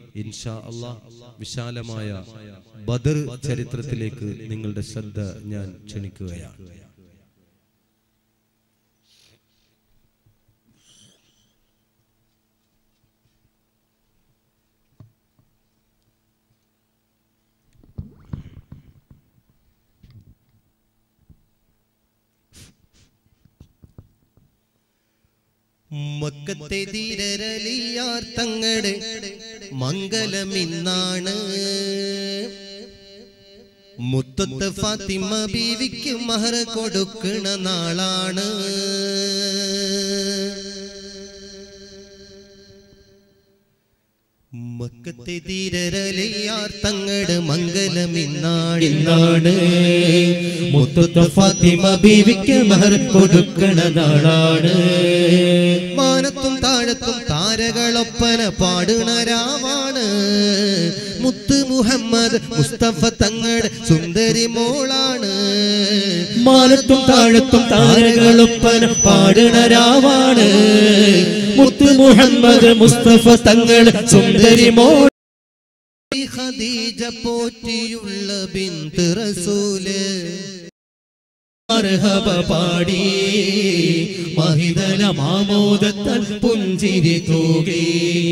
ഇൻഷാ അള്ളാ വിശാലമായ ബദർ ചരിത്രത്തിലേക്ക് നിങ്ങളുടെ ശ്രദ്ധ ഞാൻ ക്ഷണിക്കുകയാണ് മക്കത്തെ ധീരരലിയാർ തങ്ങളുടെ മംഗലമിന്നാണ് മുത്തത്ത് ഫാത്തിമ ബീവിക്ക് മഹർ കൊടുക്കണ നാളാണ് മക്കത്തെ ധീരരലിയാർ തങ്ങളുടെ മംഗലമിന്നാണ് ഇന്നാണ് മുത്തുത്ത ഫാത്തിമ ബീവിക്ക് മഹർ കൊടുക്കണ നാളാണ് മാനത്തും താഴത്തും താരകളൊപ്പന പാടുണ രാവാണ് മുത്ത് മുഹമ്മദ് മുസ്തഫ തങ്ങളുടെ സുന്ദരി മോളാണ് മാനത്തും താഴത്തും താരകളൊപ്പന പാടണ രാവാണ് മുത്ത് മുഹമ്മദ് മുസ്തഫ തങ്ങൾ സുന്ദരി മോൾ ഈ ഖദീജ പോറ്റിയുള്ള ബിന്ത് റസൂല് മർഹബ പാടി മഹിതല മാമോദത്തൽ പുഞ്ചിരി തൂകി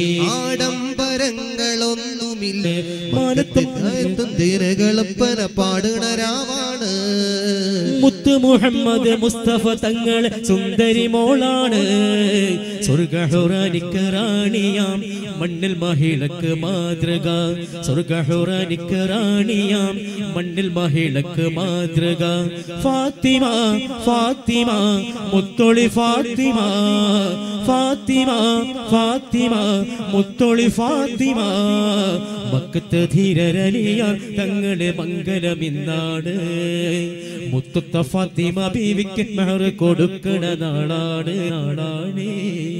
ആഡംബരങ്ങളൊന്നുമില്ല മാനത്തും മാനത്തും തിരകളൊപ്പന പാടുണ രാവാണ് മുത്ത് മുഹമ്മദ് മുസ്തഫ തങ്ങൾ സുന്ദരി മോളാണ് സ്വർഗഹുറാനിക്ക് റാണിയാം മണ്ണിൽ മഹിളക്ക് മാതൃക സ്വർഗഹുറാനിക്ക് റാണിയാം മണ്ണിൽ മഹിളക്ക് മാതൃക ഫാത്തിമ ഫാത്തിമ മുത്തൊളി ഫാത്തിമ ഫാത്തിമ ഫാത്തിമ മുത്തൊളി ഫാത്തിമ മക്കത്ത് ധീരരലിയാർ തങ്ങളെ മംഗലമിന്നാണ് മുത്തുത്ത ഫാത്തിമ ബീവിക്ക് മെഹർ കൊടുക്കണ നാളാണ് നാളാണ്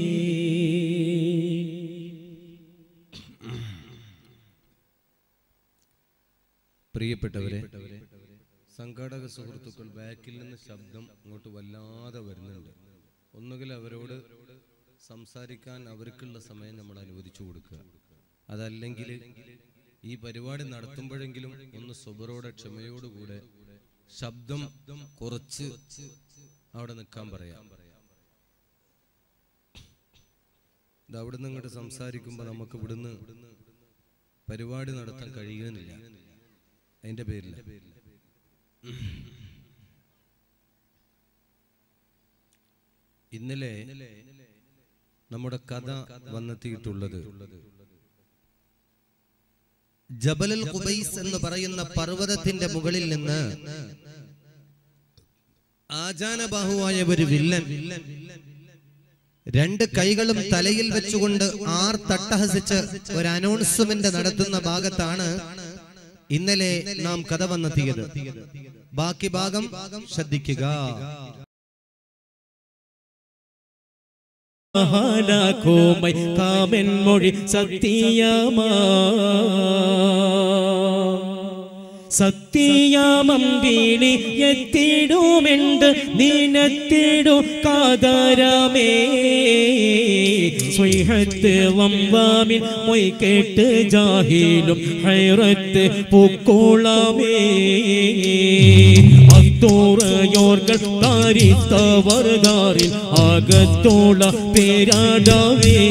പ്രിയപ്പെട്ടവരെ സംഘാടക സുഹൃത്തുക്കൾ ബാക്കിൽ നിന്ന് ശബ്ദം ഇങ്ങോട്ട് വല്ലാതെ വരുന്നുണ്ട് ഒന്നുകിൽ അവരോട് സംസാരിക്കാൻ അവർക്കുള്ള സമയം നമ്മൾ അനുവദിച്ചു കൊടുക്കുക അതല്ലെങ്കിൽ ഈ പരിപാടി നടത്തുമ്പോഴെങ്കിലും ഒന്ന് സുബറോടെ ക്ഷമയോടുകൂടെ ശബ്ദം കുറച്ച് അവിടെ നിൽക്കാൻ പറയാം ഇത് അവിടുന്ന് ഇങ്ങോട്ട് സംസാരിക്കുമ്പോൾ നമുക്ക് ഇവിടുന്ന് പരിപാടി നടത്താൻ കഴിയുന്നില്ല അതിന്റെ പേരില്ല ഇന്നലെ നമ്മുടെ കഥ വന്നെത്തിയിട്ടുള്ളത് ജബലൽ ഖുബൈസ് എന്ന് പറയുന്ന പർവ്വതത്തിന്റെ മുകളിൽ നിന്ന് ആചാനബാഹുവായ ഒരു വില്ലൻ രണ്ട് കൈകളും തലയിൽ വെച്ചുകൊണ്ട് ആർ തട്ടഹസിച്ച് ഒരു അനൗൺസ്മെന്റ് നടത്തുന്ന ഭാഗത്താണ് ഇന്നലെ നാം കഥ വന്നെത്തിയത് ബാക്കി ഭാഗം ശ്രദ്ധിക്കുക മഹാലാഖോമൈ കാമൻ മൊഴി സത്യമാ സത്യയാമം വീളി എത്തിടുമെണ്ട് നീനത്തിടു കാതരാമേ സ്വൈഹത്ത് വമ്പാമിൽ മൊയ് കേട്ട് ജാഹിലും ഹൈറത്ത് പൂക്കോളാമേ അത്തോറയോർകൾ താരിത്തവർഗാറിൽ ആകത്തോള പേരാടാവേ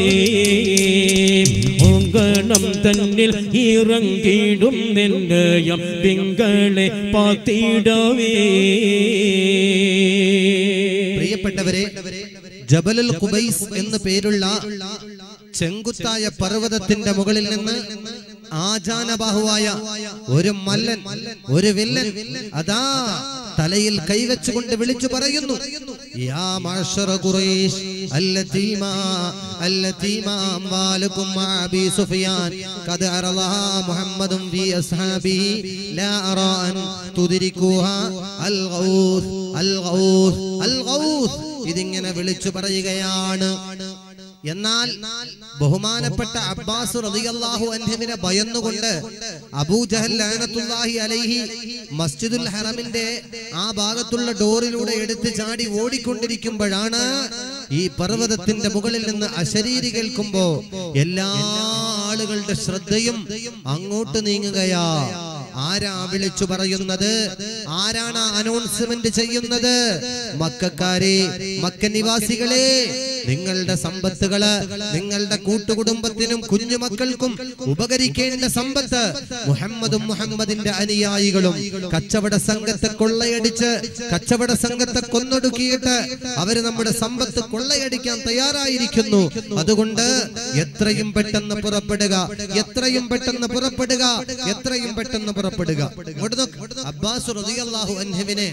ഓങ്കണം തന്നിൽ ഇറങ്ങിടും നിന്നയം തിങ്കളെ പാത്തിടവേ പ്രിയപ്പെട്ടവരെ ജബലുൽ ഖുബൈസ് എന്ന് പേരുള്ള ചെങ്കുത്തായ പർവ്വതത്തിന്റെ മുകളിൽ നിന്ന് ആചാനബാഹുവായ ഒരു മല്ലൻ ഒരു വില്ലൻ അതാ തലയിൽ കൈവച്ചുകൊണ്ട് വിളിച്ചു പറയുന്നു യാ മാഷറ ഖുറൈശ് അല്ലതീമാ അല്ലതീമാ അംവാലുകും മാ അബീ സുഫിയാൻ ഖദ് അറളഹാ മുഹമ്മദും ഫീ അസ്ഹാബിഹി ലാ അറാ അൻ തുദ്രികുഹാ അൽ ഗൗസ് അൽ ഗൗസ് അൽ ഗൗസ് ഇതിങ്ങനെ വിളിച്ചു പറയുകയാണ് എന്നാൽ ബഹുമാനപ്പെട്ട അബ്ബാസ് റളിയല്ലാഹു അൻഹുവിനെ ഭയന്നുകൊണ്ട് അബൂജഹൽ ലഅനത്തുല്ലാഹി അലൈഹി മസ്ജിദുൽ ഹറമിന്റെ ആ ഭാഗത്തുള്ള ഡോറിലൂടെ എടുത്ത് ചാടി ഓടിക്കൊണ്ടിരിക്കുമ്പോഴാണ് ഈ പർവ്വതത്തിന്റെ മുകളിൽ നിന്ന് അശരീരി കേൾക്കുമ്പോ എല്ലാ ആളുകളുടെ ശ്രദ്ധയും അങ്ങോട്ട് നീങ്ങുകയാ ആരാ വിളിച്ചു പറയുന്നത് ആരാണ് അനൗൺസ്മെന്റ് ചെയ്യുന്നത് മക്കാരെ മക്ക നിവാസികളെ നിങ്ങളുടെ സമ്പത്തുകള് നിങ്ങളുടെ കൂട്ടുകുടുംബത്തിനും കുഞ്ഞുമക്കൾക്കും ഉപകരിക്കേണ്ട സമ്പത്ത് മുഹമ്മദും മുഹമ്മദിന്റെ അനുയായികളും കച്ചവട സംഘത്തെ കൊള്ളയടിച്ച് കച്ചവട സംഘത്തെ കൊന്നൊടുക്കിയിട്ട് അവര് നമ്മുടെ സമ്പത്ത് കൊള്ളയടിക്കാൻ തയ്യാറായിരിക്കുന്നു അതുകൊണ്ട് എത്രയും പെട്ടെന്ന് പുറപ്പെടുക എത്രയും പെട്ടെന്ന് പുറപ്പെടുക എത്രയും പെട്ടെന്ന് പുറപ്പെടുക ഇങ്ങോട്ട് നോക്ക്. അബ്ബാസ് റളിയല്ലാഹു അൻഹുവിനെ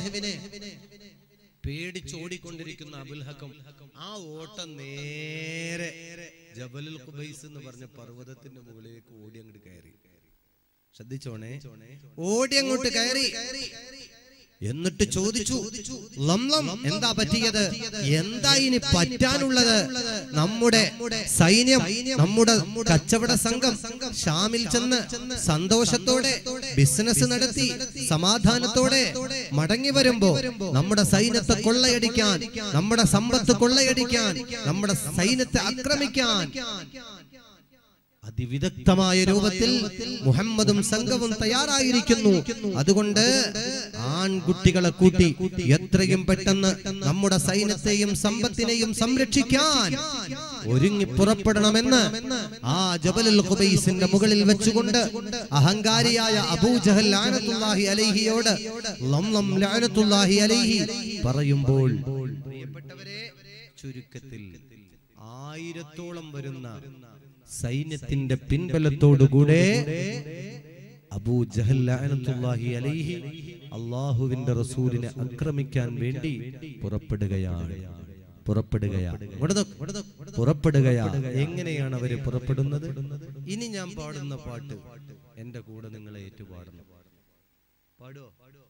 പേടിച്ചോടിക്കൊണ്ടിരിക്കുന്ന അബുൽ ഹക്കം ആ ഓട്ടം നേരെ ജബലുൽ ഖുബൈസ് എന്ന് പറഞ്ഞ പർവ്വതത്തിന്റെ മുകളിലേക്ക് ഓടി അങ്ങോട്ട് കയറി ശ്രദ്ധിച്ചോണേ ഓടി അങ്ങോട്ട് കയറി എന്നിട്ട് ചോദിച്ചു ലംലം എന്താ പറ്റിയത് എന്താ ഇനി പറ്റാനുള്ളത് നമ്മുടെ സൈന്യം നമ്മുടെ കച്ചവട സംഘം ഷാമിൽ ചെന്ന് സന്തോഷത്തോടെ ബിസിനസ് നടത്തി സമാധാനത്തോടെ മടങ്ങി വരുമ്പോ നമ്മുടെ സൈന്യത്തെ കൊള്ളയടിക്കാൻ നമ്മുടെ സമ്പത്ത് കൊള്ളയടിക്കാൻ നമ്മുടെ സൈന്യത്തെ ആക്രമിക്കാൻ അതിവിദഗ്ധമായ രൂപത്തിൽ മുഹമ്മദും സംഘവും തയ്യാറായിരിക്കുന്നു അതുകൊണ്ട് ആൺകുട്ടികളെ കൂട്ടി എത്രയും പെട്ടെന്ന് നമ്മുടെ സൈന്യത്തെയും സമ്പത്തിനെയും സംരക്ഷിക്കാൻ ഒരുങ്ങി പുറപ്പെടണമെന്ന് ആ ജബലുൽ ഖുബൈസിന്റെ മുകളിൽ വെച്ചുകൊണ്ട് അഹങ്കാരിയായ അബൂജഹൽ ലാനത്തുല്ലാഹി അലൈഹിയോട് ലംലം ലാനത്തുല്ലാഹി അലൈഹി പറയുമ്പോൾ പ്രിയപ്പെട്ടവരെ ചുരുക്കത്തിൽ ആയിരത്തോളം വരുന്ന സൈന്യത്തിന്റെ പിൻബലത്തോടുകൂടെ അബൂ ജഹൽ ലഅനത്തുല്ലാഹി അലൈഹി അള്ളാഹുവിന്റെ റസൂലിനെ ആക്രമിക്കാൻ വേണ്ടി പുറപ്പെടുകയാണ് പുറപ്പെടുകയാണ് ഇങ്ങോട്ട് നോക്ക്, ഇങ്ങോട്ട് നോക്ക്, പുറപ്പെടുകയാ എങ്ങനെയാണ് അവര് പുറപ്പെടുന്നത് ഇനി ഞാൻ പാടുന്ന പാട്ട് എന്റെ കൂടെ നിങ്ങളെ ഏറ്റുപാടണം പാടുവോ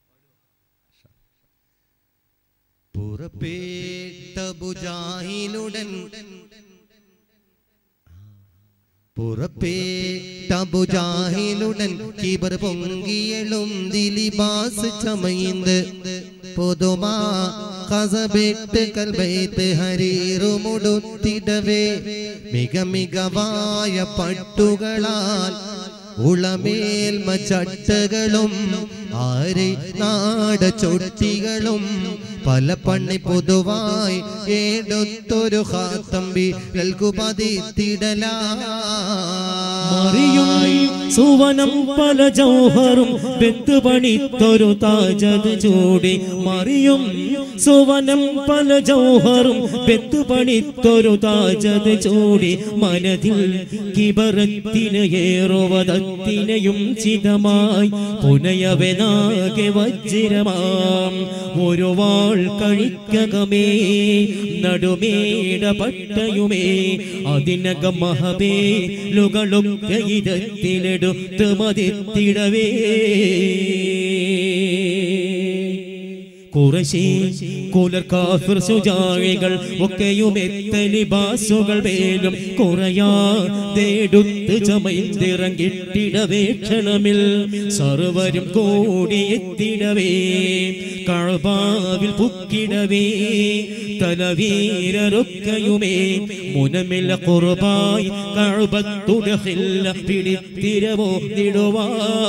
പുറപ്പെട്ട ബുജാഹിലുടൻ പുറപ്പെട്ട ബുജാഹിലുടൻ കിബർ പൊങ്കിയളും ദിലിബാസ് ചമയിന്ത് പൊതുമാ കസബെട്ട് കൽബൈത്ത് ഹരീറുമുടുത്തിടവേ മിക മികവായ പട്ടുകളാൽ ഉളമേൽമ ചട്ടകളും ആരെ നാട ചൊട്ടികളും പല പണി പൊതുവായി എടുത്തൊരു ഹാത്തമ്പി പതിത്തിടലാ മറിയും സുവനം പല ജൗഹറും വെത്ത് പണിത്തൊരു താജത് ചൂടി മറിയും സുവനം പല ജൗഹറും വെത്ത് പണിത്തൊരു താജത് ചൂടി മനതിൽ കിബറത്തിന് ഏറുവതത്തിനെയും ചിതമായി പുനയവനാകെ വജ്രമാം ഒരു വാൾ കഴിക്കകമേ നടുമേട പട്ടയുമേ അതിനകം മഹബേ ലുകളൊക്കെ ഇതത്തിലെടുത്ത് മതിത്തിടവേ കുറശി കുലർ കാഫിർ സുജാഴികൾ ഒക്കെയും എത്തലിബാസുകൾ വേലും കുറയാതെടുത്ത് ചമയ്ത്തിറങ്ങിട്ടിടവേ ക്ഷണമിൽ സർവരും കൂടിയെത്തിടവേ കഴബാവിൽ പുക്കിടവേ തലവീരരൊക്കെയുമേ മുനമില്ല കുറുബായി കഴബത്തുടഹില്ല പിടിത്തിരവോ നിടുവാ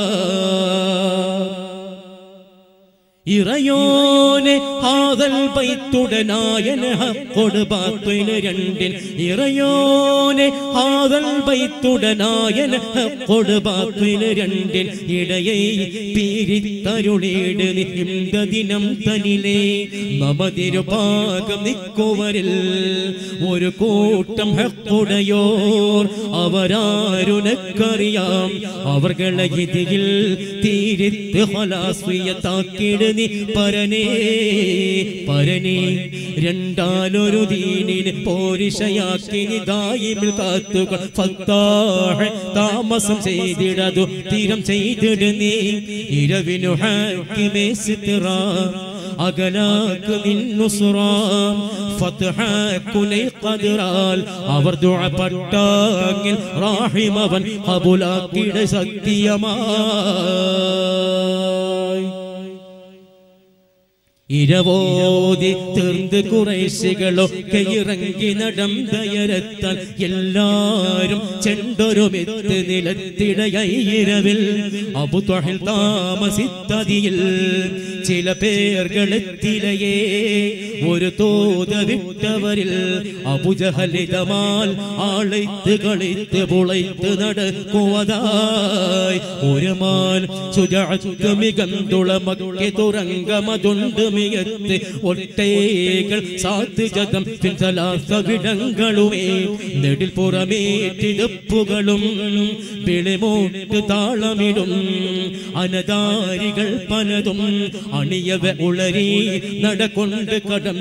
ഇറയോനെ ഹാദൽ ബൈത്തുടനായന ഹക്കൊട് ബാത്വിന് രണ്ടിൽ ഇറയോനെ ഹാദൽ ബൈത്തുടനായന ഹക്കൊട് ബാത്വിന് രണ്ടിൽ ഇടയെ പീരിത്തരുളീട് നിഹിംദദിനം തനിലേ നമതിരു പാകം നിക്കുവരിൽ ഒരു കൂട്ടം ഹക്കുടയോർ അവരാരുനക്കറിയാം അവർകളെ ഇതിൽ തീരിത്ത് ഹലാസ്വിയത്താക്കിട് നീ പരനേ പരനേ രണ്ടാലൊരു ദീനിന് പോരിഷയാക്കി നീ ദായിമിൽ കാത്തുകൾ ഫത്താഹ് താമസം ചെയ്തിടതു തീരം ചെയ്തിട് നീ ഇരവിനു ഹാക്കിമേ സിത്തിറാ അകലാക്ക് നിന്നുസുറാം ഫത്ഹാക്കുലൈ ഖദറാൽ അവർ ദുആപ്പെട്ടാങ്കിൽ റാഹിമവൻ ഖബൂലാക്കിട സത്യമായി ഇരവോതി തീർന്ന് കുറേശികളൊക്കെ ഇറങ്ങി നടന്തയരത്താൽ എല്ലാരും ചെണ്ടൊരുമെത്ത് നിലത്തിടയായി ഇരവിൽ അബുത്വഹിൽ താമസിത്തതിയിൽ ചില പേർകളെത്തിലയേ ഒരു തോത വിട്ടവരിൽ അബുജഹലിതമാൽ ആളൈത്ത് കളിത്ത് പുളൈത്ത് നടക്കുവതായി ഒരു മാൻ സുജാത്ത് മികന്തുള മക്കെ തുറങ്കമതുണ്ട് മികത്ത് ഒട്ടേകൾ സാധ്യതം വിടങ്ങളുമേ നെടിൽ പുറമേറ്റിതപ്പുകളും വിളിമോട്ട് താളമിടും അനതാരികൾ പലതും അണിയവ ഉളരി നടകൊണ്ട് കടം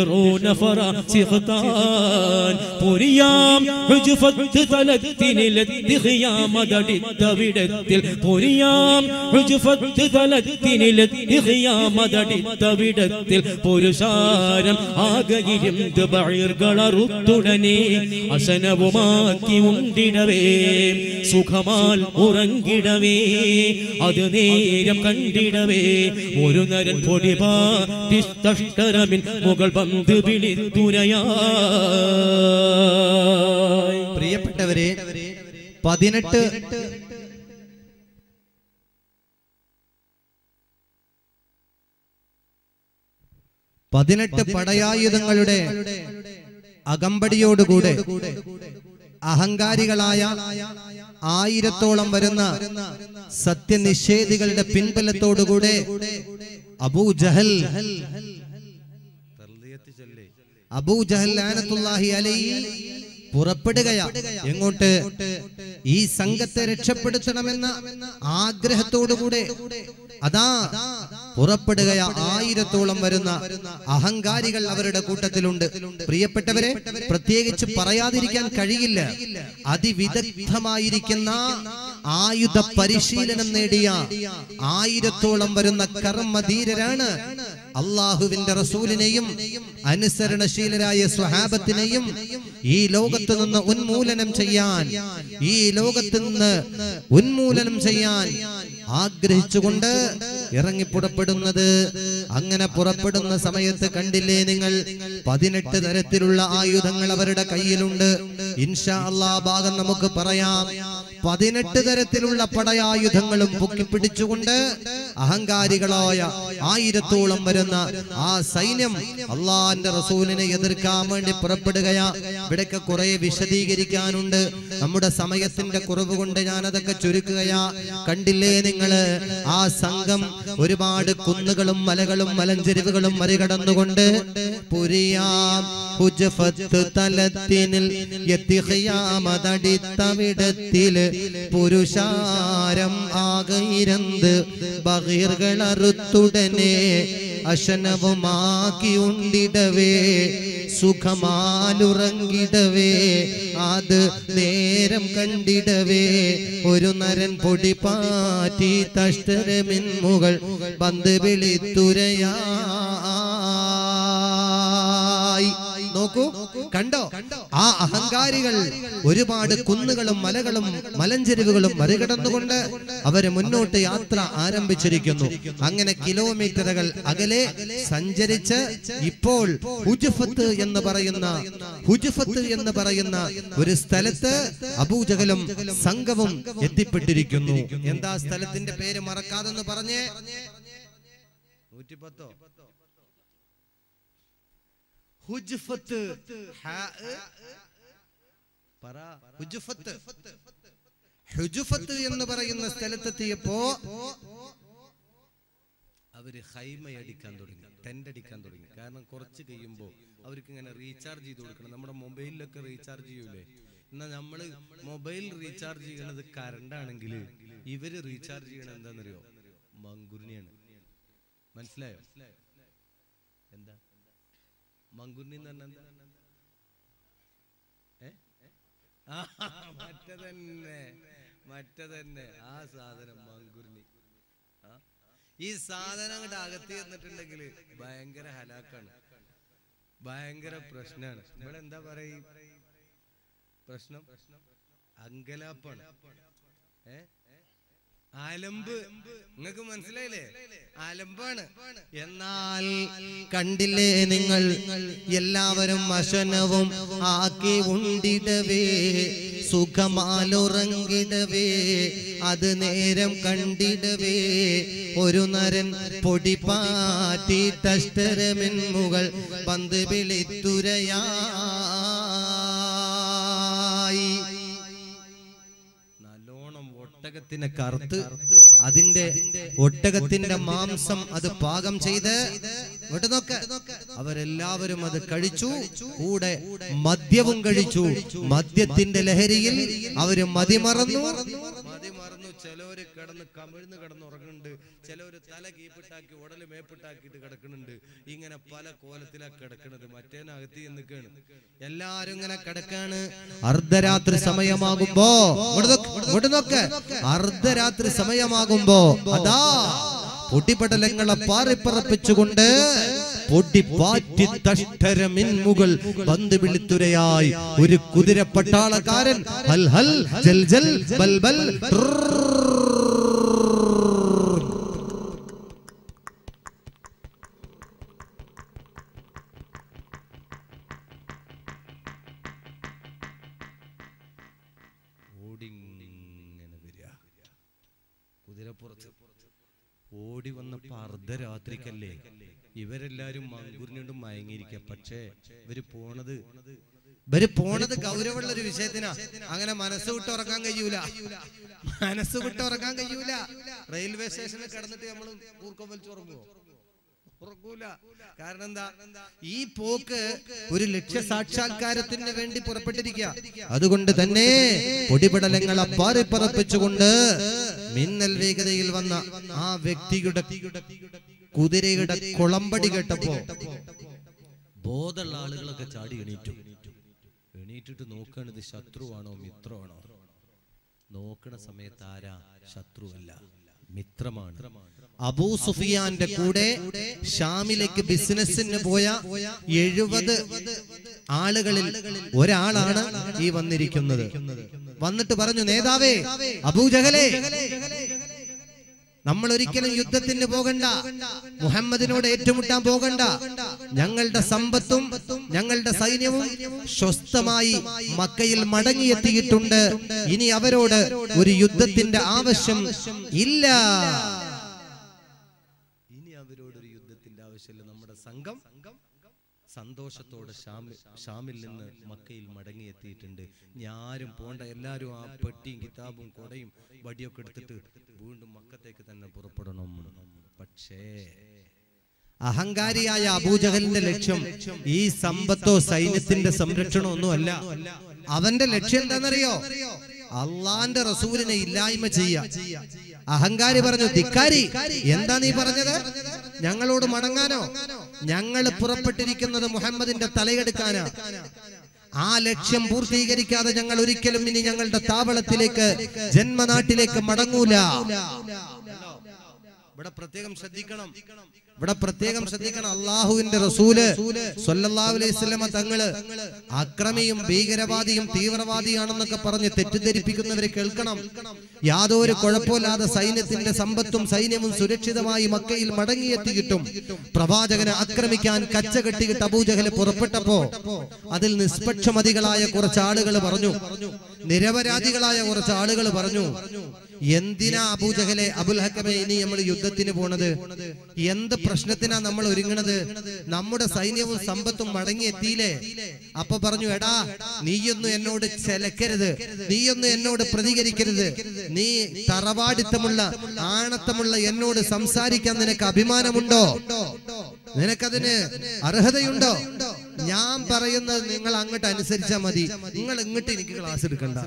ദിഷറോനഫറാൻ പുരിയാം ഹുജുഫത്ത് തലത്തിനിലെത്തി ഖിയാമതടിത്തവിടത്തിൽ പുരിയാം ഹുജുഫത്ത് തലത്തിനിലെത്തി ഖിയാമതടിത്തവിടത്തിൽ പുരുഷാരം ആകയിരുന്ത് ബഴിർകളറുത്തുടനെ അശനവുമാക്കി ഉണ്ടിടവേ സുഖമാൽ ഉറങ്ങിടവേ അത് നേരം കണ്ടിടവേ ഒരു നരൻ പൊടിപാഷ്ടരമിൻ മുകൾ പന്ത് വിളിത്തുരയായി പ്രിയപ്പെട്ടവരെ പതിനെട്ട് പതിനെട്ട് പടയായുധങ്ങളുടെ അകമ്പടിയോടുകൂടെ അഹങ്കാരികളായ ആയിരത്തോളം വരുന്ന സത്യനിഷേധികളുടെ പിൻബലത്തോടുകൂടെ അബൂ ജഹൽ അബൂ ജഹൽ ലാനത്തുല്ലാഹി അലൈഹി പുറപ്പെടുകയാ എങ്ങോട്ട് ഈ സംഘത്തെ രക്ഷപ്പെടുത്തണമെന്ന ആഗ്രഹത്തോടുകൂടെ അതാ പുറപ്പെടുകയാ ആയിരത്തോളം വരുന്ന അഹങ്കാരികൾ അവരുടെ കൂട്ടത്തിലുണ്ട് പ്രിയപ്പെട്ടവരെ പ്രത്യേകിച്ച് പറയാതിരിക്കാൻ കഴിയില്ല അതിവിദഗ്ധമായിരിക്കുന്ന ആയുധ പരിശീലനം നേടിയ ആയിരത്തോളം വരുന്ന കർമ്മധീരരാണ് അള്ളാഹുവിന്റെ റസൂലിനെയും അനുസരണശീലരായ സ്വഹാബത്തിനെയും ഈ ലോകത്ത് നിന്ന് ഉന്മൂലനം ചെയ്യാൻ ഈ ലോകത്ത് നിന്ന് ഉന്മൂലനം ചെയ്യാൻ ആഗ്രഹിച്ചുകൊണ്ട് ഇറങ്ങി പുറപ്പെടുന്നത് അങ്ങനെ പുറപ്പെടുന്ന സമയത്ത് കണ്ടില്ലേ നിങ്ങൾ പതിനെട്ട് തരത്തിലുള്ള ആയുധങ്ങൾ അവരുടെ കയ്യിലുണ്ട് ഇൻഷാ അള്ളാ ഭാഗം നമുക്ക് പറയാം പതിനെട്ട് തരത്തിലുള്ള പടയായുധങ്ങളും പൊക്കിപ്പിടിച്ചുകൊണ്ട് അഹങ്കാരികളായ ആയിരത്തോളം വരുന്ന ആ സൈന്യം അള്ളാന്റെ റസൂലിനെ എതിർക്കാൻ വേണ്ടി പുറപ്പെടുകയാ ഇവിടെയൊക്കെ കുറെ വിശദീകരിക്കാനുണ്ട് നമ്മുടെ സമയത്തിന്റെ കുറവ് കൊണ്ട് ഞാൻ അതൊക്കെ ചുരുക്കുകയാ കണ്ടില്ലേ നിങ്ങള് ആ സംഘം ഒരുപാട് കുന്നുകളും മലകളും മലഞ്ചെരിവുകളും മറികടന്നുകൊണ്ട് പുരിയാം ഹുജഫത്ത് തലത്തിനിൽ എത്തിഹയാമതടിത്തവിടത്തില് പുരുഷാരം ആകയിരന്ത് ബഹിർകളറുത്തുടനെ അശനവുമാക്കി ഉണ്ടിടവേ സുഖമാലുറങ്ങിടവേ അത് നേരം കണ്ടിടവേ ഒരു നരൻ പൊടി പാറ്റി തഷ്ടരമിൻമുകൾ പന്ത് വിളിത്തുരയായി നോക്കൂ കണ്ടോ ആ അഹങ്കാരികൾ ഒരുപാട് കുന്നുകളും മലകളും മലഞ്ചെരിവുകളും മറികടന്നുകൊണ്ട് അവര് മുന്നോട്ട് യാത്ര ആരംഭിച്ചിരിക്കുന്നു അങ്ങനെ കിലോമീറ്ററുകൾ അകലെ സഞ്ചരിച്ച് ഇപ്പോൾ ഹുജുഫത്ത് എന്ന് പറയുന്ന ഹുജുഫത്ത് എന്ന് പറയുന്ന ഒരു സ്ഥലത്ത് അബൂജഹലും സംഘവും എത്തിപ്പെട്ടിരിക്കുന്നു എന്താ സ്ഥലത്തിന്റെ പേര് മറക്കാതെന്ന് പറഞ്ഞേ നൂറ്റിപ്പത്തോ ഹുജ്ഫത്ത് ഹാ പറ ഹുജ്ഫത്ത് ഹുജ്ഫത്ത് എന്ന് പറയുന്ന സ്ഥലത്തെത്തിയപ്പോ അവര് ഹൈമയടിക്കാൻ തുടങ്ങി ടെന്റ് അടിക്കാൻ തുടങ്ങി കാരണം കുറച്ച് കഴിയുമ്പോൾ അവർക്ക് ഇങ്ങനെ റീചാർജ് ചെയ്ത് കൊടുക്കണം നമ്മുടെ മൊബൈലിലൊക്കെ റീചാർജ് ചെയ്യൂലേ എന്നാ നമ്മള് മൊബൈൽ റീചാർജ് ചെയ്യണത് കറണ്ട് ആണെങ്കിൽ ഇവര് റീചാർജ് ചെയ്യണത് എന്താണെന്നറിയോ മങ്കുരിനെയാണ് മനസ്സിലായോ എന്താ മങ്കുരിനി എന്ന് പറഞ്ഞാൽ എന്താ ഏ? ആ, മറ്റതന്നെ മറ്റതന്നെ ആ സാധനം മങ്കുരിനി ആ ഈ സാധനം അങ്ങോട്ട് അകത്ത് ചെന്നിട്ടുണ്ടെങ്കിൽ ഭയങ്കര ഹലാക്കാണ് ഭയങ്കര പ്രശ്നമാണ് ഇവിടെ എന്താ പറയ പ്രശ്നം അങ്കലാപ്പാണ് ഏ അലമ്പ് നിങ്ങൾക്ക് മനസ്സിലായില്ലേ അലമ്പാണ് എന്നാൽ കണ്ടില്ലേ നിങ്ങൾ എല്ലാവരും വശനവും ആക്കി ഉണ്ടിടവേ സുഖമാലുറങ്ങിടവേ അത് നേരം കണ്ടിടവേ ഒരു നരൻ പൊടിപാറ്റി തഷ്ടരമെന്മുകൾ പന്ത് വിളിത്തുരയായി നല്ലോണം ഒട്ടകത്തിനെ കറുത്ത് അതിന്റെ ഒട്ടകത്തിന്റെ മാംസം അത് പാകം ചെയ്ത് ഇങ്ങോട്ട് നോക്ക് അവരെല്ലാവരും അത് കഴിച്ചു കൂടെ മദ്യവും കഴിച്ചു മദ്യത്തിന്റെ ലഹരിയിൽ അവര് മതിമറന്നു മതി മറന്നു ചിലവര് കിടന്ന് കമിഴ്ന്ന് കിടന്ന് ഉറങ്ങുന്നുണ്ട് ചിലവര് തല കീപ്പിട്ടാക്കി ഉടല് മേപ്പിട്ടാക്കിയിട്ട് കിടക്കുന്നുണ്ട് ഇങ്ങനെ പല കോലത്തിലാ കിടക്കുന്നത് മറ്റേനകത്ത് നിൽക്കാണ് എല്ലാരും ഇങ്ങനെ കിടക്കാണ് അർദ്ധരാത്രി സമയമാകുമ്പോ ഇങ്ങോട്ട് നോക്ക്, ഇങ്ങോട്ട് നോക്ക് അർദ്ധരാത്രി സമയമാകുമ്പോ അതാ പൊട്ടിപ്പടലങ്ങളെ പാറിപ്പറപ്പിച്ചുകൊണ്ട് പൊട്ടിപ്പാറ്റി തഷ്ടരമിൻമുകൾ പന്ത് വിളിത്തുരയായി ഒരു കുതിര പട്ടാളക്കാരൻ ഹൽ ഹൽ ജൽ ജൽ ബൽ ബൽ ഓടിങ്ങനെ വരിക കുതിരപ്പുറത്ത് ഓടി വന്നപ്പോ അർദ്ധരാത്രിക്കല്ലേ ഇവരെല്ലാരും മങ്കുറിഞ്ഞുകൊണ്ട് മയങ്ങിയിരിക്കുക പക്ഷേ ഇവര് പോണത് ഇവര് പോണത് ഗൗരവമുള്ള ഒരു വിഷയത്തിനാ അങ്ങനെ മനസ്സ് വിട്ട് ഉറക്കാൻ കഴിയൂല മനസ്സ് വിട്ട് ഉറക്കാൻ കഴിയൂല റെയിൽവേ സ്റ്റേഷനിൽ കിടന്നിട്ട് നമ്മൾ കൂർക്കം വലിച്ചു ഉറങ്ങുമോ ഉറങ്ങൂല കാരണം എന്താ ഈ പോക്ക് ഒരു ലക്ഷ്യ സാക്ഷാത്കാരത്തിന് വേണ്ടി പുറപ്പെട്ടിരിക്കുക അതുകൊണ്ട് തന്നെ പൊടിപടലങ്ങളെ പാറിപ്പറപ്പിച്ചുകൊണ്ട് മിന്നൽ വേഗതയിൽ വന്ന ആ വ്യക്തിയുടെ കുതിരയുടെ കുളമ്പടി കേട്ടപ്പോ ബോധമുള്ള ആളുകളൊക്കെ ചാടി എണീറ്റു എണീറ്റിട്ട് നോക്കുകയാണ് ഇത് ശത്രുവാണോ മിത്രമാണോ നോക്കണ സമയത്ത് ആരാ ശത്രുവല്ല മിത്രമാണ് അബൂ സുഫിയാന്റെ കൂടെ ഷാമിലേക്ക് ബിസിനസ്സിന് പോയ എഴുപത് ആളുകളിൽ ഒരാളാണ് ഈ വന്നിരിക്കുന്നത് വന്നിട്ട് പറഞ്ഞു നേതാവേ അബൂജഹലെ നമ്മൾ ഒരിക്കലും യുദ്ധത്തിന് പോകണ്ട മുഹമ്മദിനോട് ഏറ്റുമുട്ടാൻ പോകണ്ട ഞങ്ങളുടെ സമ്പത്തും ഞങ്ങളുടെ സൈന്യവും സ്വസ്ഥമായി മക്കയിൽ മടങ്ങിയെത്തിയിട്ടുണ്ട് ഇനി അവരോട് ഒരു യുദ്ധത്തിന്റെ ആവശ്യം ഇല്ല ഇനി അവരോടൊരു യുദ്ധത്തിന്റെ ആവശ്യമില്ല നമ്മുടെ സംഘം സന്തോഷത്തോടെ ഷാമിൽ ഷാമിൽ നിന്ന് മക്കയിൽ മടങ്ങിയെത്തിയിട്ടുണ്ട് ഞാരും പോണ്ട എല്ലാരും ആ പെട്ടിയും കിതാബും കൊടയും വടിയൊക്കെ എടുത്തിട്ട് വീണ്ടും മക്കത്തേക്ക് തന്നെ പുറപ്പെടണം പക്ഷേ അഹങ്കാരിയായ അബൂജഹലിന്റെ ലക്ഷ്യം ഈ സമ്പത്തോ സൈന്യത്തിന്റെ സംരക്ഷണമോ ഒന്നുമല്ല അവന്റെ ലക്ഷ്യം എന്താണെന്നറിയോ അള്ളാന്റെ റസൂലിനെ ഇല്ലായ്മ ചെയ്യ അഹങ്കാരി പറഞ്ഞു ധിക്കാരി എന്താ നീ പറഞ്ഞത് ഞങ്ങളോട് മടങ്ങാനോ ഞങ്ങൾ പുറപ്പെട്ടിരിക്കുന്നത് മുഹമ്മദിന്റെ തലയെടുക്കാനാ ആ ലക്ഷ്യം പൂർത്തീകരിക്കാതെ ഞങ്ങൾ ഒരിക്കലും ഇനി ഞങ്ങളുടെ താവളത്തിലേക്ക് ജന്മനാട്ടിലേക്ക് മടങ്ങൂല ഇവിടെ പ്രത്യേകം ശ്രദ്ധിക്കണം ഇവിടെ പ്രത്യേകം ശ്രദ്ധിക്കണം അള്ളാഹുവിന്റെ റസൂല് സ്വല്ലല്ലാഹു അലൈഹി വസല്ലമ തങ്ങള് അക്രമിയും ഭീകരവാദിയും തീവ്രവാദിയാണെന്നൊക്കെ പറഞ്ഞ് തെറ്റിദ്ധരിപ്പിക്കുന്നവരെ കേൾക്കണം യാതൊരു കുഴപ്പമില്ലാതെ സൈന്യത്തിന്റെ സമ്പത്തും സൈന്യവും സുരക്ഷിതമായി മക്കയിൽ മടങ്ങിയെത്തിയിട്ടും പ്രവാചകനെ ആക്രമിക്കാൻ കച്ച കെട്ടിയിട്ട് അബൂജഹല് പുറപ്പെട്ടപ്പോ അതിൽ നിഷ്പക്ഷമതികളായ കുറച്ച് ആളുകൾ പറഞ്ഞു നിരപരാധികളായ കുറച്ച് ആളുകൾ പറഞ്ഞു എന്തിനാ അബൂജഹലെ അബുൽ ഹക്കമെ ഇനി നമ്മൾ യുദ്ധത്തിന് പോണത് എന്ത് പ്രശ്നത്തിനാ നമ്മൾ ഒരുങ്ങണത് നമ്മുടെ സൈന്യവും സമ്പത്തും മടങ്ങി എത്തിയില്ലേ അപ്പൊ പറഞ്ഞു എടാ നീയൊന്നും എന്നോട് ചെലക്കരുത് നീയൊന്നും എന്നോട് പ്രതികരിക്കരുത് നീ തറവാടിത്തമുള്ള ആണത്തമുള്ള എന്നോട് സംസാരിക്കാൻ നിനക്ക് അഭിമാനമുണ്ടോ നിനക്കതിന് അർഹതയുണ്ടോ ഞാൻ പറയുന്നത് നിങ്ങൾ അങ്ങോട്ട് അനുസരിച്ചാൽ മതി നിങ്ങൾ ഇങ്ങോട്ട് എനിക്ക് ക്ലാസ് എടുക്കണ്ട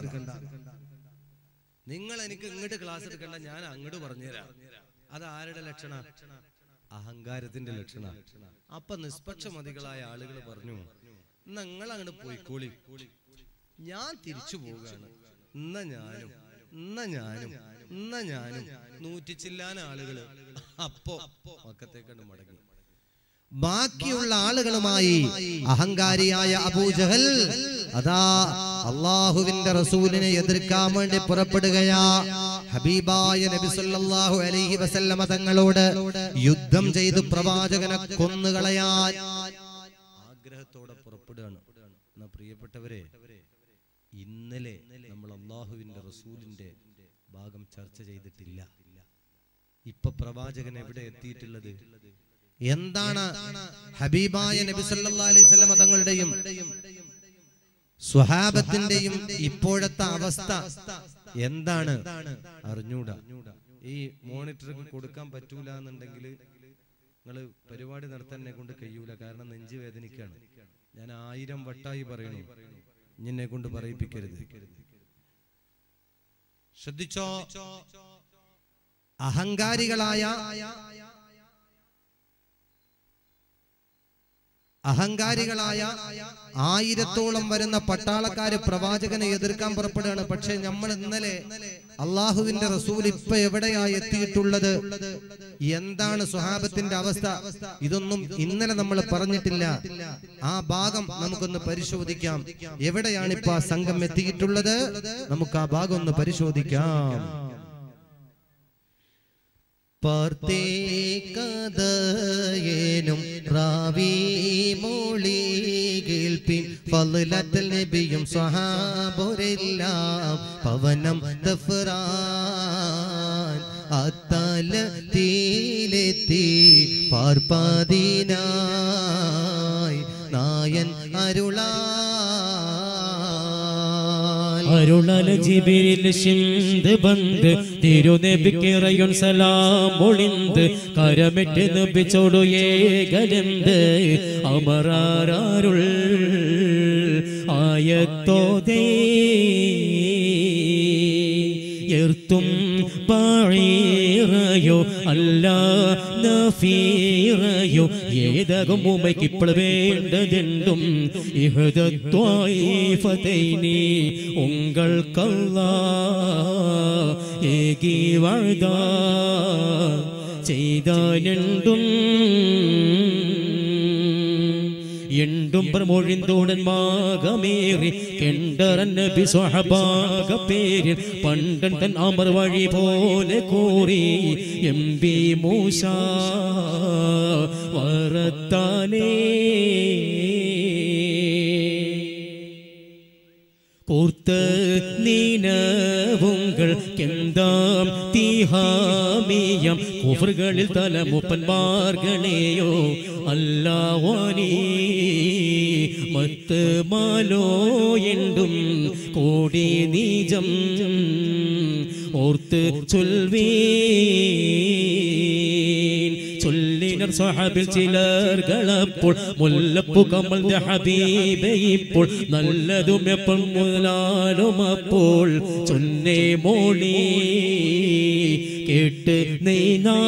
നിങ്ങൾ എനിക്ക് ഇങ്ങോട്ട് ക്ലാസ് എടുക്കണ്ട ഞാൻ അങ്ങോട്ട് പറഞ്ഞുതരാം അത് ആരുടെ ലക്ഷണ അഹങ്കാരത്തിന്റെ ലക്ഷണ അപ്പൊ നിഷ്പക്ഷമതികളായ ആളുകൾ പറഞ്ഞു നിങ്ങൾ അങ്ങോട്ട് പോയിക്കോളി ഞാൻ തിരിച്ചു പോവുകയാണ് ഇന്ന ഞാനും ഇന്ന ഞാനും ഇന്ന ഞാനും നൂറ്റി ചില്ലാൻ ആളുകള് അപ്പോ മക്കത്തേക്കണ്ട് മടങ്ങി ബാക്കിയുള്ള ആളുകളുമായി അഹങ്കാരിയായ അബൂജഹൽ അതാ അള്ളാഹുവിന്റെ റസൂലിനെ എതിർക്കാൻ വേണ്ടി പുറപ്പെടുകയാ ഹബീബായ നബി സല്ലല്ലാഹു അലൈഹി വസല്ലമ തങ്ങളോട് യുദ്ധം ചെയ്ത് പ്രവാചകനെ കൊന്നുകളയാൻ ആഗ്രഹത്തോടെ പുറപ്പെടുകയാണ് എന്നാ പ്രിയപ്പെട്ടവരെ ഇന്നലെ നമ്മൾ അള്ളാഹുവിന്റെ റസൂലിന്റെ ഭാഗം ചർച്ച ചെയ്തിട്ടില്ല ഇപ്പൊ പ്രവാചകൻ എവിടെ എത്തിയിട്ടുള്ളത് എന്താണ് ഹബീബായ നബി സല്ലല്ലാഹു അലൈഹി വസല്ലമ തങ്ങളുടെയും സ്വഹാബത്തിന്റെയും ഇപ്പോഴത്തെ അവസ്ഥ എന്താണ് അറിഞ്ഞൂടാ ഈ മോണിറ്റർക്ക് കൊടുക്കാൻ പറ്റൂല എന്നുണ്ടെങ്കിൽ നിങ്ങൾ പരിപാടി നടത്താൻ എന്നെ കൊണ്ട് കഴിയൂല കാരണം നെഞ്ച് വേദനിക്കാണ് ഞാൻ ആയിരം വട്ടായി പറയണു എന്നെ കൊണ്ട് പറയിപ്പിക്കരുത് ശ്രദ്ധിച്ചോ അഹങ്കാരികളായ അഹങ്കാരികളായ ആയിരത്തോളം വരുന്ന പട്ടാളക്കാര് പ്രവാചകനെ എതിർക്കാൻ പുറപ്പെടുകയാണ് പക്ഷെ നമ്മൾ ഇന്നലെ അള്ളാഹുവിന്റെ റസൂൽ ഇപ്പൊ എവിടെയാ എത്തിയിട്ടുള്ളത് എന്താണ് സുഹാബത്തിന്റെ അവസ്ഥ ഇതൊന്നും ഇന്നലെ നമ്മൾ പറഞ്ഞിട്ടില്ല ആ ഭാഗം നമുക്കൊന്ന് പരിശോധിക്കാം എവിടെയാണ് ഇപ്പൊ ആ സംഘം എത്തിയിട്ടുള്ളത് നമുക്ക് ആ ഭാഗം ഒന്ന് പരിശോധിക്കാം പാർത്തേക്കതയേനും റാവി മൊഴി കേൾപ്പിൻ ഫضലത്തിൽ നബിയും സ്വഹാബുരെല്ലാം പവനം ദഫ്റാൻ അത്തലത്തിലെത്തി പാർപ്പാതിനായി നായൻ അരുളാ അരുളല ജിബിരിൽ ശിന്ത് ബന്ദ് തിരുനബിക്കിറയുൻ സലാം ഒളിന്ത് കരമിട്ട് നബിച്ചോടു ഏകലന്ത് അമരാരുൾ ആയത്തോതേ എർത്തും പാഴീറയോ അല്ല നഫീറയോ ഏതകം ഉമയ്ക്ക് ഇപ്പോൾ വേണ്ടതെന്തും ഇഹദത്വായിഫതൈനി ഉങ്ങൾക്കല്ലാ ഏകി വാഴ്ത ചെയ്താനെണ്ടും എണ്ടും പ്രമൊഴിന്തോടൻ മാകമേറി കെണ്ടറൻ നബി സ്വഹബാക പേരിൽ പണ്ടൻ തൻ അമർ വഴി പോലെ കൂറി എം ബി മൂശ വറത്താനേ കൂർത്ത് നീനവുങ്ങൾ കെന്താം തീഹാമിയം കുഫറുകളിൽ തലമുപ്പന്മാർഗണേയോ അല്ലാവാനീ മത്ത് മാലോ എണ്ടും കോടി നീജം ഓർത്ത് ചൊൽവീൻ ചൊല്ലിനർ സ്വഹാബിൽ ചിലർകളപ്പോൾ മുല്ലപ്പു കമൽ ഹബീബെ ഇപ്പോൾ നല്ലതും എപ്പം മുതലാലും അപ്പോൾ ചൊന്നേ മോളി കേട്ട് നീനാ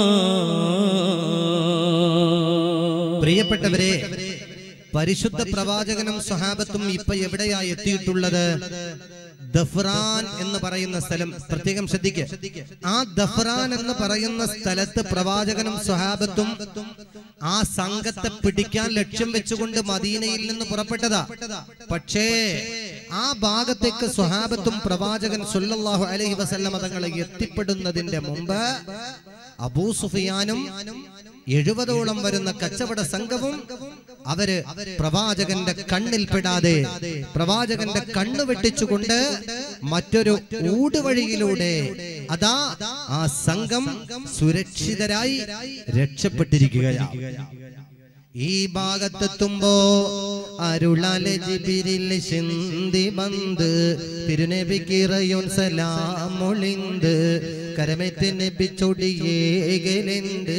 പ്രിയപ്പെട്ടവരെ പരിശുദ്ധ പ്രവാചകനും സ്വഹാബത്തും ഇപ്പൊ എവിടെയാ എത്തിയിട്ടുള്ളത് ദഫ്രാൻ എന്ന് പറയുന്ന സ്ഥലം പ്രത്യേകം ശ്രദ്ധിക്കുക ആ ദഫ്രാൻ എന്ന് പറയുന്ന സ്ഥലത്ത് പ്രവാചകനും സ്വഹാബത്തും ആ സംഘത്തെ പിടിക്കാൻ ലക്ഷ്യം വെച്ചുകൊണ്ട് മദീനയിൽ നിന്ന് പുറപ്പെട്ടതാ പക്ഷേ ആ ഭാഗത്തേക്ക് സ്വഹാബത്തും പ്രവാചകൻ സല്ലല്ലാഹു അലൈഹി വസല്ലമ തങ്ങൾ എത്തിപ്പെടുന്നതിന്റെ മുമ്പ് അബൂ സുഫിയാനും എഴുപതോളം വരുന്ന കച്ചവട സംഘവും അവര് പ്രവാചകന്റെ കണ്ണിൽപ്പെടാതെ പ്രവാചകന്റെ കണ്ണ് വെട്ടിച്ചുകൊണ്ട് മറ്റൊരു ഊടുവഴിയിലൂടെ അതാ ആ സംഘം സുരക്ഷിതരായി രക്ഷപ്പെട്ടിരിക്കുകയാണ് ഈ ഭാഗത്തെത്തുമ്പോ അരുളാലെ ജിബിരിൽ ചിന്തി ബന്ദ് തിരുനബിക്കിറയോൻ സലാമൊളിന്ത് കരമെത്തി നബിച്ചൊടിയേകലുണ്ട്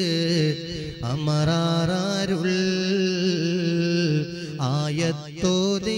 അമറാരുൾ ആയത്തോതീ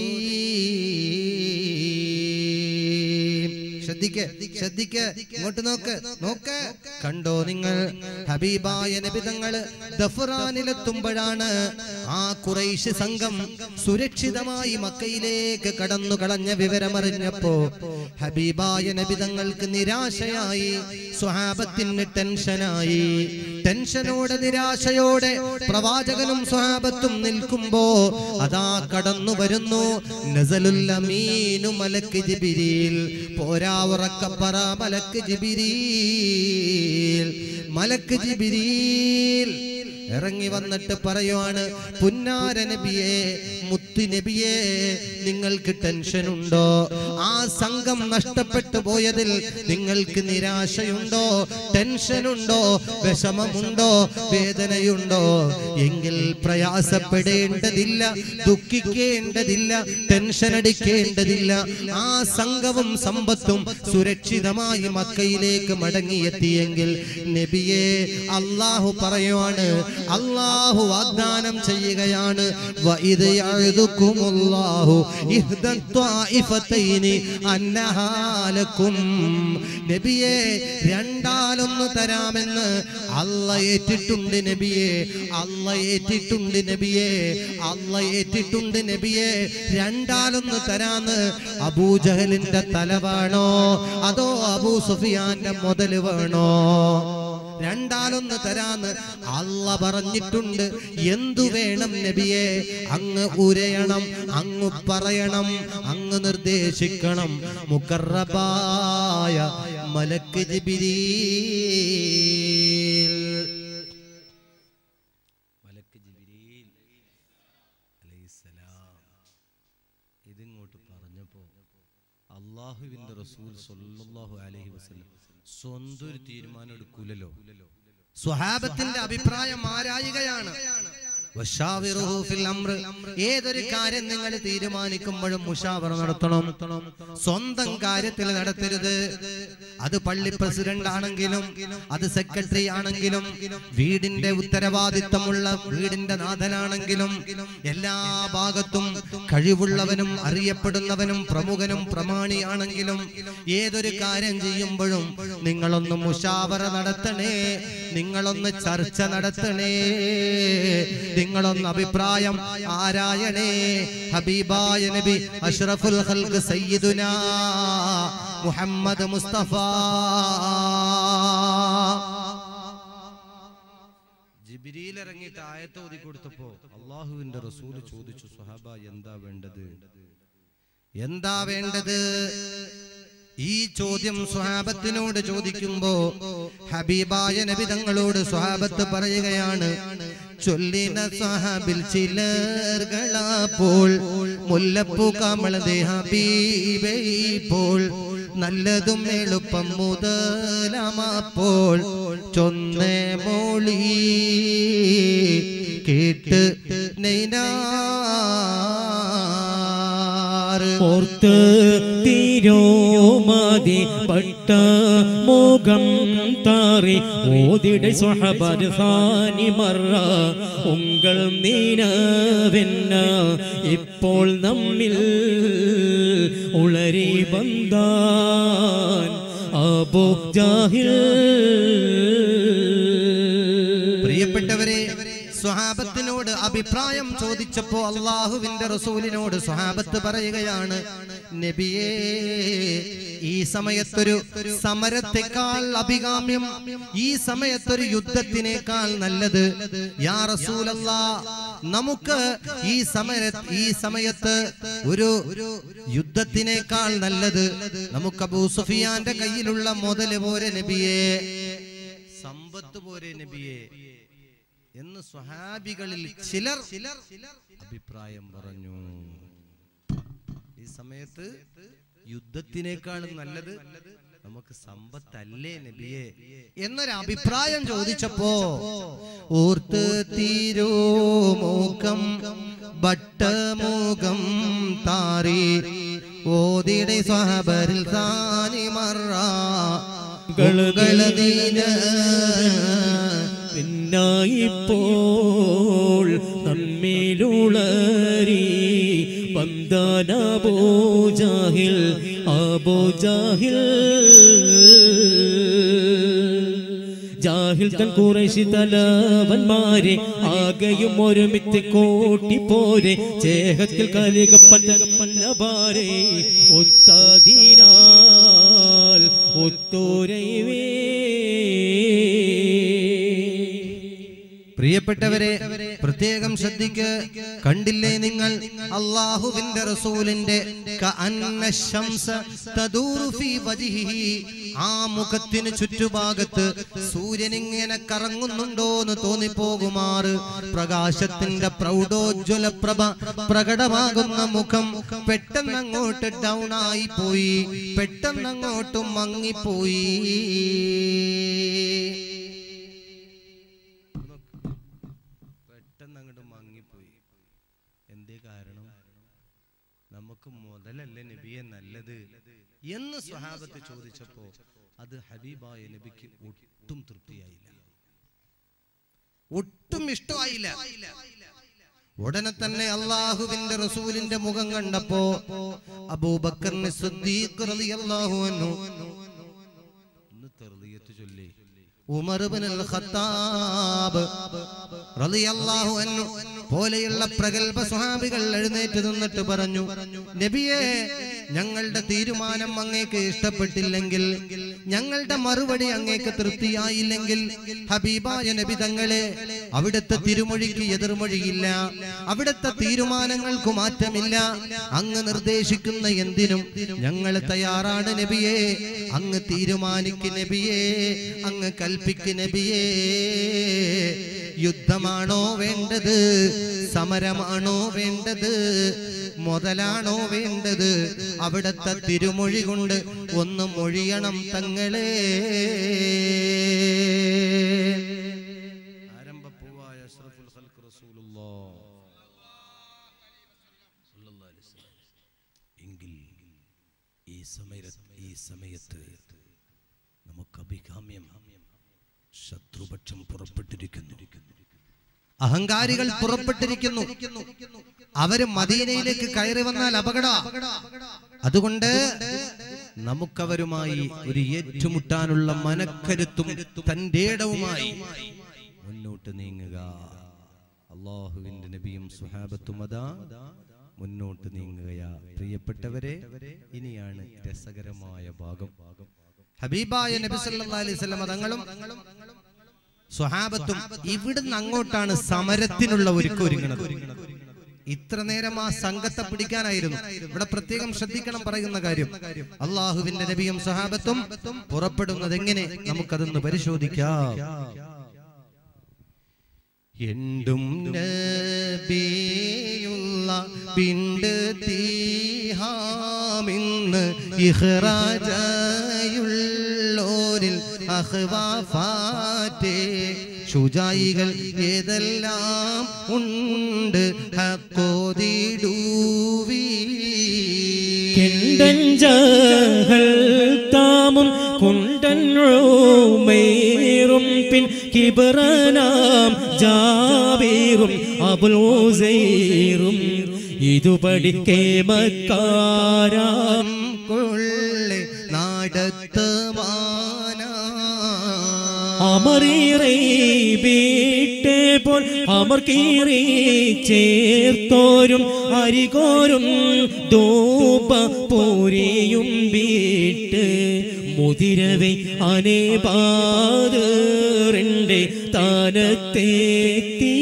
ശ്രദ്ധിക്ക് ശ്രദ്ധിക്ക് ഇങ്ങോട്ട് നോക്ക് നോക്ക് കണ്ടോ നിങ്ങൾ ഹബീബായ നബിതങ്ങള് ദഫറാനിലെത്തുമ്പോഴാണ് ആ കുറൈശ് സംഘം സുരക്ഷിതമായി മക്കയിലേക്ക് കടന്നു കളഞ്ഞ വിവരമറിഞ്ഞപ്പോ ഹബീബായ നബിതങ്ങൾക്ക് നിരാശയായി സ്വഹാബത്തിന് ടെൻഷനായി ടെൻഷനോടെ നിരാശയോടെ പ്രവാചകനും സ്വഹാബത്തും നിൽക്കുമ്പോ അതാ കടന്നു വരുന്നു നസലുൽ അമീനു മലക്ക് ജിബിരിൽ പോരാ ഉറക്കപ്പറ മലക്ക് ജിബിരിൽ മലക്ക് ജിബിരിൽ ഇറങ്ങി വന്നിട്ട് പറയുവാണ് പുന്നാര നബിയെ മുത്തു നബിയെ നിങ്ങൾക്ക് ടെൻഷൻ ഉണ്ടോ ആ സംഘം നഷ്ടപ്പെട്ടു പോയതിൽ നിങ്ങൾക്ക് നിരാശയുണ്ടോ ടെൻഷൻ ഉണ്ടോ വിഷമമുണ്ടോ വേദനയുണ്ടോ എങ്കിൽ പ്രയാസപ്പെടേണ്ടതില്ല ദുഃഖിക്കേണ്ടതില്ല ടെൻഷൻ അടിക്കേണ്ടതില്ല ആ സംഘവും സമ്പത്തും സുരക്ഷിതമായി മക്കയിലേക്ക് മടങ്ങിയെത്തിയെങ്കിൽ നബിയെ അള്ളാഹു പറയുവാണ് അള്ളാഹു വാഗ്ദാനം ചെയ്യുകയാണ് വഇദ് യഅദുകുമുല്ലാഹു ഇഹ്ദ ത്വാഇഫതൈനി അന്നഹാ ലക്കും നബിയെ രണ്ടാലൊന്ന് തരാമെന്ന് അല്ല ഏറ്റിട്ടുണ്ട് നബിയെ അല്ല ഏറ്റിട്ടുണ്ട് നബിയെ അല്ല ഏറ്റിട്ടുണ്ട് നബിയെ രണ്ടാലൊന്ന് തരാന്ന് അബൂജഹലിന്റെ തല വേണോ അതോ അബൂ സുഫിയാന്റെ മുതല് വേണോ രണ്ടാലൊന്ന് തരാന്ന് അല്ല പറഞ്ഞിട്ടുണ്ട് എന്തു വേണം നബിയെ അങ്ങ് ഉരയണം അങ്ങ് പറയണം അങ്ങ് നിർദ്ദേശിക്കണം മുക്കറബായ മലക്ക് ജിബിരീൽ മലക്ക് ജിബിരീൽ അലൈഹിസ്സലാം ഇതിങ്ങോട്ട് പറഞ്ഞപ്പോ അള്ളാഹുവിന്റെ റസൂൽ സല്ലല്ലാഹു അലൈഹി വസല്ലം സ്വന്തം ഒരു തീരുമാനം എടുക്കൂലല്ലോ സ്വഹാബത്തിന്റെ അഭിപ്രായം ആരായുകയാണ് വശാവിറുഹു ഫിൽ അംറ്. ഏതൊരു കാര്യം നിങ്ങൾ തീരുമാനിക്കുമ്പോഴും മുഷാവറ നടത്തണം സ്വന്തം കാര്യത്തിൽ നടത്തരുത് അത് പള്ളി പ്രസിഡന്റ് ആണെങ്കിലും അത് സെക്രട്ടറി ആണെങ്കിലും വീടിന്റെ ഉത്തരവാദിത്തമുള്ള വീടിന്റെ നാഥനാണെങ്കിലും എല്ലാ ഭാഗത്തും കഴിവുള്ളവനും അറിയപ്പെടുന്നവനും പ്രമുഖനും പ്രമാണിയാണെങ്കിലും ഏതൊരു കാര്യം ചെയ്യുമ്പോഴും നിങ്ങളൊന്ന് മുഷാവറ നടത്തണേ നിങ്ങളൊന്ന് ചർച്ച നടത്തണേ നിങ്ങളൊന്ന് അഭിപ്രായം ആരായണേ ഹബീബായ നബി അഷ്റഫുൽ ഖൽഖ് സയ്യിദുനാ മുഹമ്മദ് മുസ്തഫ ജിബിരിയിൽ ഇറങ്ങിയിട്ട് ആയത്ത് ഓതി കൊടുത്തപ്പോ അള്ളാഹുവിന്റെ റസൂൽ ചോദിച്ചു സുഹാബ എന്താ വേണ്ടത് എന്താ വേണ്ടത് ഈ ചോദ്യം സ്വഹാബത്തിനോട് ചോദിക്കുമ്പോ ഹബീബായ നബി തങ്ങളോട് സ്വഹാബത്ത് പറയുകയാണ് ചൊല്ലിന സ്വഹാബിൽ ചിലർകളപ്പോൾ മുല്ലപ്പൂ കമളതെ ഹബീബൈപ്പോൾ നല്ലതും എളുപ്പം മുതലമാപ്പോൾ ചൊന്നേ മോളി കേട്ട് നെയ്നാറ് ഓർത്ത് തിരോമതി പട്ട മുഖം താറി ഓതിടെ സ്വഹബർഹാനി മറ ഉങ്കൾ നീനവെന്ന ഇപ്പോൾ നമ്മിൽ ഉളരി ബന്ധാൻ അബോ ജാഹിൽ പ്രിയപ്പെട്ടവരെ സ്വഹാബത്തിനോട് അഭിപ്രായം ചോദിച്ചപ്പോ അള്ളാഹുവിന്റെ റസൂലിനോട് സ്വഹാബത്ത് പറയുകയാണ് നബിയേ ഈ സമയത്തൊരു സമരത്തെക്കാൾ അഭികാമ്യം ഈ സമയത്തൊരു യുദ്ധത്തിനേക്കാൾ നല്ലത് യാ റസൂലല്ലാ നമുക്ക് ഈ സമര ഈ സമയത്ത് ഒരു യുദ്ധത്തിനേക്കാൾ നല്ലത് നമുക്ക് അബൂ സുഫിയാന്റെ കയ്യിലുള്ള മുതല് പോരെ നബിയേ സമ്പത്ത് പോരെ നബിയെ എന്ന് സ്വഹാബികളിൽ ചിലർ അഭിപ്രായം പറഞ്ഞു ഈ സമയത്ത് യുദ്ധത്തിനേക്കാളും നല്ലത് നമുക്ക് സമ്പത്തല്ലേ നബിയെ എന്നൊരു അഭിപ്രായം ചോദിച്ചപ്പോ ഓർത്ത് തീരോ മൂക്കം ബട്ടമൂകം താറി ഓതിടെ സ്വഹബരിൽ താനി മറ ഗളദീന പിന്നായിപ്പോൾ നമ്മിലുളരി ബന്ധാനബോജാഹിൽ അബോജാഹിൽ ജാഹിൽ തൻ കുറേശി തലവന്മാരെ ആകെയും ഒരുമിച്ച് കോട്ടിപ്പോരെ ചേഹത്തിൽ കലികപ്പറ്റ പന്നപാരെ ഒത്തതിനാൽ ഒത്തോരൈവേ പ്രിയപ്പെട്ടവരെ പ്രത്യേകം ശ്രദ്ധിക്ക് കണ്ടില്ലേ നിങ്ങൾ അള്ളാഹുവിന്റെ റസൂലിന്റെ കഅന്ന ശംസ തദൂറു ഫീ വജ്ഹിഹി. ആ മുഖത്തിന് ചുറ്റുഭാഗത്ത് സൂര്യൻ ഇങ്ങനെ കറങ്ങുന്നുണ്ടോ എന്ന് തോന്നിപ്പോകുമാറ് പ്രകാശത്തിന്റെ പ്രൗഢോജ്വല പ്രഭ പ്രകടമാകുന്ന മുഖം പെട്ടെന്ന് അങ്ങോട്ട് ഡൗൺ ആയി പോയി പെട്ടെന്ന് അങ്ങോട്ട് മങ്ങിപ്പോയി പെട്ടെന്ന് അങ്ങോട്ട് മങ്ങിപ്പോയി എന്തേ കാരണം നമുക്ക് മുതലല്ലേ നബിയെ നല്ലത് എന്ന് സ്വഹാബത്ത് ചോദിച്ചപ്പോ അത് ഹബീബായ നബിക്ക് ഒട്ടും തൃപ്തിയായില്ല ഒട്ടും ഇഷ്ടമായില്ല ഉടനെ തന്നെ അള്ളാഹുവിന്റെ റസൂലിന്റെ മുഖം കണ്ടപ്പോ അബൂബക്കറിന് സിദ്ദീഖ് റളിയല്ലാഹു അൻഹു ഒന്ന് തെറിയത്ത് ചൊല്ലി ഉമർ ഇബ്നുൽ ഖത്താബ് റളിയല്ലാഹു അൻഹു പോലെയുള്ള പ്രഗൽഭ സ്വഹാബികൾ എഴുന്നേറ്റ് നിന്നിട്ട് പറഞ്ഞു നബിയെ ഞങ്ങളുടെ തീരുമാനം അങ്ങേക്ക് ഇഷ്ടപ്പെട്ടില്ലെങ്കിൽ ഞങ്ങളുടെ മറുപടി അങ്ങേക്ക് തൃപ്തിയായില്ലെങ്കിൽ ഹബീബായ നബി തങ്ങളെ അവിടുത്തെ തിരുമൊഴിക്ക് എതിർമൊഴിയില്ല അവിടുത്തെ തീരുമാനങ്ങൾക്ക് മാറ്റമില്ല അങ്ങ് നിർദ്ദേശിക്കുന്ന എന്തിനും ഞങ്ങൾ തയ്യാറാണ് നബിയെ അങ്ങ് തീരുമാനിക്ക് നബിയെ അങ്ങ് കൽപ്പിക്ക് നബിയേ യുദ്ധമാണോ വേണ്ടത് സമരമാണോ വേണ്ടത് മുതലാണോ വേണ്ടത് അവിടത്തെ തിരുമൊഴി കൊണ്ട് ഒന്ന് മൊഴിയണം തങ്ങളെ ആരംഭപ്പൂവായ അഷ്റഫുൽ ഖൽഖ് റസൂലുള്ളാഹ് സ്വല്ലല്ലാഹു അലൈഹി വസല്ലം. എങ്കിൽ ഈ സമയത്ത് ഈ സമയത്ത് നമുക്ക് അഭികാമ്യം ശത്രുപക്ഷം പുറപ്പെട്ടിരിക്കുന്നു അഹങ്കാരികൾ പുറപ്പെട്ടിരിക്കുന്നു അവര് മദീനയിലേക്ക് കയറി വന്നാൽ അപകട അതുകൊണ്ട് നമുക്കവരുമായി ഒരു ഏറ്റുമുട്ടാനുള്ള മനക്കരുത്തും തന്റെ ഇടവുമായി മുന്നോട്ട് നീങ്ങുക അള്ളാഹുവിന്റെ നബിയും സുഹാബത്തും അതാ മുന്നോട്ട് നീങ്ങുകയാ പ്രിയപ്പെട്ടവരെ ഇനിയാണ് രസകരമായ ഭാഗം ഹബീബായ നബി സല്ലല്ലാഹു അലൈഹി വസല്ലം തങ്ങളും സ്വഹാബത്തും ഇവിടുന്ന് അങ്ങോട്ടാണ് സമരത്തിനുള്ള ഒരുക്കം ഒരുങ്ങുന്നത് ഇത്ര നേരം ആ സംഘത്തെ പിടിക്കാനായിരുന്നു ഇവിടെ പ്രത്യേകം ശ്രദ്ധിക്കണം പറയുന്ന കാര്യം അള്ളാഹുവിന്റെ നബിയും സ്വഹാബത്തും പുറപ്പെടുന്നത് എങ്ങനെ നമുക്കതൊന്ന് പരിശോധിക്കാം എണ്ടും നബിയുള്ള പിണ്ട് തീഹാമിന്ന് ഇഹ്റാജയുള്ളോരിൽ അഹ്വാഫാറ്റേ ശുചായികൾ ഏതെല്ലാം ഉണ്ട് ഹക്കോതിടൂവീ കെണ്ടഞ്ചകൾ താമും കുണ്ടൻമേറും പിൻ കിബറനാം ജാബീറും അബുലോസൈറും ഇതു പഠിക്കേമക്കാരാം കൊള്ളെ നാടത്ത് മാനാ അമറീറേ വീട്ടേ പോൽ അമർ കീറി ചേർത്തോരും അരികോരും ധൂപ പോരെയും വീട്ട് മുതിരവേ അനേപാതറിന്റെ താനത്തേത്തി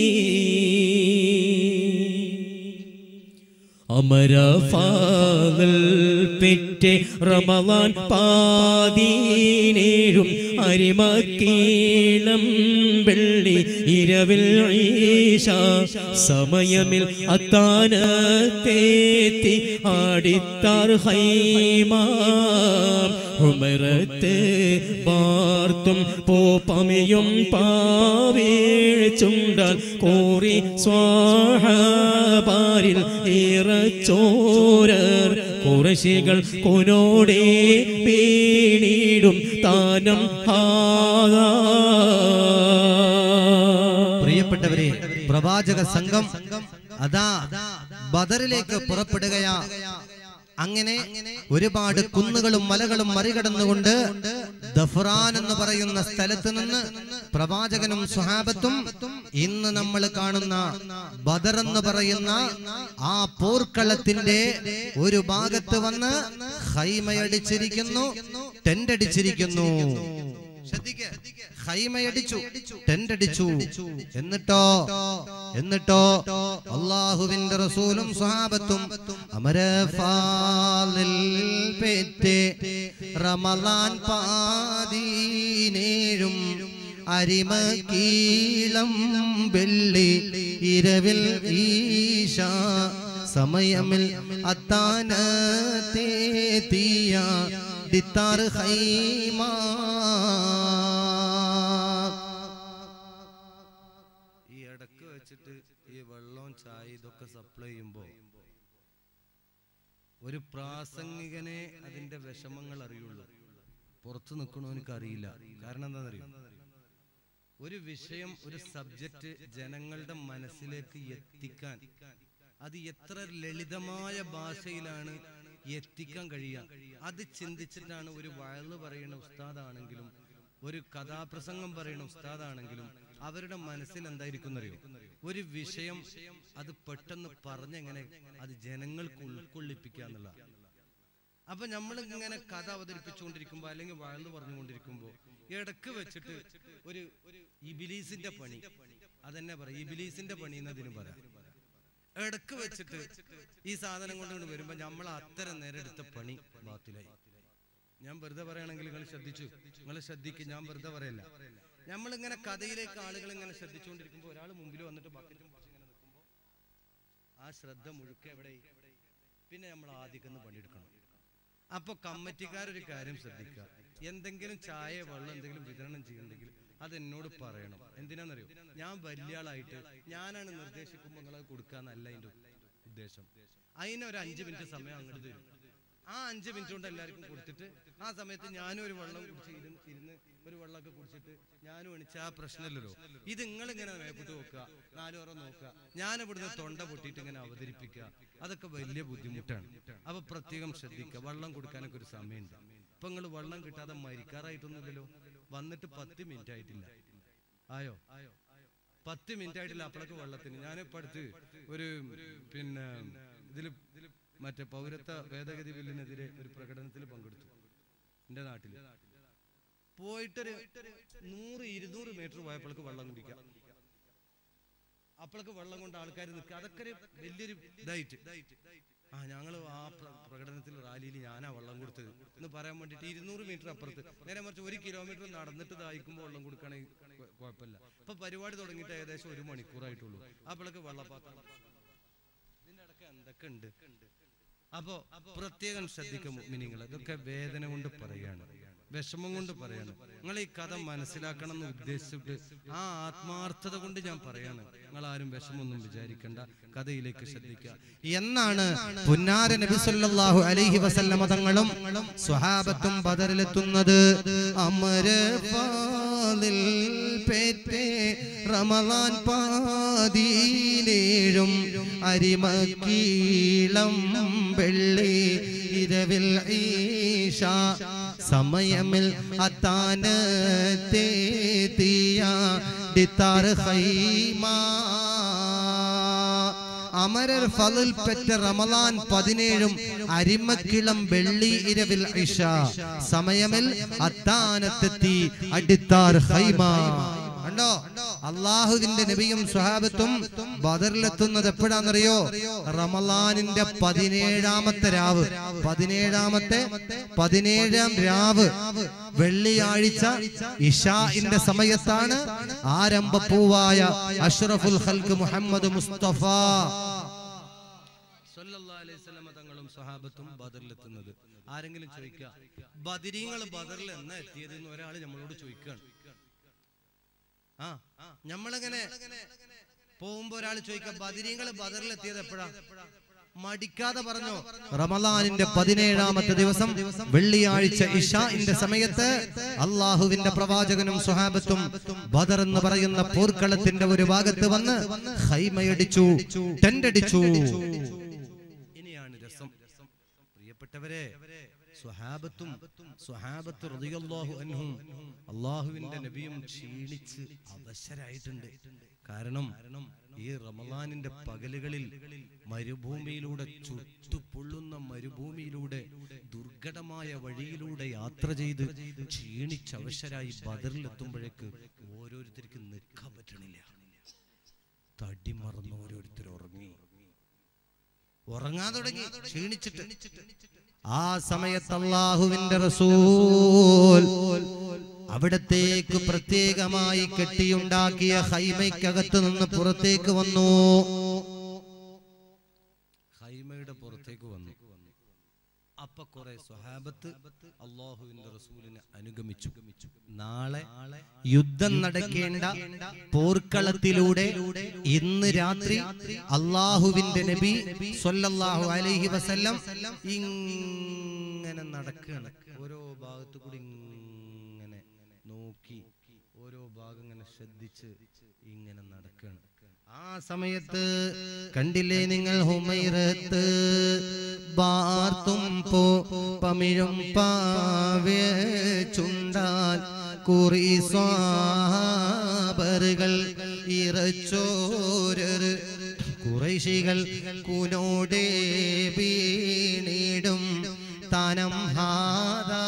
അമരഫാതൽ പെറ്റെ റമലാൻ പാതീനേഴും അരിമക്കീളം വെള്ളി ഇരവിൽ ഈശ സമയമിൽ അത്താനത്തേത്തി ആടിത്താർ ഹൈമാം ഉമരത്ത് പാർത്തും പോപ്പമയും പാവേച്ചുണ്ടാൽ കോറി സ്വാഹാരിൽ ഏറച്ചോരർ കുറശികൾ കൊനോടെ പേടിടും താനം ഹാദാ പ്രിയപ്പെട്ടവരെ പ്രവാചക സംഘം അതാ ബദറിലേക്ക് പുറപ്പെടുകയാ അങ്ങനെ ഒരുപാട് കുന്നുകളും മലകളും മറികടന്നുകൊണ്ട് ദഫ്രാൻ എന്ന് പറയുന്ന സ്ഥലത്ത് നിന്ന് പ്രവാചകനും സുഹാബത്തും ഇന്ന് നമ്മൾ കാണുന്ന ബദർ എന്ന് പറയുന്ന ആ പോർക്കളത്തിന്റെ ഒരു ഭാഗത്ത് വന്ന് ഹൈമയടിച്ചിരിക്കുന്നു ടെന്റ് അടിച്ചിരിക്കുന്നു ശ്രദ്ധിക്ക ഹൈമയടിച്ചു ടെന്റ് അടിച്ചു എന്നിട്ടോ എന്നിട്ടോ അള്ളാഹുവിന്റെ റസൂലും സ്വഹാബത്തും അമരഫാലിൽ പെറ്റ് റമലാൻ പാതീനേഴും അരിമക്കീളം വെള്ളി ഇരവിൽ ഈശ സമയമിൽ അത്താനത്തേത്തിയ ദിത്താർ ഹൈമാ ഈ ഇടക്ക് വെച്ചിട്ട് ഈ വെള്ളവും ചായ ഇതൊക്കെ സപ്ലൈ ചെയ്യുമ്പോ ഒരു പ്രാസംഗികനെ അതിന്റെ വിഷമങ്ങൾ അറിയുള്ളൂ പുറത്തു നിൽക്കണവനക്ക് അറിയില്ല കാരണം എന്താണെന്നറിയോ ഒരു വിഷയം ഒരു സബ്ജക്റ്റ് ജനങ്ങളുടെ മനസ്സിലേക്ക് എത്തിക്കാൻ അത് എത്ര ലളിതമായ ഭാഷയിലാണ് എത്തിക്കാൻ കഴിയുക അത് ചിന്തിച്ചിട്ടാണ് ഒരു വയല് പറയുന്ന ഉസ്താദാണെങ്കിലും ഒരു കഥാപ്രസംഗം പറയുന്ന ഉസ്താദാണെങ്കിലും അവരുടെ മനസ്സിൽ എന്തായിരിക്കും അറിയോ ഒരു വിഷയം അത് പെട്ടെന്ന് പറഞ്ഞെങ്ങനെ അത് ജനങ്ങൾക്ക് ഉൾക്കൊള്ളിപ്പിക്കുക എന്നുള്ള അപ്പൊ നമ്മൾ ഇങ്ങനെ കഥ അവതരിപ്പിച്ചുകൊണ്ടിരിക്കുമ്പോ അല്ലെങ്കിൽ വഴന്നു പറഞ്ഞുകൊണ്ടിരിക്കുമ്പോ ഇടക്ക് വെച്ചിട്ട് ഒരു ഇബിലീസിന്റെ പണി അതെന്നെ പറയാം ഇബിലീസിന്റെ പണി എന്നതിന് പറയാം ഇടക്ക് വെച്ചിട്ട് ഈ സാധനം കൊണ്ട് വരുമ്പോ നമ്മൾ അത്തരം നേരം എടുത്ത പണി ബാത്തിലായി ഞാൻ വെറുതെ പറയുകയാണെങ്കിൽ നിങ്ങൾ ശ്രദ്ധിച്ചു നിങ്ങൾ ശ്രദ്ധിക്കും ഞാൻ വെറുതെ പറയല്ല നമ്മളിങ്ങനെ കഥയിലേക്ക് ആളുകൾ ഇങ്ങനെ ശ്രദ്ധിച്ചുകൊണ്ടിരിക്കുമ്പോൾ ഒരാൾ മുമ്പിൽ വന്നിട്ട് ബക്കറ്റും പിടിച്ച് ഇങ്ങനെ നിൽക്കുമ്പോൾ ആ ശ്രദ്ധ മുഴുക്കെ എവിടെ പിന്നെ നമ്മൾ ആദ്യം പണിയെടുക്കണം അപ്പൊ കമ്മിറ്റിക്കാരൊരു കാര്യം ശ്രദ്ധിക്കുക എന്തെങ്കിലും ചായ വെള്ളം എന്തെങ്കിലും വിതരണം ചെയ്യുന്നുണ്ടെങ്കിൽ അത് എന്നോട് പറയണം എന്തിനാണെന്നറിയോ ഞാൻ വലിയ ആളായിട്ട് ഞാനാണ് നിർദ്ദേശിക്കുമ്പോൾ നിങ്ങളത് കൊടുക്കാന്നല്ല അതിന്റെ ഉദ്ദേശം അതിനൊരു അഞ്ച് മിനിറ്റ് സമയം അങ്ങോട്ട് തരും ആ അഞ്ച് മിനിറ്റ് കൊണ്ട് എല്ലാവർക്കും കൊടുത്തിട്ട് ആ സമയത്ത് ഞാനും ഒരു വെള്ളം കുടിച്ച് ഇരുന്ന് ഇരുന്ന് ഒരു വെള്ളമൊക്കെ കുടിച്ചിട്ട് ഞാനും എണിച്ച ആ പ്രശ്നമില്ലല്ലോ ഇത് നിങ്ങൾ ഇങ്ങനെ മേപ്പിട്ട് നോക്കുക നാലുപുറം നോക്കുക ഞാൻ ഇവിടുന്ന് തൊണ്ട പൊട്ടിയിട്ട് ഇങ്ങനെ അവതരിപ്പിക്കുക അതൊക്കെ വലിയ ബുദ്ധിമുട്ടാണ് അപ്പൊ പ്രത്യേകം ശ്രദ്ധിക്കുക വെള്ളം കൊടുക്കാനൊക്കെ ഒരു സമയമുണ്ട് ഇപ്പൊ നിങ്ങൾ വെള്ളം കിട്ടാതെ മരിക്കാറായിട്ടൊന്നുമില്ലല്ലോ വന്നിട്ട് പത്ത് മിനിറ്റ് ആയിട്ടില്ല ആയോ പത്ത് മിനിറ്റ് ആയിട്ടില്ല അപ്പോഴൊക്കെ വെള്ളത്തിന് ഞാനിപ്പോ അടുത്ത് ഒരു പിന്നെ ഇതില് മറ്റേ പൗരത്വ ഭേദഗതി ബില്ലിനെതിരെ ഒരു പ്രകടനത്തിൽ പങ്കെടുത്തു എന്റെ നാട്ടിൽ പോയിട്ടൊരു നൂറ് ഇരുന്നൂറ് മീറ്റർ പോയപ്പോഴേക്ക് വെള്ളം കുടിക്കാം അപ്പോഴൊക്കെ വെള്ളം കൊണ്ട് ആൾക്കാർ നിൽക്കുക അതൊക്കെ ഒരു വലിയൊരു ഇതായിട്ട് ആ ഞങ്ങൾ ആ പ്ര- പ്രകടനത്തിൽ റാലിയിൽ ഞാനാ വെള്ളം കൊടുത്തത് എന്ന് പറയാൻ വേണ്ടിയിട്ട് ഇരുന്നൂറ് മീറ്റർ അപ്പുറത്ത് നേരെ മറിച്ച് ഒരു കിലോമീറ്റർ നടന്നിട്ട് ദാഹിക്കുമ്പോൾ വെള്ളം കൊടുക്കുകയാണെങ്കിൽ കൊ- കുഴപ്പമില്ല ഇപ്പൊ പരിപാടി തുടങ്ങിയിട്ട് ഏകദേശം ഒരു മണിക്കൂറായിട്ടുള്ളൂ അപ്പോഴൊക്കെ വെള്ളപ്പാത്രം ഇതിന്റെ ഇടയ്ക്ക് എന്തൊക്കെ ഉണ്ട് അപ്പോ പ്രത്യേകം ശ്രദ്ധിക്കും മിനിങ്ങൾ ഇതൊക്കെ വേദന കൊണ്ട് പറയാണ് വിഷമം കൊണ്ട് പറയാണ് നിങ്ങൾ ഈ കഥ മനസ്സിലാക്കണം എന്ന് ഉദ്ദേശിച്ചിട്ട് ആ ആത്മാർത്ഥത കൊണ്ട് ഞാൻ പറയാണ് നിങ്ങൾ ആരും വിഷമൊന്നും വിചാരിക്കണ്ട കഥയിലേക്ക് ശ്രദ്ധിക്കുക എന്നാണ് പുന്നാര നബി സല്ലല്ലാഹു അലൈഹി വസല്ലമ തങ്ങളും സ്വഹാബത്തും ബദറിലെത്തുന്നത് അമര ഫാദിൽ പേറ്റേ റമളാൻ പാതീനേഴും അരിമക്കീളം വെള്ളി ഇരവിൽ ഈശ സമയമിൽ അത്താനത്തേത്തിയ ഡിത്താർ ഹൈമാ അമരർ ഫലുൽ പെറ്റ റമലാൻ പതിനേഴും അരിമക്കിളം വെള്ളി ഇരവിൽ ഇഷ സമയമിൽ അത്താനത്തെത്തി അടിത്താർ ഹൈമ കണ്ടോ അള്ളാഹുവിന്റെ നബിയും സ്വഹാബത്തും ബദറിലെത്തുന്നത് എപ്പോഴാണെന്നറിയോ റമലാനിന്റെ പതിനേഴാമത്തെ രാവ് പതിനേഴാമത്തെ പതിനേഴാം രാവ് വെള്ളിയാഴ്ച ഇഷാഇന്റെ സമയത്താണ് ആരംഭപ്പൂവായ അഷ്റഫുൽ ഖൽക്ക് മുഹമ്മദ് മുസ്തഫ സല്ലല്ലാഹു അലൈഹി വസല്ലമ തങ്ങളും സഹാബത്തും ബദറിലെത്തുന്നത് ആരെങ്കിലും ചോദിക്കുക ബദരീങ്ങൾ ബദറിൽ എന്നാ എത്തിയത് എന്ന് ഒരാൾ നമ്മളോട് ചോദിക്കുകയാണ് ആ നമ്മളെങ്ങനെ പോകുമ്പോ ഒരാൾ ചോദിക്കുക ബദരീങ്ങൾ ബദറിൽ എത്തിയത് എപ്പോഴാ മടിക്കാതെ പറഞ്ഞോ റമലാനിന്റെ പതിനേഴാമത്തെ ദിവസം വെള്ളിയാഴ്ച ഇഷാഇന്റെ സമയത്ത് അള്ളാഹുവിന്റെ പ്രവാചകനും സുഹാബത്തും ബദർ എന്ന് പറയുന്ന പോർക്കളത്തിന്റെ ഒരു ഭാഗത്ത് വന്ന് ഹൈമയടിച്ചു ടെന്റടിച്ചു ഇനിയാണ് രസം പ്രിയപ്പെട്ടവരെ സ്വഹാബത്തും സ്വഹാബത്ത് റളിയല്ലാഹു അൻഹും അള്ളാഹുവിന്റെ നബിയും ക്ഷീണിച്ച് അവശരായിട്ടുണ്ട് കാരണം ഈ റമദാനിന്റെ പകലുകളിൽ മരുഭൂമിയിലൂടെ ചുട്ടുപൊള്ളുന്ന മരുഭൂമിയിലൂടെ ദുർഘടമായ വഴിയിലൂടെ യാത്ര ചെയ്ത് ക്ഷീണിച്ചവശരായി ബദറിലെത്തുമ്പോഴേക്ക് ഓരോരുത്തർക്ക് നിൽക്കാൻ പറ്റണില്ല തടി മറന്ന് ഓരോരുത്തർ ഉറങ്ങി ഉറങ്ങാൻ തുടങ്ങി ക്ഷീണിച്ചിട്ട് ആ സമയത്ത് അള്ളാഹുവിന്റെ റസൂൽ അവിടത്തേക്ക് പ്രത്യേകമായി കെട്ടിയുണ്ടാക്കിയ ഹൈമയ്ക്കകത്ത് നിന്ന് പുറത്തേക്ക് വന്നു ഹൈമയുടെ പുറത്തേക്ക് വന്നു അപ്പൊ കുറെ സ്വഹാബത്ത് അള്ളാഹുവിന്റെ റസൂലിനെ അനുഗമിച്ചു നാളെ യുദ്ധം നടക്കേണ്ട പോർക്കളത്തിലൂടെ ഇന്ന് രാത്രി അള്ളാഹുവിന്റെ നബി സ്വല്ലല്ലാഹു അലൈഹി വസല്ലം ഇങ്ങനെ നടക്കുകയാണ് ഓരോ ഭാഗത്തു കൂടി ഇങ്ങനെ നോക്കി ഓരോ ഭാഗം ഇങ്ങനെ ശ്രദ്ധിച്ച് ഇങ്ങനെ നടക്കുകയാണ് ആ സമയത്ത് കണ്ടില്ലേ നിങ്ങൾ ഹുമൈറത്ത് ബാർത്തും പോ പമിഴും പാവ്യ ചുണ്ടാൽ കുറി സ്വാബറുകൾ ഇറച്ചോരർ കുറൈശികൾ കുനോടേ വീണിടും തനം ഹാദാ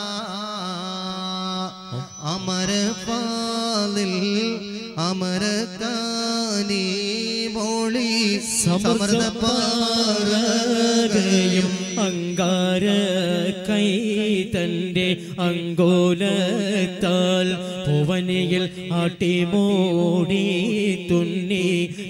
അമര പാലിൽ അമര കാനി മോളി സമൃദ്ധ സമൃദ്ധപാറകയും അങ്കാര കൈ തന്റെ അങ്കോലത്താൽ ഭുവനിയിൽ ആട്ടിമോടി തുന്നി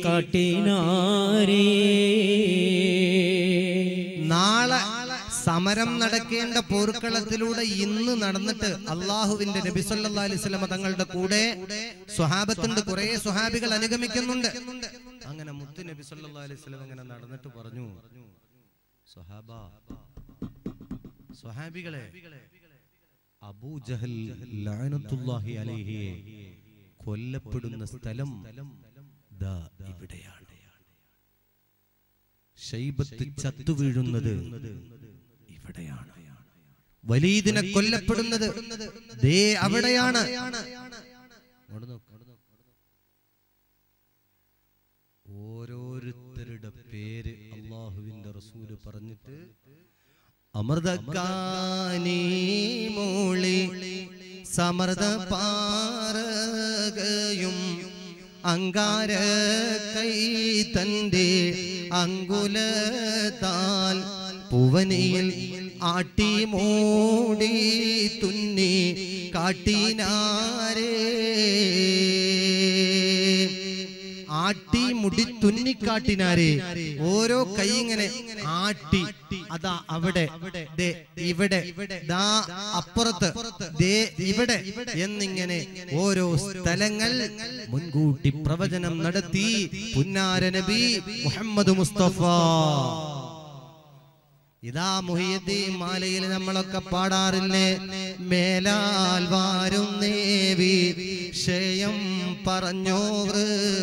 കാട്ടിനാരേ നാളെ സമരം നടക്കേണ്ട പോർക്കളത്തിലൂടെ ഇന്ന് നടന്നിട്ട് അള്ളാഹുവിന്റെ നബി സല്ലല്ലാഹു അലൈഹി വസല്ലമ തങ്ങളുടെ കൂടെ സ്വഹാബത്തുണ്ട് കുറെ സ്വഹാബികൾ അനുഗമിക്കുന്നുണ്ട് അങ്ങനെ മുത്തു നബി സല്ലല്ലാഹു അലൈഹി വസല്ലം അങ്ങനെ നടന്നിട്ട് പറഞ്ഞു സ്വഹാബ സ്വഹാബികളെ അബൂ ജഹൽ ലഅനത്തുല്ലാഹി അലൈഹിയെ കൊല്ലപ്പെടുന്ന സ്ഥലം ദാ ഇവിടെയാണ് ഷൈബത്ത് ചത്തു വീഴുന്നത് ഇവിടെയാണ് വലീദിനെ കൊല്ലപ്പെടുന്നത് ദേ അവിടെയാണ് അങ്ങോട്ട് നോക്ക്. ഓരോരുത്തരുടെ പേര് അള്ളാഹുവിന്റെ റസൂല് പറഞ്ഞിട്ട് അമൃതക്കാനി മൂളി സമൃദ്ധ പാറകയും അങ്കാര കൈ തന്റെ അങ്കുലത്താൽ പുവനിയിൽ ആട്ടി മൂടി തുന്നി കാട്ടിനാരേ ആട്ടി മുടി തുന്നിക്കാട്ടിനാരെ ഓരോ കൈ ഇങ്ങനെ ആട്ടി അതാ അവിടെ ദേ ഇവിടെ ദാ അപ്പുറത്ത് ദേ ഇവിടെ എന്നിങ്ങനെ ഓരോ സ്ഥലങ്ങൾ മുൻകൂട്ടി പ്രവചനം നടത്തി പുന്നാര നബി മുഹമ്മദ് മുസ്തഫ ഇതാ മുഹിയദ്ദീൻ മാലയിൽ നമ്മളൊക്കെ പാടാറില്ലേ മേലാൽ വാരും നേവി ക്ഷയം പറഞ്ഞോവർ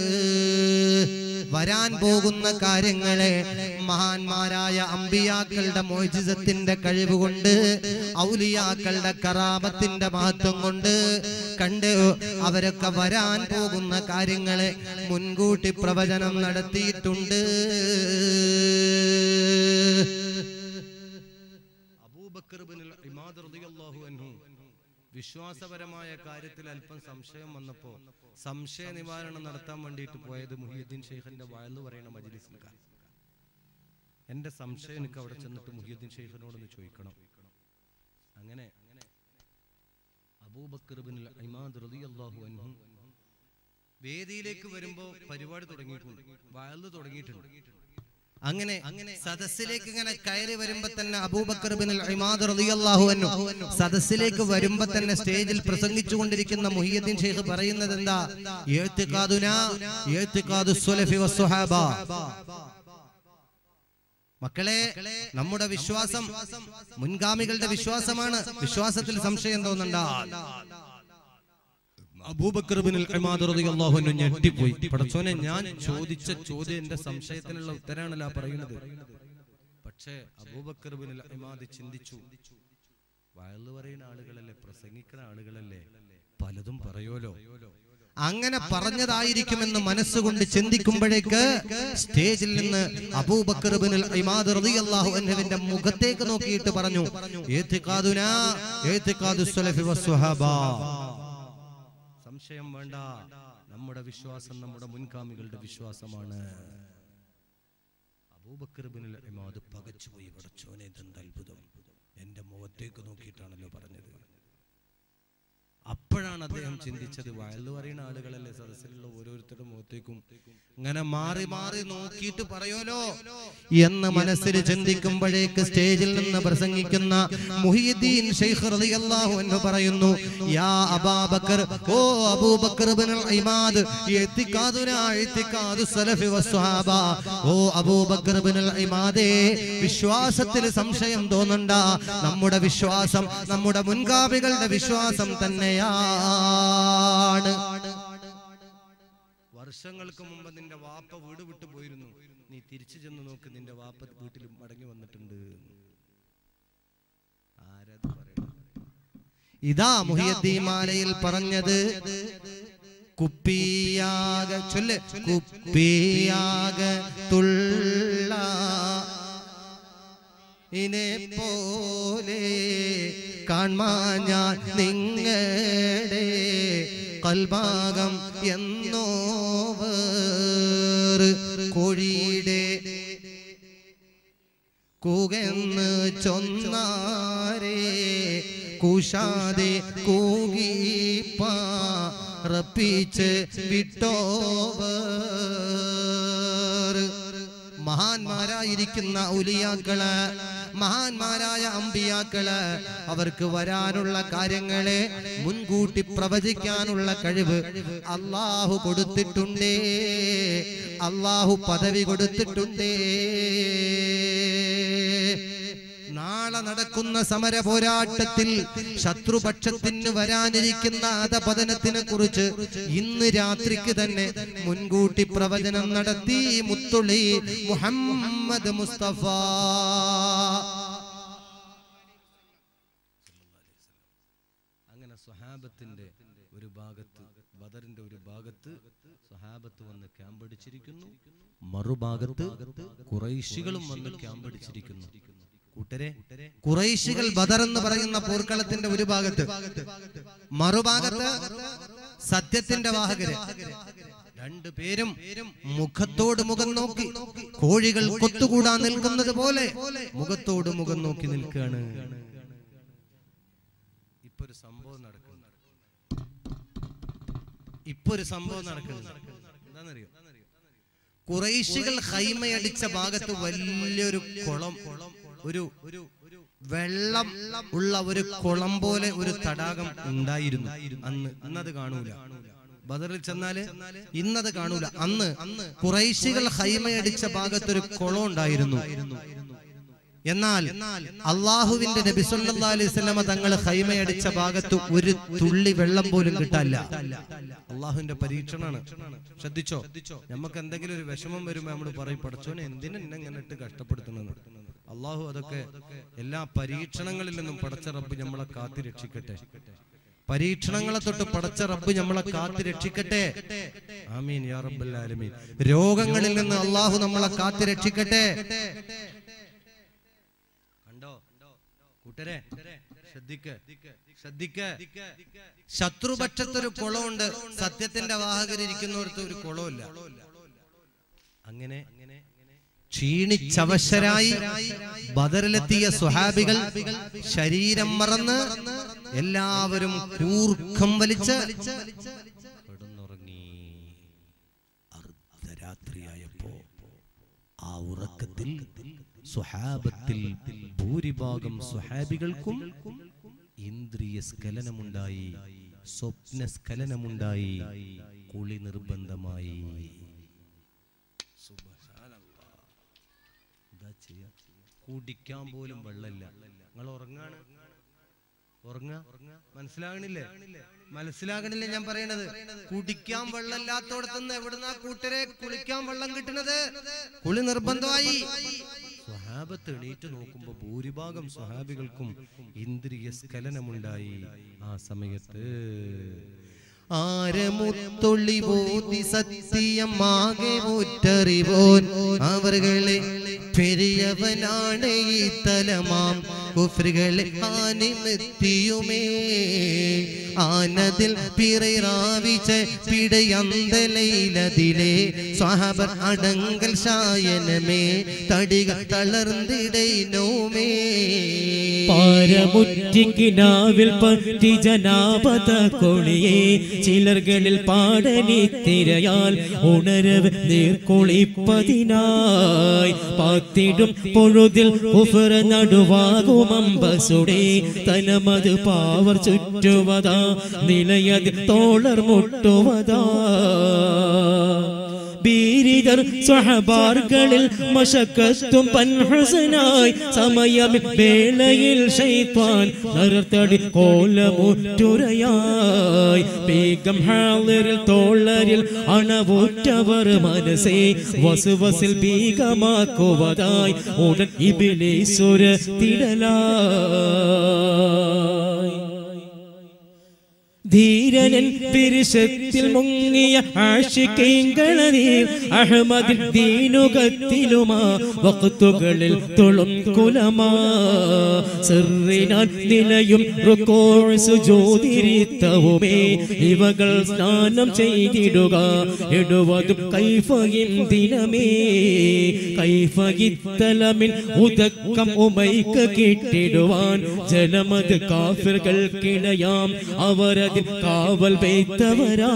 വരാൻ പോകുന്ന കാര്യങ്ങളെ മഹാന്മാരായ അമ്പിയാക്കളുടെ മോചിതത്തിന്റെ കഴിവുകൊണ്ട് ഔലിയാക്കളുടെ കറാമത്തിന്റെ മഹത്വം കൊണ്ട് കണ്ട് അവരൊക്കെ വരാൻ പോകുന്ന കാര്യങ്ങളെ മുൻകൂട്ടി പ്രവചനം നടത്തിയിട്ടുണ്ട് അബൂബക്കർ ഇബ്നുൽ ഇമാദ് റളിയല്ലാഹു അൻഹു വിശ്വാസപരമായ കാര്യത്തിൽ അല്പം സംശയം വന്നപ്പോ സംശയ നിവാരണം നടത്താൻ വേണ്ടിയിട്ട് പോയത് മുഹിയുദ്ദീൻ ഷെയ്ഖിന്റെ വയലു പറയുന്ന മജ്ലിസിൽക്കാർ എന്റെ സംശയം എനിക്ക് അവിടെ ചെന്നിട്ട് മുഹിയുദ്ദീൻ ഷെയ്ഖിനോടൊന്ന് ചോദിക്കണം അങ്ങനെ അബൂബക്കർ ഇബ്നുൽ ഇമാദ് റളിയല്ലാഹു അൻഹു വേദിയിലേക്ക് വരുമ്പോ പരിപാടി തുടങ്ങിയിട്ടുണ്ട് വയലു തുടങ്ങിയിട്ടുണ്ട് അങ്ങനെ സദസ്സിലേക്ക് ഇങ്ങനെ കയറി വരുമ്പോ തന്നെ അബൂബക്കർ ബിൻ ഇമാദ് റളിയല്ലാഹു അൻഹു സദസ്സിലേക്ക് വരുമ്പോ തന്നെ സ്റ്റേജിൽ പ്രസംഗിച്ചു കൊണ്ടിരിക്കുന്ന മുഹിയുദ്ദീൻ ഷെയ്ഖ് പറയുന്നത് എന്താ ഇഅ്തിഖാദുനാ ഇഅ്തിഖാദു സ്വലഫി വസ്സുഹാബ മക്കളെ നമ്മുടെ വിശ്വാസം മുൻഗാമികളുടെ വിശ്വാസമാണ് വിശ്വാസത്തിൽ സംശയം തോന്നണ്ട അബൂബക്കർ ബിനുൽ ഇമാദ് റളിയല്ലാഹു അൻഹു ഞെട്ടിപ്പോയി പടച്ചോനെ ഞാൻ ചോദിച്ച ചോദ്യം എന്റെ സംശയത്തിനുള്ള ഉത്തരാണല്ലോ ആ പറയുന്നത് പക്ഷേ അബൂബക്കർ ബിനുൽ ഇമാദ് ചിന്തിച്ചു വയലു പറയുന്ന ആളുകളല്ലേ പ്രസംഗിക്കുന്ന ആളുകളല്ലേ പലതും പറയോലോ അങ്ങനെ പറഞ്ഞതായിരിക്കുമെന്ന് മനസ്സുകൊണ്ട് ചിന്തിക്കുമ്പോഴേക്ക് സ്റ്റേജിൽ നിന്ന് അബൂബക്കർ ബിനുൽ ഇമാദ് റളിയല്ലാഹു അൻഹുവിന്റെ മുഖത്തേക്ക് നോക്കിയിട്ട് പറഞ്ഞു "ഇഅ്തിഖാദുനാ ഇഅ്തിഖാദു സ്വലഫി വസ്സുഹാബ." സംശയം വേണ്ട നമ്മുടെ വിശ്വാസം നമ്മുടെ മുൻഗാമികളുടെ വിശ്വാസമാണ് അബൂബക്കർ ബിനുൽ ഇമാദ് പകച്ചുപോയി പടച്ചോനെ ഇതെന്ത് അത്ഭുതം എന്റെ മുഖത്തേക്ക് നോക്കിയിട്ടാണല്ലോ പറഞ്ഞത് അപ്പോഴാണ് അദ്ദേഹം ചിന്തിച്ചത് വയലു പറയുന്ന ആളുകളല്ലേ സദസ്സിലുള്ള ഓരോരുത്തരുടെ മുഖത്തേക്കും ഇങ്ങനെ മാറി മാറി നോക്കിയിട്ട് പറയുമല്ലോ എന്ന് മനസ്സിൽ ചിന്തിക്കുമ്പോഴേക്ക് സ്റ്റേജിൽ നിന്ന് പ്രസംഗിക്കുന്ന മുഹിയുദ്ദീൻ ഷെയ്ഖ് റളിയല്ലാഹു അൻഹു പറയുന്നു യാ അബാബക്കർ ഓ അബൂബക്കർ ഇബ്നുൽ ഇമാദ് ഇത്തിഖാദുനാ ഇത്തിഖാദു സലഫി വസ്വഹാബ ഓ അബൂബക്കർ ഇബ്നുൽ ഇമാദേ വിശ്വാസത്തിൽ സംശയം തോന്നണ്ട നമ്മുടെ വിശ്വാസം നമ്മുടെ മുൻഗാമികളുടെ വിശ്വാസം തന്നെയാണ് വർഷങ്ങൾക്ക് മുമ്പ് നിന്റെ വാപ്പ വീട് വിട്ടു പോയിരുന്നു നീ തിരിച്ചു ചെന്ന് നോക്ക് നിന്റെ വാപ്പ വീട്ടിൽ മടങ്ങി വന്നിട്ടുണ്ട് ആരത് പറയണത് ഇതാ മുഹിയദ്ദീമാലയിൽ പറഞ്ഞത് കുപ്പിയാക ചൊല്ല് കുപ്പിയാക തുള്ള ഇനെ പോലെ കാൺമാഞ്ഞ നിങ്ങളുടെ കൽഭാഗം എന്നോവർ കോഴിയുടെ കൂകെന്ന് ചൊന്നാരേ കുഷാതെ കൂകിപ്പാറപ്പിച്ച് വിട്ടോവർ മഹാന്മാരായിരിക്കുന്ന ഉലിയാക്കള് മഹാന്മാരായ അമ്പിയാക്കള് അവർക്ക് വരാനുള്ള കാര്യങ്ങളെ മുൻകൂട്ടി പ്രവചിക്കാനുള്ള കഴിവ് അള്ളാഹു കൊടുത്തിട്ടുണ്ടേ അള്ളാഹു പദവി കൊടുത്തിട്ടുണ്ടേ നാളെ നടക്കുന്ന സമര പോരാട്ടത്തിൽ ശത്രുപക്ഷത്തിന് വരാനിരിക്കുന്ന അധപതനത്തിനെ കുറിച്ച് ഇന്ന് രാത്രിക്ക് തന്നെ മുൻകൂട്ടി പ്രവചനം നടത്തി മുത്തുളി മുഹമ്മദ് മുസ്തഫ അങ്ങനെ സ്വഹാബത്തിന്റെ ഒരു ഭാഗത്ത് ബദറിന്റെ ഒരു ഭാഗത്ത് സ്വഹാബത്ത് വന്ന് ക്യാമ്പടിച്ചിരിക്കുന്നു മറുഭാഗത്ത് കുറൈശികളും വന്ന് ക്യാമ്പടിച്ചിരിക്കുന്നു കൂട്ടരെ കുറൈശികൾ ബദർ എന്ന് പറയുന്ന പോർക്കളത്തിന്റെ ഒരു ഭാഗത്ത് മറുഭാഗത്ത് സത്യത്തിന്റെ വാഹകര് രണ്ടുപേരും മുഖത്തോട് മുഖം നോക്കി കോഴികൾ കൊത്തുകൂടാൻ നിൽക്കുന്നത് പോലെ മുഖത്തോട് മുഖം നോക്കി നിൽക്കുകയാണ് ഇപ്പൊ ഒരു സംഭവം നടക്കുന്നു ഇപ്പൊ ഒരു സംഭവം നടക്കുന്നു എന്താണെന്നറിയോ കുറേശികൾ ഹൈമയടിച്ച ഭാഗത്ത് വലിയൊരു കുളം ഒരു ഒരു വെള്ളം ഉള്ള ഒരു കുളം പോലെ ഒരു തടാകം ഉണ്ടായിരുന്നു അന്ന് ഇന്നത് കാണൂല ബദറിൽ ചെന്നാല് ഇന്നത് കാണൂല അന്ന് കുറേശികൾ ഹൈമയടിച്ച ഭാഗത്തൊരു കുളം ഉണ്ടായിരുന്നു എന്നാൽ അള്ളാഹുവിന്റെ നബി സല്ലല്ലാഹു അലൈഹി വസല്ലമ തങ്ങൾ ഹൈമയടിച്ച ഭാഗത്ത് ഒരു തുള്ളി വെള്ളം പോലും കിട്ടാല്ല അള്ളാഹുവിന്റെ പരീക്ഷണാണ് ശ്രദ്ധിച്ചോ നമുക്ക് എന്തെങ്കിലും ഒരു വിഷമം വരുമ്പോ നമ്മൾ പറയും പഠിച്ചോനെ എന്തിനാ എന്നെ ഇങ്ങനെ ഇട്ട് കഷ്ടപ്പെടുത്തുന്നത് അള്ളാഹു അതൊക്കെ എല്ലാ പരീക്ഷണങ്ങളിൽ നിന്നും പടച്ച റബ്ബ് നമ്മളെ കാത്തി രക്ഷിക്കട്ടെ പരീക്ഷണങ്ങളെ തൊട്ട് പടച്ച റബ്ബ് നമ്മളെ കാത്തി രക്ഷിക്കട്ടെ ആമീൻ യാ റബ്ബൽ ആലമീൻ രോഗങ്ങളിൽ നിന്ന് അള്ളാഹു നമ്മളെ കാത്തി രക്ഷിക്കട്ടെ കണ്ടോ കൂട്ടരെ ശ്രദ്ധിക്ക് ശ്രദ്ധിക്ക് ശത്രുപക്ഷത്തൊരു കുളമുണ്ട് സത്യത്തിന്റെ വാഹകരിരിക്കുന്നവർക്ക് ഒരു കുളമില്ല അങ്ങനെ ക്ഷീണിച്ചവശരായി ബദറിലെത്തിയ സുഹാബികൾ ശരീരം മറന്ന് എല്ലാവരും കൂർക്കം വലിച്ച് കിടന്നുറങ്ങി അർദ്ധരാത്രിയായപ്പോ ആ ഉറക്കത്തിൽ സുഹാബത്തിൽ ഭൂരിഭാഗം സുഹാബികൾക്കും ഇന്ദ്രിയ സ്ഖലനമുണ്ടായി സ്വപ്ന സ്ഖലനമുണ്ടായി കുളി നിർബന്ധമായി സുബ്ഹാനല്ലാഹ്. എന്താ ചെയ്യാ? കുടിക്കാൻ പോലും വെള്ളമില്ല നിങ്ങൾ ഉറങ്ങാണ് ഉറങ്ങ മനസ്സിലാകണില്ലേ മനസ്സിലാകണില്ലേ ഞാൻ പറയണത് കുടിക്കാൻ വെള്ളമില്ലാത്തോടത്തുനിന്ന് എവിടുന്നാ കൂട്ടരെ കുളിക്കാൻ വെള്ളം കിട്ടുന്നത് കുളി നിർബന്ധമായി സ്വഹാബത്ത് എണീറ്റ് നോക്കുമ്പോ ഭൂരിഭാഗം സ്വഹാബികൾക്കും ഇന്ദ്രിയ സ്ഖലനമുണ്ടായി ആ സമയത്ത് ആരമുത്തൊള്ളി ബോധി സത്യമാകെ മുറ്ററിവോൻ അവർകളെ പെരിയവനാണ് ഈ തലമാം കുഫ്രികളെ ആനിമെത്തിയുമേ ആനതിൽ പിററാവിച്ച പിടയന്തലയിലതിലെ സ്വഹബർ അടങ്കൽ ശായനമേ തടിക തളർന്നിടൈനോമേ പാരമുറ്റിക്കിനാവിൽ പറ്റി ജനാപത കൊളിയെ ചിലർകളിൽ പാടനി തിരയാൽ ഉണരവ് നീർക്കൊളിപ്പതിനായി പാത്തിടും പൊഴുതിൽ ഉഫർ നടുവാകുമമ്പസുടെ തലമത് പാവർ ചുറ്റുവതാ നിലയത് തോളർ മുട്ടുവതാ ബീരിതർ സ്വഹബാർകളിൽ മശക്കത്തും പൻഹസനായി സമയം വേളയിൽ ഷൈത്താൻ നർത്തടി കോലമുറ്റുരയായി ബീഗം ഹാളിറിൽ തോളരിൽ അണവുറ്റവർ മനസ്സേ വസുവസിൽ ബീഗമാക്കുവതായി ഉടൻ ഇബിലേശ്വര തിടലായി ധീരനൻ പിരിശത്തിൽ മുങ്ങിയ ആഷിക്കീങ്കളനീർ അഹമ്മദിൻ ദീനുകത്തിലുമാ വക്തുകളിൽ തുളും കുലമാ സിറിനാൽ നിലയും സുജോതിരിത്തവുമേ ഇവകൾ സ്നാനം ചെയ്തിടുക ഇടുവതും കൈഫയും ദിനമേ കൈഫയിത്തലമിൻ ഉദക്കം ഉമൈക്ക് കിട്ടിടുവാൻ ജലമത് കാഫിർകൾക്കിടയാം അവരതിൽ കാവൽ വെയ്ത്തവരാ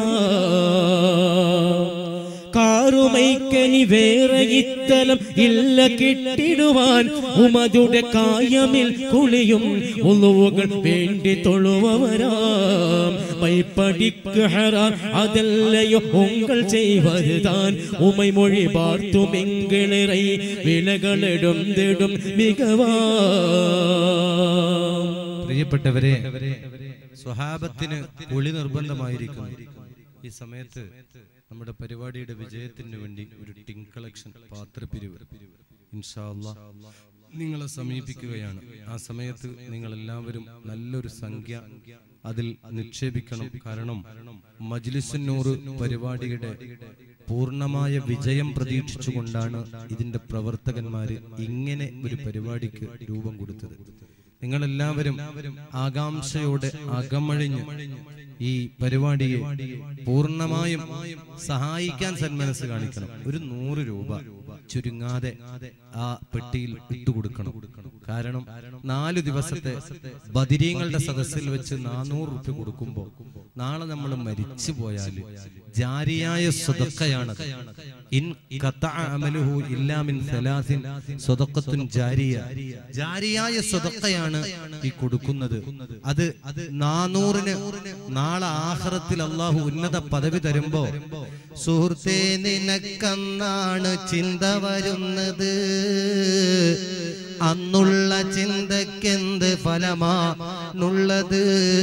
കാറുമൈക്കനി വേറെ ഇത്തലം ഇല്ല കിട്ടിടുവാൻ ഉമതുടെ കായമിൽ കുളിയും ഉളുവുകൾ വേണ്ടി തൊഴുവവരാം പൈപ്പടിക്ക് ഹറാൻ അതല്ലയോ ഉങ്കൾ ചെയ്വരുതാൻ ഉമൈ മൊഴി പാർത്തുമെങ്കിളിറൈ വിലകളിടും തിടും മികവാ പ്രിയപ്പെട്ടവരെ സ്വഹാബത്തിന് കുളി നിർബന്ധമായിരിക്കുന്നു ഈ സമയത്ത് നമ്മുടെ പരിപാടിയുടെ വിജയത്തിന് വേണ്ടി ഒരു ടിങ് കളക്ഷൻ പാത്രപ്പിരിവ് ഇൻഷാ അല്ലാ നിങ്ങളെ സമീപിക്കുകയാണ് ആ സമയത്ത് നിങ്ങൾ എല്ലാവരും നല്ലൊരു സംഖ്യ അതിൽ നിക്ഷേപിക്കണം കാരണം മജ്ലിസുന്നൂറ് പരിപാടിയുടെ പൂർണ്ണമായ വിജയം പ്രതീക്ഷിച്ചുകൊണ്ടാണ് ഇതിന്റെ പ്രവർത്തകന്മാര് ഇങ്ങനെ ഒരു പരിപാടിക്ക് രൂപം കൊടുത്തത് നിങ്ങളെല്ലാവരും ആകാംക്ഷയോടെ അകമഴിഞ്ഞ് ഈ പരിപാടിയെ പൂർണ്ണമായും സഹായിക്കാൻ സന്മനസ് കാണിക്കണം ഒരു നൂറ് രൂപ ചുരുങ്ങാതെ ആ പെട്ടിയിൽ ഇട്ടുകൊടുക്കണം കാരണം നാല് ദിവസത്തെ ബദിരീങ്ങളുടെ സദസ്സിൽ വെച്ച് നാനൂറ് റുപ്യ കൊടുക്കുമ്പോൾ നാളെ നമ്മൾ മരിച്ചു പോയാൽ ജാരിയായ സ്വതക്കയാണത് ഇൻ ഖതഅ അമലുഹു ഇല്ലാ മിൻ സലാസിൻ സ്വതക്കത്തുൻ ജാരിയ ജാരിയായ സ്വതക്കയാണ് ഈ കൊടുക്കുന്നത് അത് നാനൂറിന് നാളെ ആഖിറത്തിൽ അള്ളാഹു ഉന്നത പദവി തരുമ്പോ സുഹൃത്തെ നിനക്കന്നാണ് ചിന്ത വരുന്നത് അന്നുള്ള ചിന്തക്കെന്ത് ഫലമാണുള്ളത്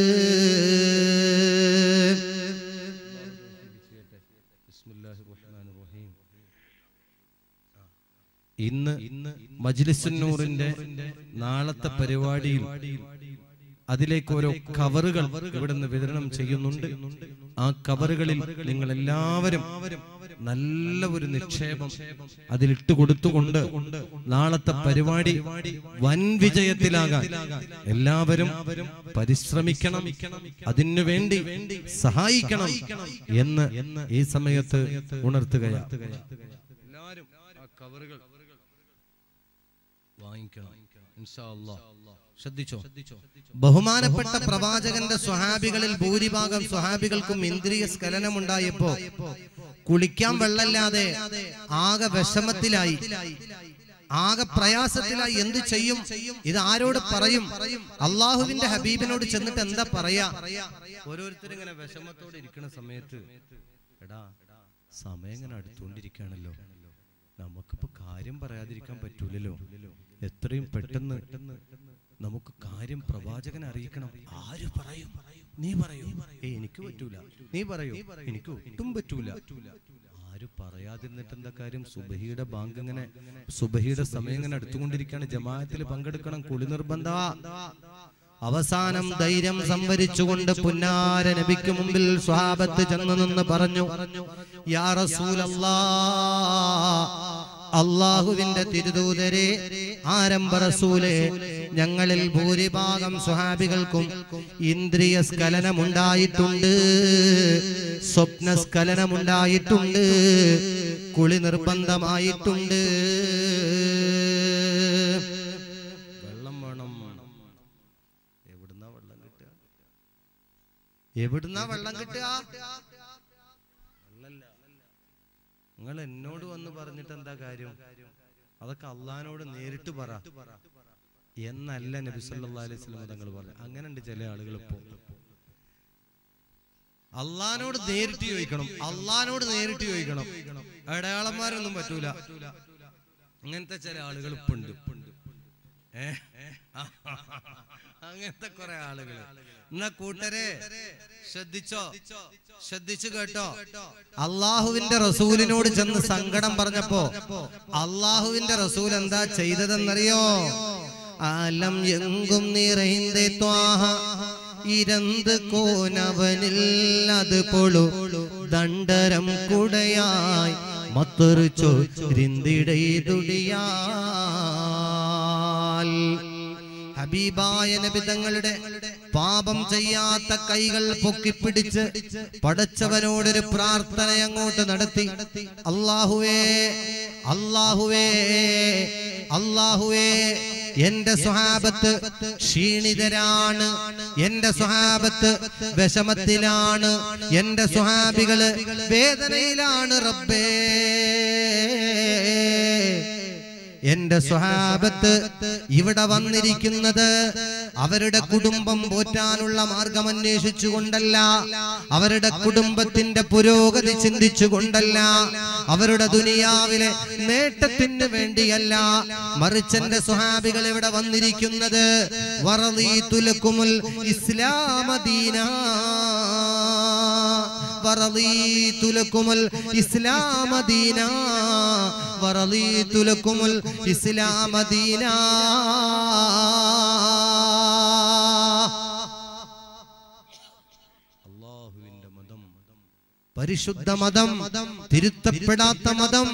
ഇന്ന് മജ്ലിസുന്നൂറിന്റെ നാളത്തെ പരിപാടിയിൽ അതിലേക്ക് ഓരോ കവറുകൾ ഇവിടുന്ന് വിതരണം ചെയ്യുന്നുണ്ട് ആ കവറുകളിൽ നിങ്ങൾ എല്ലാവരും നല്ല ഒരു നിക്ഷേപം അതിലിട്ട് കൊടുത്തുകൊണ്ട് നാളത്തെ പരിപാടി വൻ വിജയത്തിലാകാൻ എല്ലാവരും പരിശ്രമിക്കണം അതിനു വേണ്ടി സഹായിക്കണം എന്ന് ഈ സമയത്ത് ഉണർത്തുകയാണ് എല്ലാവരും ആ കവറുകൾ വാങ്ങിക്കണം ഇൻഷാ അല്ലാ. ശ്രദ്ധിച്ചോ ബഹുമാനപ്പെട്ട പ്രവാചകന്റെ സ്വഹാബികളിൽ ഭൂരിഭാഗം സ്വഹാബികൾക്കും ഇന്ദ്രിയ സ്ഖലനമുണ്ടായപ്പോ കുളിക്കാൻ വെള്ളമില്ലാതെ ആകെ വിഷമത്തിലായി ആകെ പ്രയാസത്തിലായി എന്തു ചെയ്യും ഇത് ആരോട് പറയും അള്ളാഹുവിന്റെ ഹബീബിനോട് ചെന്നിട്ട് എന്താ പറയാ ഓരോരുത്തരും ഇങ്ങനെ വിഷമത്തോടെ ഇരിക്കുന്ന സമയത്ത് എടാ സമയം ഇങ്ങനെ അടുത്തുകൊണ്ടിരിക്കുകയാണല്ലോ നമുക്കിപ്പോ കാര്യം പറയാതിരിക്കാൻ പറ്റൂലല്ലോ എത്രയും പെട്ടെന്ന് നമുക്ക് കാര്യം പ്രവാചകൻ അറിയിക്കണം ആര് പറയും നീ പറയൂ ഏ എനിക്ക് പറ്റൂല നീ പറയൂ എനിക്ക് ഒട്ടും പറ്റൂല ആര് പറയാതിരുന്നിട്ട് എന്താ കാര്യം സുബഹിയുടെ ബാങ്ക് ഇങ്ങനെ സുബഹിയുടെ സമയം ഇങ്ങനെ അടുത്തുകൊണ്ടിരിക്കുകയാണ് ജമാഅത്തിൽ പങ്കെടുക്കണം കുളി നിർബന്ധ അവസാനം ധൈര്യം സംഭരിച്ചുകൊണ്ട് പുന്നാര നബിക്ക് മുമ്പിൽ സ്വഹാബത്ത് ചെന്ന് നിന്ന് പറഞ്ഞു യാ റസൂലല്ലാ അള്ളാഹുവിന്റെ തിരുദൂതരെ ആരംഭ റസൂലെ ഞങ്ങളിൽ ഭൂരിഭാഗം സ്വഹാബികൾക്കും ഇന്ദ്രിയ സ്ഖലനമുണ്ടായിട്ടുണ്ട് സ്വപ്ന സ്ഖലനമുണ്ടായിട്ടുണ്ട് കുളി നിർബന്ധമായിട്ടുണ്ട് വെള്ളം വേണം എവിടുന്നാ വെള്ളം കിട്ടുക എവിടുന്നാ വെള്ളം കിട്ടുക വെള്ളല്ല നിങ്ങൾ എന്നോട് വന്ന് പറഞ്ഞിട്ട് എന്താ കാര്യം അതൊക്കെ അള്ളഹാനോട് നേരിട്ട് പറ എന്നല്ല നബി സല്ലല്ലാഹു അലൈഹി വസല്ലം തങ്ങൾ പറഞ്ഞു അങ്ങനെ ഉണ്ട് ചില ആളുകൾ ഇപ്പോ അള്ളഹാനോട് നേരിട്ട് ചോദിക്കണം അള്ളഹാനോട് നേരിട്ട് ചോദിക്കണം അടയാളന്മാരൊന്നും പറ്റൂല അങ്ങനത്തെ ചില ആളുകൾ ഇപ്പൊ ഉണ്ട് ഏ അങ്ങനത്തെ കുറെ ആളുകൾ എന്നാ കൂട്ടരെ ശ്രദ്ധിച്ചോ ശ്രദ്ധിച്ചു കേട്ടോ അള്ളാഹുവിന്റെ റസൂലിനോട് ചെന്ന് സങ്കടം പറഞ്ഞപ്പോ അള്ളാഹുവിന്റെ റസൂൽ എന്താ ചെയ്തതെന്നറിയോ ആലം എങ്കും നിറൈന്തേ ത്വാഹ ഇരന്ത് കോനവനിൽ അത് പൊളു ദണ്ഡരം കുടയായി മത്തൊറിച്ചോ തുടിയാൽ ഹബീബായ നബി തങ്ങളുടെ പാപം ചെയ്യാത്ത കൈകൾ പൊക്കിപ്പിടിച്ച് പടച്ചവനോടൊരു പ്രാർത്ഥന അങ്ങോട്ട് നടത്തി അള്ളാഹുവേ അള്ളാഹുവേ അള്ളാഹുവേ എന്റെ സ്വഹാബത്ത് ക്ഷീണിതരാണ് എന്റെ സ്വഹാബത്ത് വിഷമത്തിലാണ് എന്റെ സ്വഹാബികള് വേദനയിലാണ് റബ്ബേ എന്റെ സ്വഹാബത്ത് ഇവിടെ വന്നിരിക്കുന്നത് അവരുടെ കുടുംബം പോറ്റാനുള്ള മാർഗം അന്വേഷിച്ചുകൊണ്ടല്ല അവരുടെ കുടുംബത്തിന്റെ പുരോഗതി ചിന്തിച്ചുകൊണ്ടല്ല അവരുടെ ദുനിയാവിലെ നേട്ടത്തിന് വേണ്ടിയല്ല മറിച്ച് എന്റെ സ്വഹാബികൾ ഇവിടെ വന്നിരിക്കുന്നത് വറളീതുലക്കുമുൽ ഇസ്ലാമദീന ورضيت لكم الإسلام دينا ورضيت لكم الإسلام دينا അള്ളാഹുവിന്റെ മതം പരിശുദ്ധ മതം തിരുത്തപ്പെടാത്ത മതം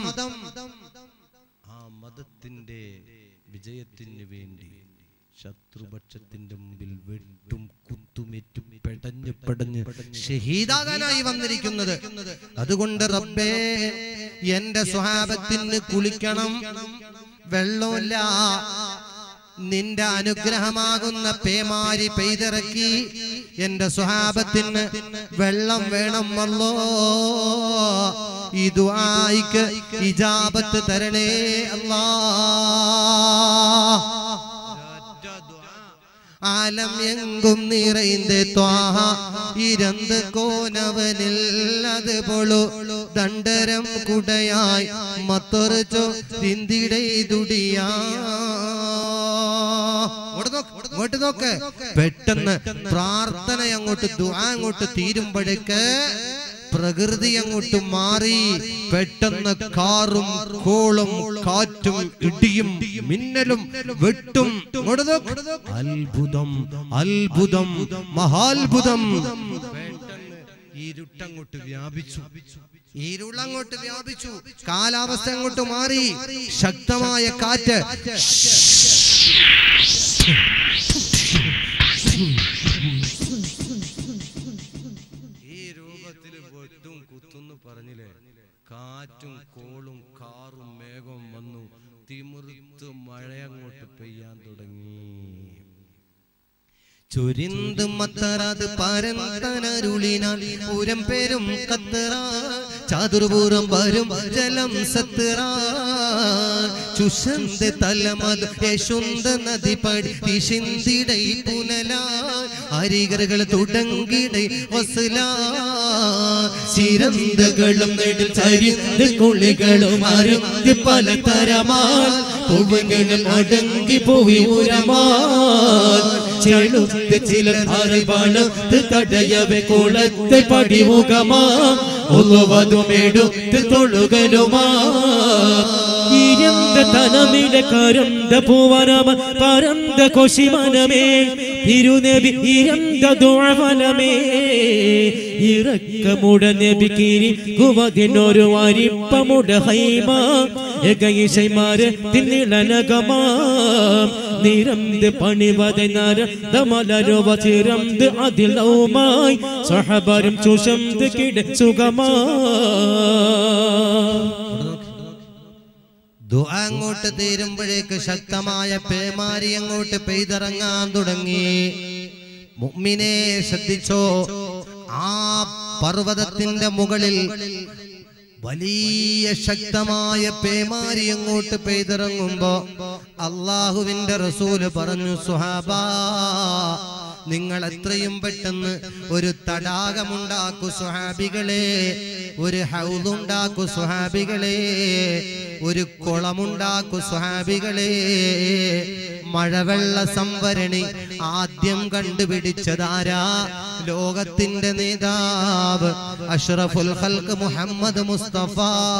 ആ മതത്തിന്റെ വിജയത്തിന് വേണ്ടി ശത്രുപക്ഷത്തിന്റെ മുമ്പിൽ വെട്ടും കുത്തുമേറ്റും പെടഞ്ഞ് പെടഞ്ഞ് ഷഹീദാകാനായി വന്നിരിക്കുന്നത് അതുകൊണ്ട് റബ്ബേ എന്റെ സ്വഹാബത്തിന് കുളിക്കണം വെള്ളമില്ല നിന്റെ അനുഗ്രഹമാകുന്ന പേമാരി പെയ്തിറക്കി എന്റെ സ്വഹാബത്തിന് വെള്ളം വേണം അല്ലോ ഈ ദുആയിക്ക് ഇജാബത്ത് തരണേ അല്ലാ ആലം എങ്കും നിറൈந்து ത്വാഹ ഇരന്ത് കോനവനിൽ അത് പൊളു ദണ്ഡരം കുടയായി മത്തൊറച്ചോ തിന്തിടേ ദുടിയാ ഇങ്ങോട്ട് നോക്ക് പെട്ടെന്ന് പ്രാർത്ഥന അങ്ങോട്ട് ദുആ അങ്ങോട്ട് തീരുമ്പോഴേക്ക് പ്രകൃതി അങ്ങോട്ട് മാറി പെട്ടെന്ന് കാറും കോളും കാറ്റും ഇടിയും മിന്നലും വെട്ടും ഇങ്ങോട്ട് നോക്ക്. അത്ഭുതം അത്ഭുതം മഹാത്ഭുതം പെട്ടെന്ന് ഇരുട്ടങ്ങോട്ട് വ്യാപിച്ചു ഇരുളങ്ങോട്ട് വ്യാപിച്ചു കാലാവസ്ഥ അങ്ങോട്ട് മാറി ശക്തമായ കാറ്റ് ഈ രൂപത്തിൽ വെട്ടും കുത്തുന്നു പറഞ്ഞില്ലേ കാറ്റും കോളും കാറും മേഘവും വന്നു തിമിർത്ത് മഴയങ്ങോട്ട് പെയ്യാൻ തുടങ്ങി ചുരിന്ത് മത്തറത് പരന്തനരുളിനാൽ പൂരം പേരും കത്തറ ചാതുർപൂരം വരും ജലം സത്തറ ചുഷന്ത് തലമത് യശുന്ത നദി പടി തിശിന്തിടൈ പുനല അരികറുകൾ തുടങ്ങിടൈ വസല ചിരന്തകളും നെടിൽ ചരിന്ത് കുളികളും അരുന്തി പല തരമാൽ പൂവങ്ങളും അടങ്ങി പോയി ഉരമാൽ ചെളുത്ത് ചില ധാരവാളത്ത് തടയവെ കുളത്തെ പടിമുഖമാ ഒന്നുവതുമെടുത്ത് തൊഴുകലുമാ ഇരുந்த തനമിലെ കരந்த പൂവനമ പരந்த കൊശിമനമേ തിരുനബി ഇരന്ത ദുഴഫലമേ ഇറക്കമുട നബി കിരി കുവതിനൊരു അരിപ്പമുട ഹൈമ എകയിശൈമാര് തിന്നിളനകമാ നിരന്ത് പണിവതനാര ദമലരുവ ചിരന്ത് അതിലവുമായി സഹബരും ചുഷന്ത് കിട സുഖമാ ദുആ അങ്ങോട്ട് തീരുമ്പോഴേക്ക് ശക്തമായ പേമാരി അങ്ങോട്ട് പെയ്തിറങ്ങാൻ തുടങ്ങി മുഅ്മിനെ ശ്രദ്ധിച്ചോ ആ പർവ്വതത്തിന്റെ മുകളിൽ വലിയ ശക്തമായ പേമാരി അങ്ങോട്ട് പെയ്തിറങ്ങുമ്പോ അള്ളാഹുവിന്റെ റസൂല് പറഞ്ഞു സുഹാബാ നിങ്ങൾ എത്രയും പെട്ടെന്ന് ഒരു തടാകമുണ്ടാക്കു സുഹാബികളെ ഒരു ഹൗലുണ്ടാക്കു സുഹാബികളെ ഒരു കുളമുണ്ടാക്കു സുഹാബികളെ മഴവെള്ള സംഭരണി ആദ്യം കണ്ടുപിടിച്ചതാരാ ലോകത്തിന്റെ നേതാവ് അഷ്റഫുൽ ഖൽക്ക് മുഹമ്മദ് മുസ്തഫ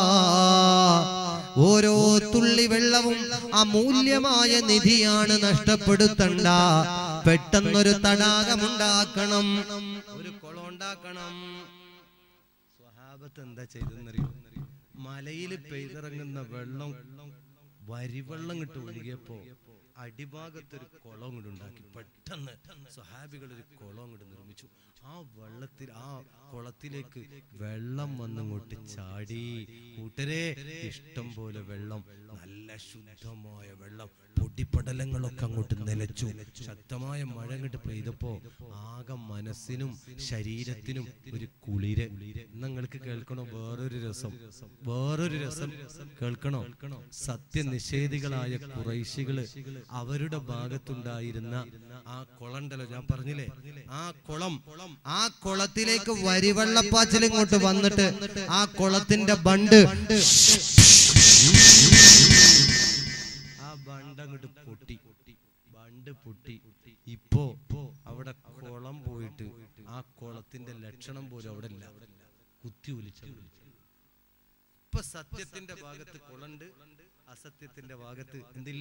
ഓരോ തുള്ളി വെള്ളവും അമൂല്യമായ നിധിയാണ് നഷ്ടപ്പെടുത്തണ്ട പെട്ടെന്നൊരു തടാകമുണ്ടാക്കണം ഒരു കുളം ഉണ്ടാക്കണം സ്വഹാബത്ത് എന്താ ചെയ്തെന്നറിയോ മലയിൽ പെയ്തിറങ്ങുന്ന വെള്ളം വരിവെള്ളം കിട്ട് ഒഴുകിയപ്പോ അടിഭാഗത്തൊരു കുളം ഇങ്ങോട്ട് ഉണ്ടാക്കി പെട്ടെന്ന് സ്വഹാബികൾ ഒരു കുളം ഇങ്ങോട്ട് നിർമ്മിച്ചു ആ വെള്ളത്തിൽ ആ കുളത്തിലേക്ക് വെള്ളം വന്നിങ്ങോട്ട് ചാടി കൂട്ടരെ ഇഷ്ടം പോലെ വെള്ളം നല്ല ശുദ്ധമായ വെള്ളം പൊടിപ്പടലങ്ങളൊക്കെ അങ്ങോട്ട് നിലച്ചു ശക്തമായ മഴ അങ്ങോട്ട് പെയ്തപ്പോ ആകെ മനസ്സിനും ശരീരത്തിനും ഒരു കുളിര് നിങ്ങൾക്ക് കേൾക്കണോ വേറൊരു രസം വേറൊരു രസം കേൾക്കണോ സത്യനിഷേധികളായ കുറൈശികള് അവരുടെ ഭാഗത്തുണ്ടായിരുന്ന ആ കുളണ്ടല്ലോ ഞാൻ പറഞ്ഞില്ലേ ആ കുളം ആ കുളത്തിലേക്ക് വരിവെള്ളപ്പാച്ചിൽ ഇങ്ങോട്ട് വന്നിട്ട് ആ കുളത്തിന്റെ ബണ്ട് ആ ബണ്ട് അങ്ങോട്ട് പൊട്ടി ബണ്ട് പൊട്ടി ഇപ്പോ അവിടെ കുളം പോയിട്ട് ആ കുളത്തിന്റെ ലക്ഷണം പോലും അവിടെ ഇല്ല കുത്തി ഒലിച്ച ഇപ്പൊ സത്യത്തിന്റെ ഭാഗത്ത് കുളണ്ട് അസത്യത്തിന്റെ ഭാഗത്ത് എന്തില്ല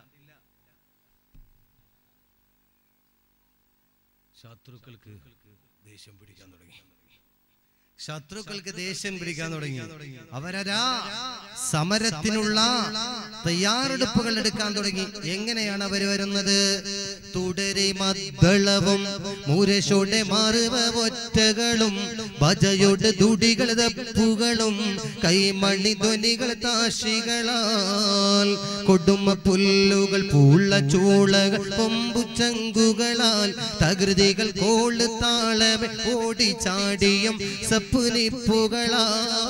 ശത്രുക്കൾക്ക് ദേഷ്യം പിടിക്കാൻ തുടങ്ങി ശത്രുക്കൾക്ക് ദേഷ്യം പിടിക്കാൻ തുടങ്ങി അവരരാ സമരത്തിനുള്ള തയ്യാറെടുപ്പുകൾ എടുക്കാൻ തുടങ്ങി എങ്ങനെയാണ് അവർ വരുന്നത് തുടരെ മദ്ദളവും മൂരശോടെ മാറുവ ഒറ്റകളും ഭജയുടെ ദുടികൾ തപ്പുകളും കൈമണി ധ്വനികൾ താശികളാൽ കൊടുമ പുല്ലുകൾ പൂള്ള ചൂളകൾ കൊമ്പുചങ്കുകളാൽ തകൃതികൾ കോള് താളവെ ഓടി ചാടിയും സപ്പുനിപ്പുകളാ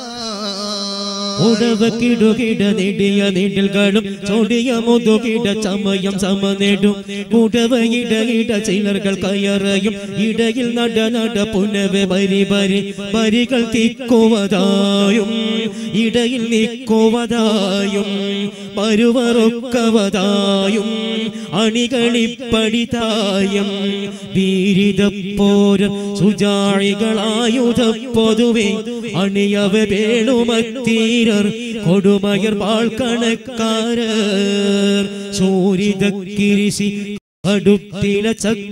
ഉടവക്കിടുകിട നെടിയ നെടിൽകളും ചൊടിയ മുതുകിട ചമയം സമനേടും ഉടവയിട ഇട ചിലർകൾ കയറയും ഇടയിൽ നട നട പുനവെ വരി വരി വരികൾ തിക്കുവതായും ഇടയിൽ നിൽക്കുവതായും പരുവറൊക്കവതായും അണികളിപ്പടിതായും വീരിതപ്പോരും സുജാഴികളായുധ പൊതുവെ അണിയവ വേണുമത്തീരർ കൊടുമയർ പാൾക്കണക്കാരർ സൂരിതക്കിരിശി അടുത്തില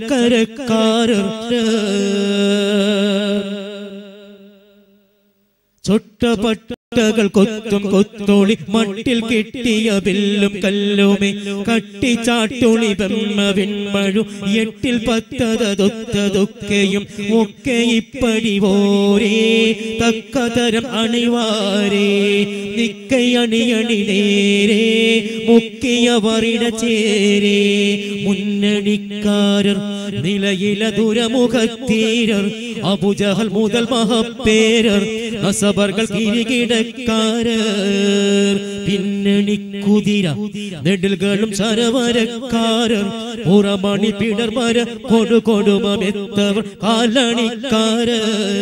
ചക്കരക്കാരർ ചൊട്ടപട്ടകൾ കൊത്തും കൊത്തോളി മട്ടിൽ കിട്ടിയ വില്ലും കല്ലുമേ കട്ടിച്ചാട്ടുളി വെമ്മ വിൺമഴു എട്ടിൽ പത്തതൊത്തതൊക്കെയും ഒക്കെ ഇപ്പടി പോരേ തക്കതരം അണിവാരേ നിക്കയണിയണി നേരേ മുക്കിയവറിട ചേരേ മുന്നണിക്കാരർ നിലയില ദുരമുഖത്തീരർ അബുജഹൽ മുതൽ മഹപ്പേരർ അസബർകൾ കിരികിടക്കാരർ പിന്നണി കുതിര നെടിൽകളും ശരവരക്കാരർ പുറമണി പിടർമര കൊടു കൊടുമെത്തവർ കാലണിക്കാരർ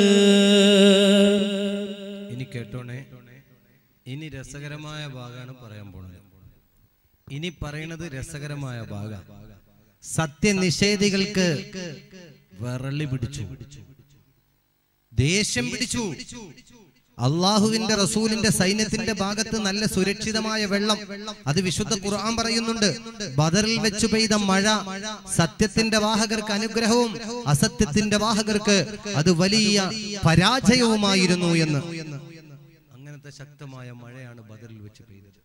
ഇനി കേട്ടോണേ ഇനി രസകരമായ ഭാഗമാണ് പറയാൻ പോണത് ഇനി പറയണത് രസകരമായ ഭാഗ സത്യനിഷേധികൾക്ക് വിറളി പിടിച്ചു ദേഷ്യം പിടിച്ചു അള്ളാഹുവിന്റെ റസൂലിന്റെ സൈന്യത്തിന്റെ ഭാഗത്ത് നല്ല സുരക്ഷിതമായ വെള്ളം അത് വിശുദ്ധ ഖുർആൻ പറയുന്നുണ്ട് ബദറിൽ വെച്ച് പെയ്ത മഴ സത്യത്തിന്റെ വാഹകർക്ക് അനുഗ്രഹവും അസത്യത്തിന്റെ വാഹകർക്ക് അത് വലിയ പരാജയവുമായിരുന്നു എന്ന് അങ്ങനത്തെ ശക്തമായ മഴയാണ് ബദറിൽ വെച്ച് പെയ്തത്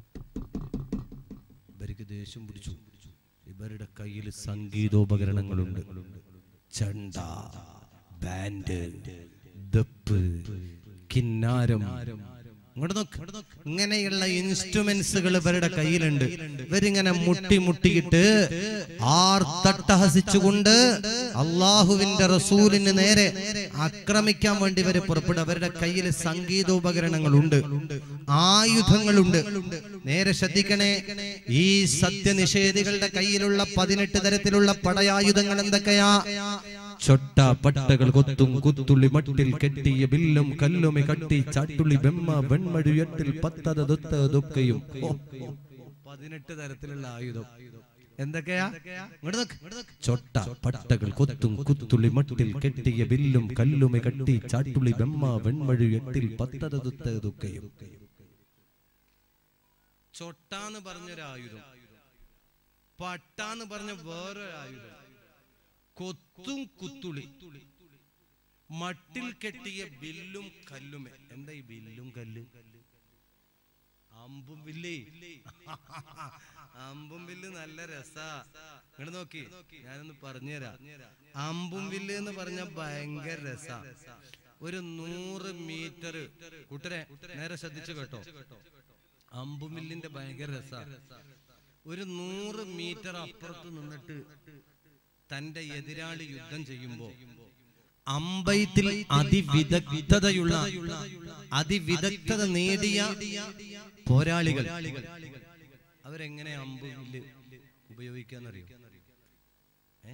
ഇവർക്ക് ദേഷ്യം പിടിച്ചു ഇവരുടെ കയ്യിൽ സംഗീതോപകരണങ്ങളുണ്ട് ചെണ്ട ബാൻഡ് ദപ്പ് കിന്നാരം ഇങ്ങോട്ട് നോക്ക് ഇങ്ങനെയുള്ള ഇൻസ്ട്രുമെന്റ്സുകൾ ഇവരുടെ കയ്യിലുണ്ട് ഇവരിങ്ങനെ മുട്ടി മുട്ടിയിട്ട് ആർത്തട്ടഹസിച്ചുകൊണ്ട് അള്ളാഹുവിന്റെ റസൂലിന് നേരെ ആക്രമിക്കാൻ വേണ്ടി ഇവര് പുറപ്പെടും അവരുടെ കയ്യിൽ സംഗീതോപകരണങ്ങളുണ്ട് ആയുധങ്ങളുണ്ട് നേരെ ശ്രദ്ധിക്കണേ ഈ സത്യനിഷേധികളുടെ കയ്യിലുള്ള പതിനെട്ട് തരത്തിലുള്ള പടയായുധങ്ങൾ എന്തൊക്കെയാ ചൊട്ട പട്ടകൾ കൊത്തും കുത്തുള്ളി മട്ടിൽ കെട്ടിയ ബില്ലും കല്ലുമി കട്ടി ചാട്ടുള്ളി ബെമ്മ വെൺമഴുയട്ടിൽ പത്തത ദൊത്തതൊക്കെയും പതിനെട്ട് തരത്തിലുള്ള ആയുധം എന്തൊക്കെയാ ഇങ്ങോട്ട് നോക്ക്. ചൊട്ട പട്ടകൾ കൊത്തും കുത്തുള്ളി മട്ടിൽ കെട്ടിയ ബില്ലും കല്ലുമി കട്ടി ചാട്ടുള്ളി ബെമ്മ വെൺമഴുയട്ടിൽ പത്തത ദൊത്തതൊക്കെയും ചൊട്ടാന്ന് പറഞ്ഞൊരു ആയുധം പട്ടാന്ന് പറഞ്ഞ വേറൊരു ആയുധം കൊത്തും കുത്തുളി മട്ടിൽ കെട്ടിയ ബില്ലും കല്ലുമേ എന്താ ഈ ബില്ലും കല്ലും അമ്പും വില്ലേ അമ്പും വില്ല് നല്ല രസാ ഇങ്ങോട്ട് നോക്കി ഞാനൊന്ന് പറഞ്ഞുതരാം അമ്പും വില്ല് എന്ന് പറഞ്ഞ ഭയങ്കര രസാ ഒരു നൂറ് മീറ്റർ കൂട്ടരെ നേരെ ശ്രദ്ധിച്ചു കേട്ടോ അമ്പും വില്ലിന്റെ ഭയങ്കര രസാ ഒരു നൂറ് മീറ്റർ അപ്പുറത്ത് നിന്നിട്ട് തന്റെ എതിരാളി യുദ്ധം ചെയ്യുമ്പോ അമ്പയത്തിൽ അതിവിദഗ്ധതയുള്ള അതിവിദഗ്ധത നേടിയ പോരാളികൾ അവരെങ്ങനെ അമ്പ് വില്ല് ഉപയോഗിക്കാന്നറിയോ ഏ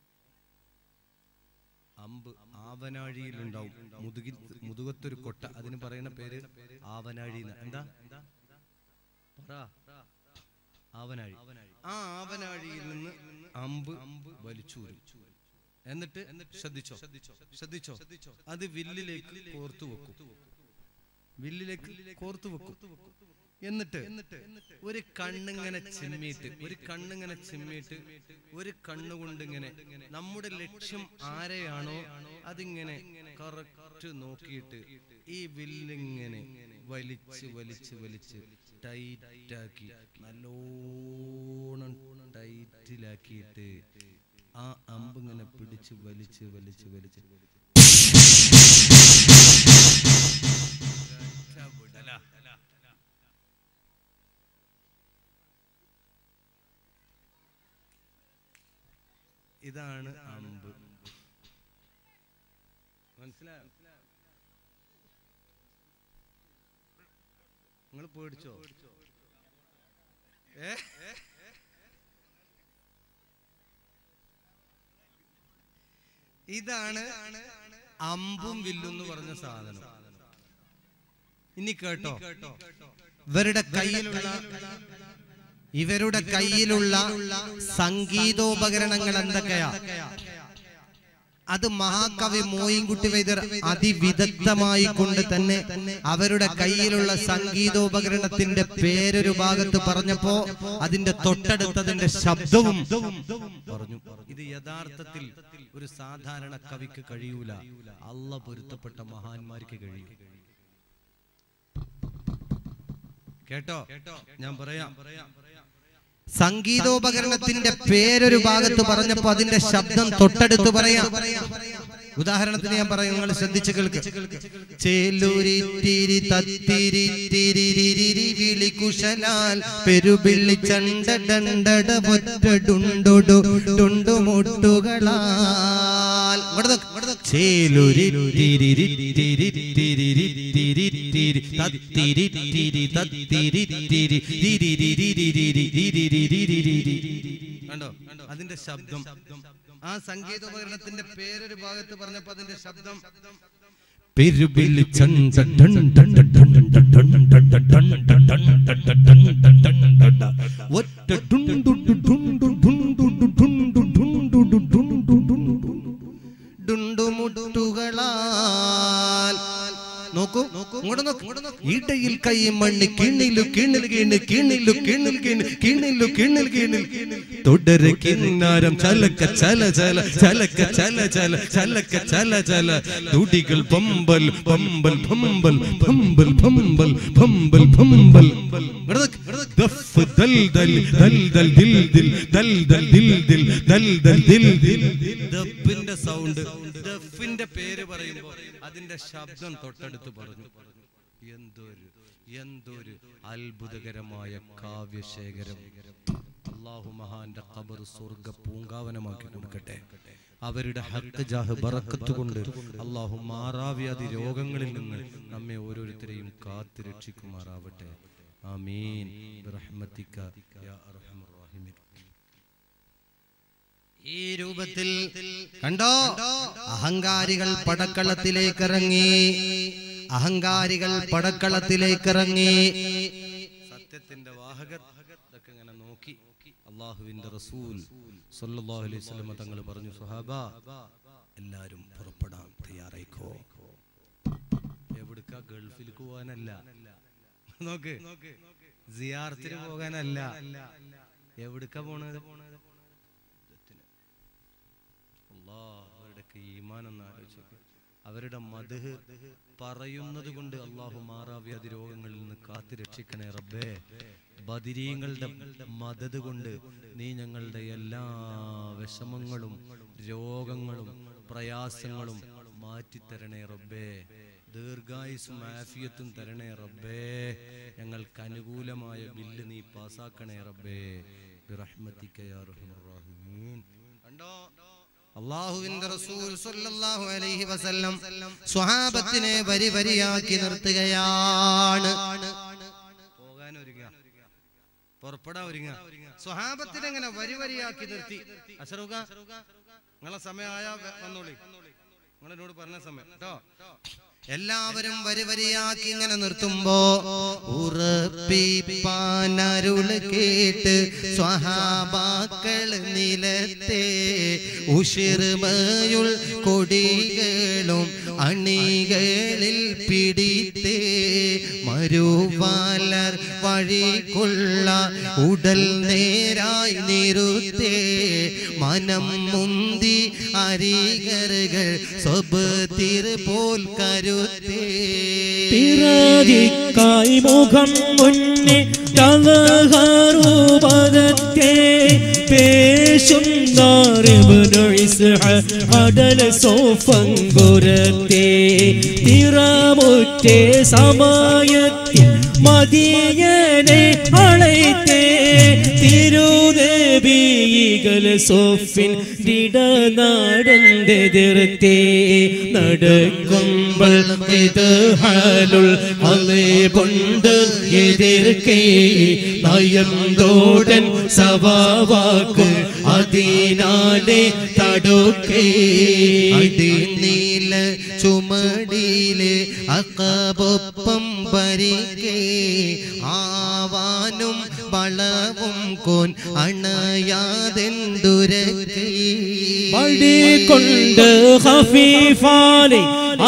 അമ്പ് ആവനാഴിയിലുണ്ടാവും മുതുകിൽ മുതുകത്തൊരു കൊട്ട അതിന് പറയുന്ന പേര് ആവനാഴി ന്ന്. എന്താ പറ ആവനാഴി ആ ആവനാഴിയിൽ നിന്ന് അമ്പ് വലിച്ചൂരും എന്നിട്ട് ശ്രദ്ധിച്ചോ ശ്രദ്ധിച്ചോ അത് വില്ലിലേക്ക് കോർത്തു വെക്കും വില്ലിലേക്ക് കോർത്തു വെക്കും എന്നിട്ട് ഒരു കണ്ണിങ്ങനെ ചിമ്മിയിട്ട് ഒരു കണ്ണിങ്ങനെ ചിമ്മിയിട്ട് ഒരു കണ്ണുകൊണ്ട് ഇങ്ങനെ നമ്മുടെ ലക്ഷ്യം ആരെയാണോ അതിങ്ങനെ കറക്റ്റ് നോക്കിയിട്ട് ഈ വില്ലിങ്ങനെ വലിച്ച് വലിച്ച് വലിച്ച് ടൈറ്റാക്കി നല്ലോണം ടൈറ്റിലാക്കിയിട്ട് ആ അമ്പ് ഇങ്ങനെ പിടിച്ച് വലിച്ച് വലിച്ച് വലിച്ച് ഒരൊറ്റ വിടലാ. ഇതാണ് അമ്പ് മനസ്സിലായോ നിങ്ങൾ പേടിച്ചോ ഏ ഇതാണ് അമ്പും വില്ലും എന്ന് പറഞ്ഞ സാധനം ഇനി കേട്ടോ ഇവരുടെ കയ്യിലുള്ള ഇവരുടെ കയ്യിലുള്ള സംഗീതോപകരണങ്ങൾ എന്തൊക്കെയാ അത് മഹാകവി മോയിൻകുട്ടി വൈദ്യർ അതിവിദഗ്ധമായി കൊണ്ട് തന്നെ അവരുടെ കയ്യിലുള്ള സംഗീതോപകരണത്തിന്റെ പേരൊരു ഭാഗത്ത് പറഞ്ഞപ്പോ അതിന്റെ തൊട്ടടുത്തതിന്റെ ശബ്ദവും പറഞ്ഞു ഇത് യഥാർത്ഥത്തിൽ ഒരു സാധാരണ കവിക്ക് കഴിയൂല അല്ല പൊരുത്തപ്പെട്ട മഹാന്മാർക്ക് കഴിയും കേട്ടോ ഞാൻ പറയാം സംഗീതോപകരണത്തിന്റെ പേരൊരു ഭാഗത്ത് പറഞ്ഞപ്പോ അതിന്റെ ശബ്ദം തൊട്ടടുത്ത് പറയാം ഉദാഹരണത്തിന് ഞാൻ പറയാം നിങ്ങൾ ശ്രദ്ധിച്ചു കേൾക്ക് ചേലൂരി തിരി തത്തിരി തിരിരിരി വിളി കുശലാൽ പെരുവിളി ചണ്ട ഡണ്ടട ഒറ്റടുണ്ടൊടു ടുണ്ടുമുട്ടുകളാൽ ഇവിടെ നോക്ക്, ഇവിടെ നോക്ക്. ചേലൂരി തിരിരി തിരി തിരിരി തിരി തിരി തത്തിരി തിരി തത്തിരി തിരി തിരിരിരിരിരിരി തിരിരിരിരിരിരി കണ്ടോ അതിന്റെ ശബ്ദം ആ സംഗീതോപകരണത്തിന്റെ പേരൊരു ഭാഗത്ത് പറഞ്ഞപ്പോ അതിന്റെ ശബ്ദം പെരുവിളി ചണ്ട ഡൺ ഡൺ ഡൺ ഡൺ ഡൺ ഡൺ ഡൺ ഡൺ ഡൺ ഡൺ ഡൺ ഡൺ ഡൺ ഡൺ ഡൺ ഡൺ ഡൺ. ഒറ്റ ഡുണ്ടു ഡു ഡുണ്ടു ഡുണ്ടു ഡു ഡുണ്ടു ഡുണ്ടു ഡു ഡുണ്ടു ഡുണ്ടു. ഡുണ്ടുമുട്ടുകളാൽ നോക്കൂ ഇങ്ങോട്ട് നോക്കൂ ഇടയിൽ കൈ മണ്ണ് കിണ്ണിലു കിണ്ണിൽ കീണ് കിണ്ണിലു കിണ്ണിൽ കീണ് കിണ്ണിലു കിണ്ണിൽ കീണിൽ തുടരെ കിന്നാരം ചലക്ക ചല ചല ചലക്ക ചല ചല ചലക്ക ചല ചല തുടികൾ പമ്പൽ പമ്പൽ പമ്പൽ പമ്പൽ പമ്പൽ പമ്പൽ പമ്പൽ ഇങ്ങോട്ട് നോക്ക്. ദഫ് ദൽ ദൽ ദൽ ദൽ ദിൽ ദിൽ ദൽ ദൽ ദിൽ ദിൽ ദൽ ദൽ ദിൽ ദിൽ ദഫിന്റെ സൗണ്ട് ദഫിന്റെ പേര് പറയുമ്പോ അതിന്റെ ശബ്ദം തൊട്ടടുത്ത് പറഞ്ഞു എന്തൊരു എന്തൊരു അത്ഭുതകരമായ കാവ്യശേഖരം അള്ളാഹു മഹാന്റെ ഖബർ സ്വർഗ പൂങ്കാവനമാക്കി കൊടുക്കട്ടെ അവരുടെ ഹക്ക് ജാഹ് ബറക്കത്ത് കൊണ്ട് അള്ളാഹു മാറാവ്യാധി രോഗങ്ങളിൽ നിന്ന് നമ്മെ ഓരോരുത്തരെയും കാത്തു രക്ഷിക്കുമാറാവട്ടെ ആമീൻ ബിറഹ്മതിക യാ അർഹമർ റഹീമീൻ ഈ രൂപത്തിൽ കണ്ടോ അഹങ്കാരികൾ പടക്കളത്തിലേക്ക് ഇറങ്ങി അഹങ്കാരികൾ പടക്കളത്തിലേക്ക് ഇറങ്ങി സത്യത്തിന്റെ വാഹകർ ഇതൊക്കെ ഇങ്ങനെ നോക്കി അള്ളാഹുവിന്റെ റസൂൽ സല്ലല്ലാഹു അലൈഹി വസല്ലം തങ്ങൾ പറഞ്ഞു സുഹാബ എല്ലാരും പുറപ്പെടാൻ തയ്യാറായിക്കോ എവിടുക്ക ഗൾഫിലേക്ക് പോകാനല്ല നോക്ക് സിയാർത്തിന് പോകാനല്ല എവിടുക്ക പോണത് അല്ലാ അവരുടെയൊക്കെ ഈമാൻ ഒന്ന് ആലോചിച്ച് നോക്ക്. അവരുടെ മധു പറയുന്നത് കൊണ്ട് അള്ളാഹു മാറാവ്യാധി രോഗങ്ങളിൽ നിന്ന് കാത്തു രക്ഷിക്കണേ റബ്ബേ ബദിരീങ്ങളുടെ മദത് കൊണ്ട് നീ ഞങ്ങളുടെ എല്ലാ വിഷമങ്ങളും രോഗങ്ങളും പ്രയാസങ്ങളും മാറ്റിത്തരണേ റബ്ബേ ദീർഘായുസും ആഫിയത്തും തരണേ റബ്ബേ ഞങ്ങൾക്ക് അനുകൂലമായ ബില്ല് നീ പാസാക്കണേ റബ്ബേ ബിറഹ്മതിക യാ അർഹമർ റഹീമീൻ കണ്ടോ അള്ളാഹുവിന്റെ റസൂൽ സല്ലല്ലാഹു അലൈഹി വസല്ലം സ്വഹാബത്തിനെ വരി വരിയാക്കി നിർത്തുകയാണ് പോകാൻ ഒരുങ്ങ പുറപ്പെടാൻ ഒരുങ്ങ സ്വഹാബത്തിനെ എങ്ങനെ വരി വരിയാക്കി നിർത്തി അഷറുക നിങ്ങളെ സമയമായ വന്നോളി നിങ്ങൾ എന്നോട് പറഞ്ഞ സമയം കേട്ടോ എല്ലാവരും വരി വരിയാക്കി ഇങ്ങനെ നിർത്തുമ്പോ ഉറപ്പിപ്പാനരുള് കേട്ട് സ്വഹാബാക്കൾ നിലത്തെ ഉഷിർമയുൾ കൊടികളും അണികളിൽ പിടിത്തേ മരുവാലർ വഴിക്കുള്ള ഉടൽ നേരായി നിറുത്തേ മനം മുന്തി അരികറുകൾ സ്വബത്തിർ പോൽ കരുത്തേ പിറകിക്കായി മുഖം മുന്നേ തലഹറുപതത്തെ അടൽ സോഫങ്കുരത്തെ തിറമുറ്റേ സമയത്തിൽ മതിയനെ അളൈത്തേ തിരുനബികൾ സോഫിൻ നടന്നെതിർത്തേ നടക്കുമ്പോൾ ഇത് ഹാലുൾ അലേബുണ്ട് എതിർക്കേ നയന്തോടൻ സവാവാക്ക് അതിനാലെ തടുക്കേ അടിനീല ചുമടിയിലെ അക്കബൊപ്പം പരിക്കേ ആവാനും വളവും കോൻ അണയാതെന്തുരക്കേ വടി കൊണ്ട് ഹഫീഫാലെ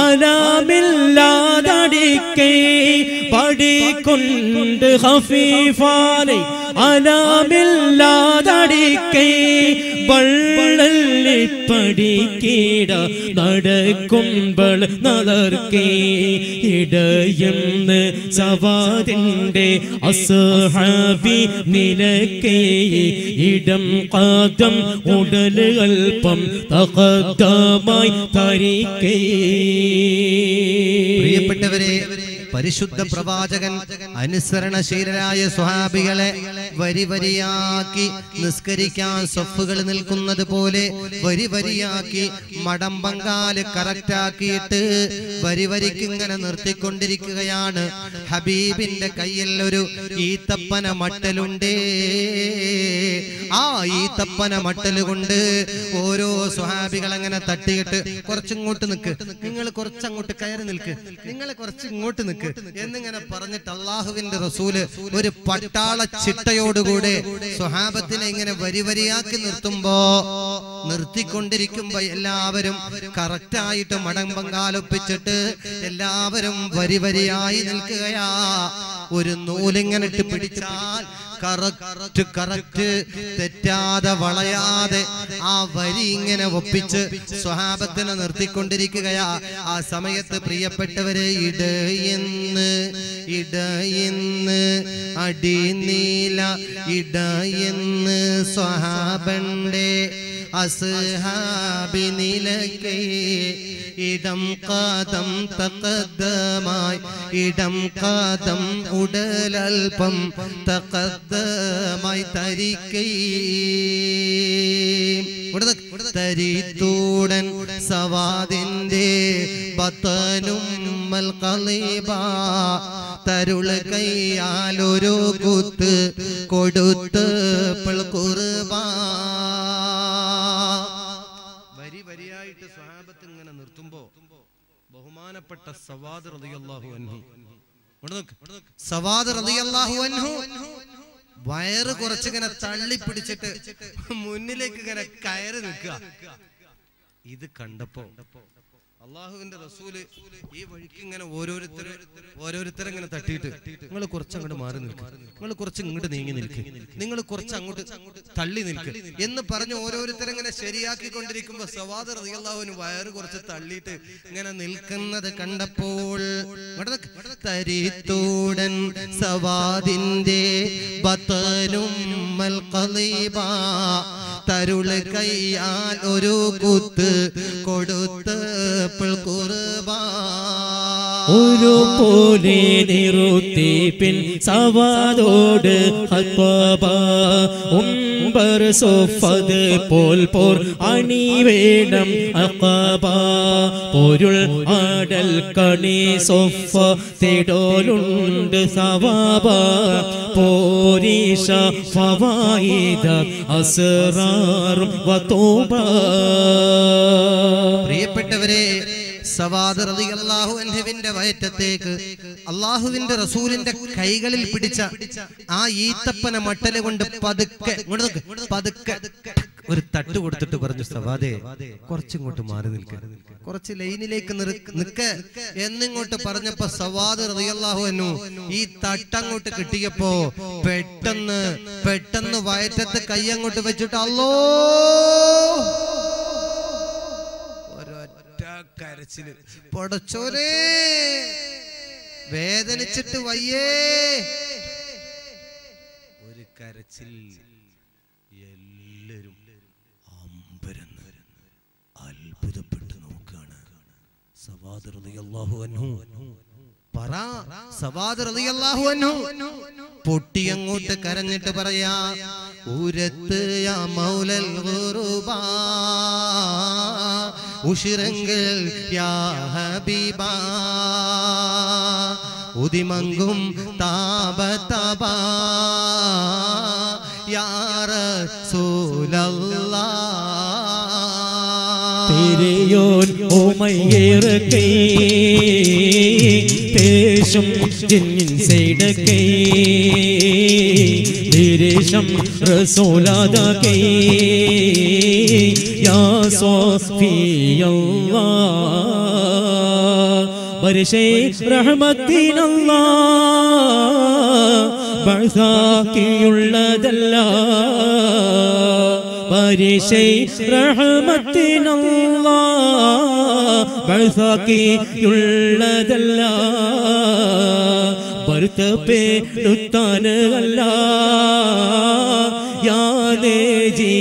അനാമില്ലാതടിക്കേ പടി കൊണ്ട് ഹഫീഫാലെ അനാമില്ലാതടിക്കേ വള്ളി പടിക്കീട നടക്കുമ്പോൾ നളർക്കേ ഇടയെന്ന് സവാദിന്റെ അസഹാബി നിലക്കേ ഇടം കാതം ഉടൽ അല്പം തകദ്ദമായി തരിക്കേ പ്രിയപ്പെട്ടവരെ പരിശുദ്ധ പ്രവാചകൻ അനുസരണശീലരായ സ്വഹാബികളെ വരി വരിയാക്കി നിസ്കരിക്കാൻ സൊഫുകൾ നിൽക്കുന്നത് പോലെ വരി വരിയാക്കി മടമ്പങ്കാല് കറക്റ്റാക്കിയിട്ട് വരി വരിക്ക് ഇങ്ങനെ നിർത്തിക്കൊണ്ടിരിക്കുകയാണ് ഹബീബിന്റെ കയ്യിൽ ഒരു ഈത്തപ്പന മട്ടലുണ്ടേ ആ ഈത്തപ്പന മട്ടല് കൊണ്ട് ഓരോ സ്വഹാബികൾ അങ്ങനെ തട്ടിയിട്ട് കുറച്ചിങ്ങോട്ട് നിൽക്ക് നിങ്ങൾ കുറച്ചങ്ങോട്ട് കയറി നിൽക്ക് നിങ്ങൾ കുറച്ച് ഇങ്ങോട്ട് നിൽക്ക് എന്നിങ്ങനെ പറഞ്ഞിട്ട് അള്ളാഹുവിന്റെ റസൂല് ഒരു പട്ടാള ചിട്ടയോ ചിട്ടയോടുകൂടെ സ്വഹാബത്തിനെ ഇങ്ങനെ വരി വരിയാക്കി നിർത്തുമ്പോ നിർത്തിക്കൊണ്ടിരിക്കുമ്പോ എല്ലാവരും കറക്റ്റായിട്ട് മടമ്പം കാലൊപ്പിച്ചിട്ട് എല്ലാവരും വരി വരിയായി നിൽക്കുകയാ ഒരു നൂലിങ്ങനെ ഇട്ട് പിടിച്ചാൽ കറക്റ്റ് കറക്റ്റ് തെറ്റാതെ വളയാതെ ആ വരി ഇങ്ങനെ ഒപ്പിച്ച് സ്വഹാബത്തിനെ നിർത്തിക്കൊണ്ടിരിക്കുകയാ ആ സമയത്ത് പ്രിയപ്പെട്ടവരെ ഇടയെന്ന് ഇടയെന്ന് അടിനീല ഇടയെന്ന് സ്വഹാബന്റെ അസ്ഹാബി നിലക്കേ ഇടം കാതം തക്കദ്ദമായി ഇടം കാതം ഉടലൽപ്പം തക്കദ്ദമായി തരിക്കൈ തരിത്തൂടൻ സവാദിന്റെ ബത്തനും കളീബ തരുള് കൈയാലൊരു കുത്ത് കൊടുത്ത് കുർബാ വരി വരിയായിട്ട് സ്വഹാബത്ത് ഇങ്ങനെ നിർത്തുമ്പോ ബഹുമാനപ്പെട്ട സവാദ് റളിയല്ലാഹു അൻഹു ഇവിടെ നോക്ക്, ഇവിടെ നോക്ക്. സവാദ് റളിയല്ലാഹു അൻഹു വയറ് കുറച്ചിങ്ങനെ തള്ളി പിടിച്ചിട്ട് മുന്നിലേക്ക് ഇങ്ങനെ കയറി നിൽക്കുക ഇത് കണ്ടപ്പോ അള്ളാഹുവിന്റെ റസൂല് ഈ വഴിക്ക് ഇങ്ങനെ ഓരോരുത്തര് ഓരോരുത്തരെ ഇങ്ങനെ തട്ടിയിട്ട് നിങ്ങൾ കുറച്ച് അങ്ങോട്ട് മാറി നിൽക്കുക നിങ്ങൾ കുറച്ച് ഇങ്ങോട്ട് നീങ്ങി നിൽക്കുക നിങ്ങൾ കുറച്ച് അങ്ങോട്ട് തള്ളി നിൽക്കുക എന്ന് പറഞ്ഞ് ഓരോരുത്തരെ ഇങ്ങനെ ശരിയാക്കിക്കൊണ്ടിരിക്കുമ്പോ സവാദർ അള്ളാഹുവിന് വയറ് കുറച്ച് തള്ളിയിട്ട് ഇങ്ങനെ നിൽക്കുന്നത് കണ്ടപ്പോൾ ഇവിടെ നിക്ക്. തരിത്തൂടൻ സവാദിന്റെ ബത്തനും മൽഖലീബ തരുള് കയ്യാൽ ഒരു കുത്ത് കൊടുത്ത് കുർബാ ഒരു പോലെ നിറുത്തി പിൻ സവാദോട് ഹത്വബ ഉംബർ സോഫത് പോൽ പോർ അണി വേണം അഖബ പൊരുൾ ആടൽ കണി സൊഫ തിടോലുണ്ട് സവാബ പോരീഷ ഫവായിദ അസ്റാറും വതൂബ പ്രിയപ്പെട്ടവരെ സവാദ് റളിയല്ലാഹു അൻഹുവിന്റെ വയറ്റത്തേക്ക് അള്ളാഹുവിന്റെ റസൂലിന്റെ കൈകളിൽ പിടിച്ച ആ ഈത്തപ്പന മട്ടല് കൊണ്ട് പതുക്കെ ഇങ്ങോട്ട് നോക്ക്, പതുക്കെ ഒരു തട്ട് കൊടുത്തിട്ട് പറഞ്ഞു സവാദേ കുറച്ചിങ്ങോട്ട് മാറി നിൽക്ക കുറച്ച് ലൈനിലേക്ക് നിർ- നിക്ക് എന്നിങ്ങോട്ട് പറഞ്ഞപ്പോ സവാദ് റളിയല്ലാഹു അൻഹു ഈ തട്ടങ്ങോട്ട് കിട്ടിയപ്പോ പെട്ടെന്ന് പെട്ടെന്ന് വയറ്റത്ത് കൈ അങ്ങോട്ട് വെച്ചിട്ട് അല്ലോ ഒരൊറ്റ കരച്ചില് പൊടച്ചോരേ വേദനിച്ചിട്ട് വയ്യേ ഒരു കരച്ചിൽ എല്ലാരും അമ്പരന്ന് അത്ഭുതപ്പെട്ട് നോക്കാണ് സവാദ് റളിയല്ലാഹു അൻഹു പറ സവാദ് റളിയല്ലാഹു അൻഹു പൊട്ടി അങ്ങോട്ട് കരഞ്ഞിട്ട് പറയാ ഊരത്ത് യാ മൗലൽ ഗുറുബാ ഉഷിരങ്കിൽ യാ ഹബീബാ ഉദിമങ്കും താപ തബ യാ റസൂലല്ലാഹ് തിരയോൻ ഉമയേറക്കൈ പേശും ജിന്നിൻ സൈഡക്കൈ നിരേശം റസൂലാദകൈ യാ സോഫിയല്ലാ ബർഷേ റഹ്മത്തിനല്ലാ ബഴ്സാക്കിയുള്ളതല്ല പരിശൈ റഹ്മത്തിനല്ല ബഴ്സാക്കിയുള്ളതല്ല ഭർത്തപ്പേടുത്താനല്ല യാദേജി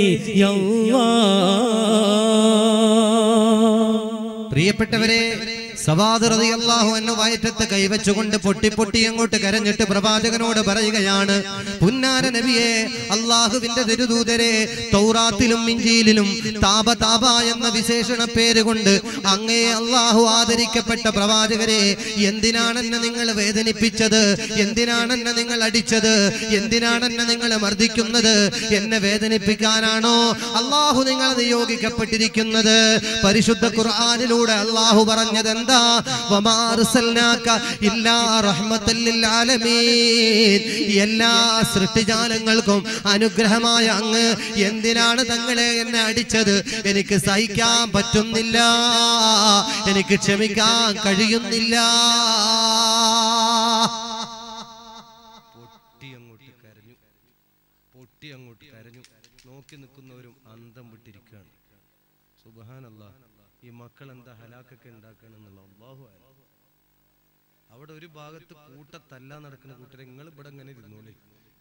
പ്രിയപ്പെട്ടവരെ സവാദ് റളിയല്ലാഹു അൻഹു വയറ്റത്ത് കൈവച്ചുകൊണ്ട് പൊട്ടി പൊട്ടി അങ്ങോട്ട് കരഞ്ഞിട്ട് പ്രവാചകനോട് പറയുകയാണ് പുന്നാര നബിയെ അള്ളാഹുവിന്റെ തിരുദൂതരെ തൗറാത്തിലും ഇഞ്ചിയിലും താപ താപ എന്ന വിശേഷണ പേര് കൊണ്ട് അങ്ങേ അള്ളാഹു ആദരിക്കപ്പെട്ട പ്രവാചകരെ എന്തിനാണ് എന്നെ നിങ്ങൾ വേദനിപ്പിച്ചത് എന്തിനാണ് എന്നെ നിങ്ങൾ അടിച്ചത് എന്തിനാണ് എന്നെ നിങ്ങൾ മർദ്ദിക്കുന്നത് എന്നെ വേദനിപ്പിക്കാനാണോ അള്ളാഹു നിങ്ങൾ നിയോഗിക്കപ്പെട്ടിരിക്കുന്നത് പരിശുദ്ധ ഖുർആാനിലൂടെ അള്ളാഹു പറഞ്ഞത് എന്താണ് എന്താ വമാ അർസൽനാക ഇല്ലാ റഹ്മത്തൽ ലിൽ ആലമീൻ എല്ലാ സൃഷ്ടിജാലങ്ങൾക്കും അനുഗ്രഹമായ അങ്ങ് എന്തിനാണ് തങ്ങളെ എന്നെ അടിച്ചത് എനിക്ക് സഹിക്കാൻ പറ്റുന്നില്ല എനിക്ക് ക്ഷമിക്കാൻ കഴിയുന്നില്ല പൊട്ടി അങ്ങോട്ട് കരഞ്ഞു പൊട്ടി അങ്ങോട്ട് കരഞ്ഞു നോക്കി നിൽക്കുന്നവരും അന്തം വിട്ടിരിക്കുകയാണ് സുബഹാനല്ല ഈ മക്കൾ എന്താ ഹലാക്കൊക്കെ ഉണ്ടാക്കണമെന്നുള്ള അള്ളാഹു ആലം. അവിടെ ഒരു ഭാഗത്ത് കൂട്ടത്തല്ല നടക്കുന്ന കൂട്ടരെ നിങ്ങൾ ഇവിടെ ഇങ്ങനെ ഇരുന്നോളി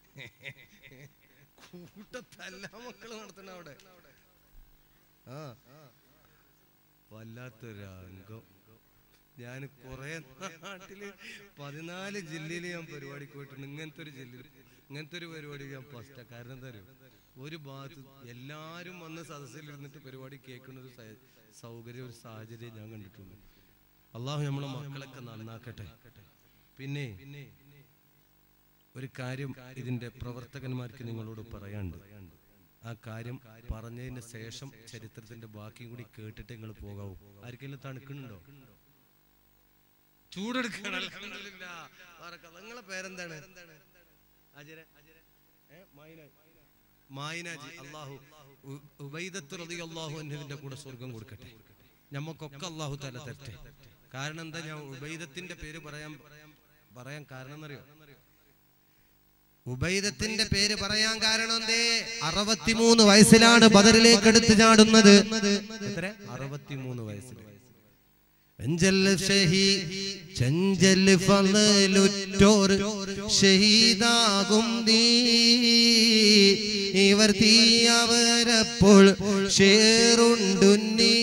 കൂട്ടത്തല്ല മക്കൾ നടത്തണ അവിടെ ആ വല്ലാത്തൊരു അംഗം ഞാൻ കുറെ നാട്ടില് പതിനാല് ജില്ലയിൽ ഞാൻ പരിപാടിക്ക് പോയിട്ടുണ്ട് ഇങ്ങനത്തെ ഒരു ജില്ലയിൽ ഇങ്ങനത്തെ ഒരു പരിപാടി ഞാൻ ഫസ്റ്റ് കാരണം എന്താ അറിയോ ഒരു ഭാഗത്ത് എല്ലാരും വന്ന് സദസ്സിൽ ഇരുന്നിട്ട് പരിപാടി കേൾക്കുന്ന ഒരു സ- സൗകര്യം ഒരു സാഹചര്യം ഞാൻ കണ്ടിട്ടുണ്ട് അള്ളാഹു നമ്മളെ മക്കളൊക്കെ നന്നാക്കട്ടെ പിന്നെ ഒരു കാര്യം ഇതിന്റെ പ്രവർത്തകന്മാർക്ക് നിങ്ങളോട് പറയാണ്ട് ആ കാര്യം പറഞ്ഞതിന് ശേഷം ചരിത്രത്തിന്റെ ബാക്കിയും കൂടി കേട്ടിട്ട് നിങ്ങൾ പോകാവൂ ആർക്കെങ്കിലും തണുക്കുന്നുണ്ടോ ചൂടെടുക്കണം അൽഹംദുലില്ലാ. ബാറക്കല്ലാ. നിങ്ങളെ പേരെന്താണ് അജര ഏ? മായിന- മായിനാജി അള്ളാഹു ഉ- ഉബൈദത്ത് റളിയല്ലാഹു അൻഹുവിന്റെ കൂടെ സ്വർഗം കൊടുക്കട്ടെ ഞമ്മക്കൊക്കെ അള്ളാഹു തല തരട്ടെ കാരണം എന്താ ഞാൻ ഉബൈദത്തിന്റെ പേര് പറയാൻ പറയാൻ കാരണം എന്നറിയോ ഉബൈദത്തിന്റെ പേര് പറയാൻ കാരണം എന്തേ അറുപത്തിമൂന്ന് വയസ്സിലാണ് ബദറിലേക്ക് എടുത്തു ചാടുന്നത് എത്ര അറുപത്തിമൂന്ന് വയസ്സിൽ അഞ്ചൽ ഷഹീ ചഞ്ചൽ ഫളലുറ്റോർ ഷഹീദാകും നീ ഇവർ തീയവരപ്പോൾ ഷേറുണ്ടുന്നീ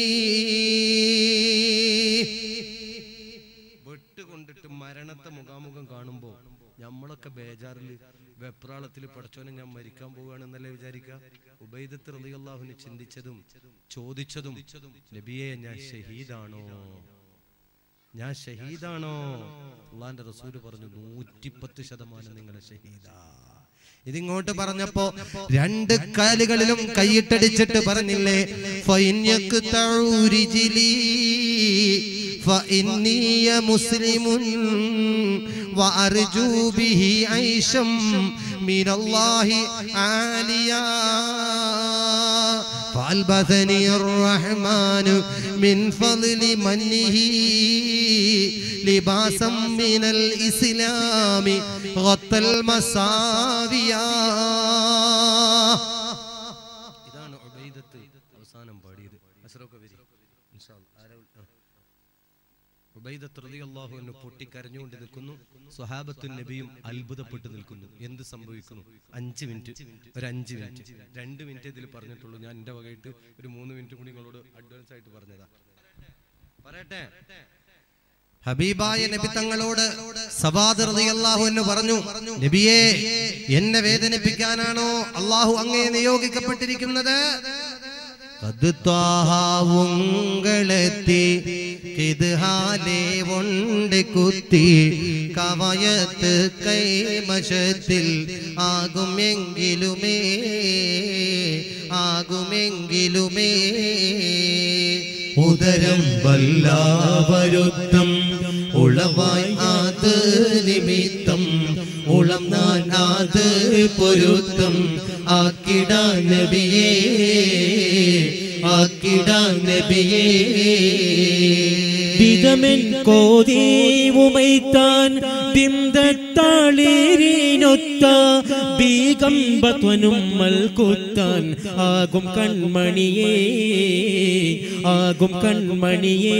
വെട്ടുകൊണ്ടിട്ട് മരണത്തെ മുഖാമുഖം കാണുമ്പോ നമ്മളൊക്കെ ബേജാറിൽ വെപ്രാളത്തിൽ പഠിച്ചോനെ ഞാൻ മരിക്കാൻ പോവുകയാണെന്നല്ലേ വിചാരിക്കുക ഉബൈദത്ത് റളിയല്ലാഹുവിനെ ചിന്തിച്ചതും ചോദിച്ചതും നബിയെ ഞാൻ ഷഹീദാണോ ഞാൻ ഷഹീദാണോ അള്ളാന്റെ റസൂല് പറഞ്ഞു നൂറ്റിപ്പത്ത് ശതമാനം നിങ്ങളെ ഷഹീദാ ഇതിങ്ങോട്ട് പറഞ്ഞപ്പോ രണ്ട് കാലുകളിലും കൈയിട്ടടിച്ചിട്ട് പറഞ്ഞില്ലേ ഫൈന്യക്ക് തഴൂരിജിലി فإني مسلم وأرجو به عيشا من الله عاليا فألبثني الرحمن من فضل منه لباسا من الإسلام غطى المساويا ഇതാണ് ഉബൈദത്ത് അവസാനം പാടിയത് അസ്റോക്കെ വരി ഇൻഷാ അല്ലാ. ആരാ വിളി- ആ. ഉബൈദത്ത് റളിയല്ലാഹു അൻഹു പൊട്ടിക്കരഞ്ഞുകൊണ്ട് നിൽക്കുന്നു സ്വഹാബത്തുൻ നബിയും അത്ഭുതപ്പെട്ട് നിൽക്കുന്നു എന്ത് സംഭവിക്കുന്നു അഞ്ച് മിനിറ്റ് ഒരു അഞ്ച് മിനിറ്റ് രണ്ട് മിനിറ്റ് ഇതിൽ പറഞ്ഞിട്ടുള്ളൂ ഞാൻ എന്റെ വകയിട്ട് ഒരു മൂന്ന് മിനിറ്റ് കൂടി നിങ്ങളോട് അഡ്വാൻസ് ആയിട്ട് പറഞ്ഞതാ പറയട്ടെ ഹബീബായ നബി തങ്ങളോട് സവാദ് റളിയല്ലാഹു അൻഹു പറഞ്ഞു നബിയെ എന്നെ വേദനിപ്പിക്കാനാണോ അള്ളാഹു അങ്ങേ നിയോഗിക്കപ്പെട്ടിരിക്കുന്നത് അത് ത്വാഹാവുങ്ങളെത്തി ഇത് ഹാലേ ഉണ്ട് കുത്തി കവയത്ത് കൈമശത്തിൽ ആകുമെങ്കിലുമേ ആകുമെങ്കിലുമേ ഉദരം വല്ലാവരുത്തം ഉളവായി അത് നിമിത്തം ഉളം നാൻ അത് പൊരുത്തം ആക്കിട നബിയേ ആക്കിട നബിയേ വിധമൻ കോതി ഉമൈത്താൻ ബിംദത്താളിരിനൊത്ത ബീകമ്പത്വനുമ്മൽ കുത്താൻ ആകും കൺമണിയേ ആകും കൺമണിയേ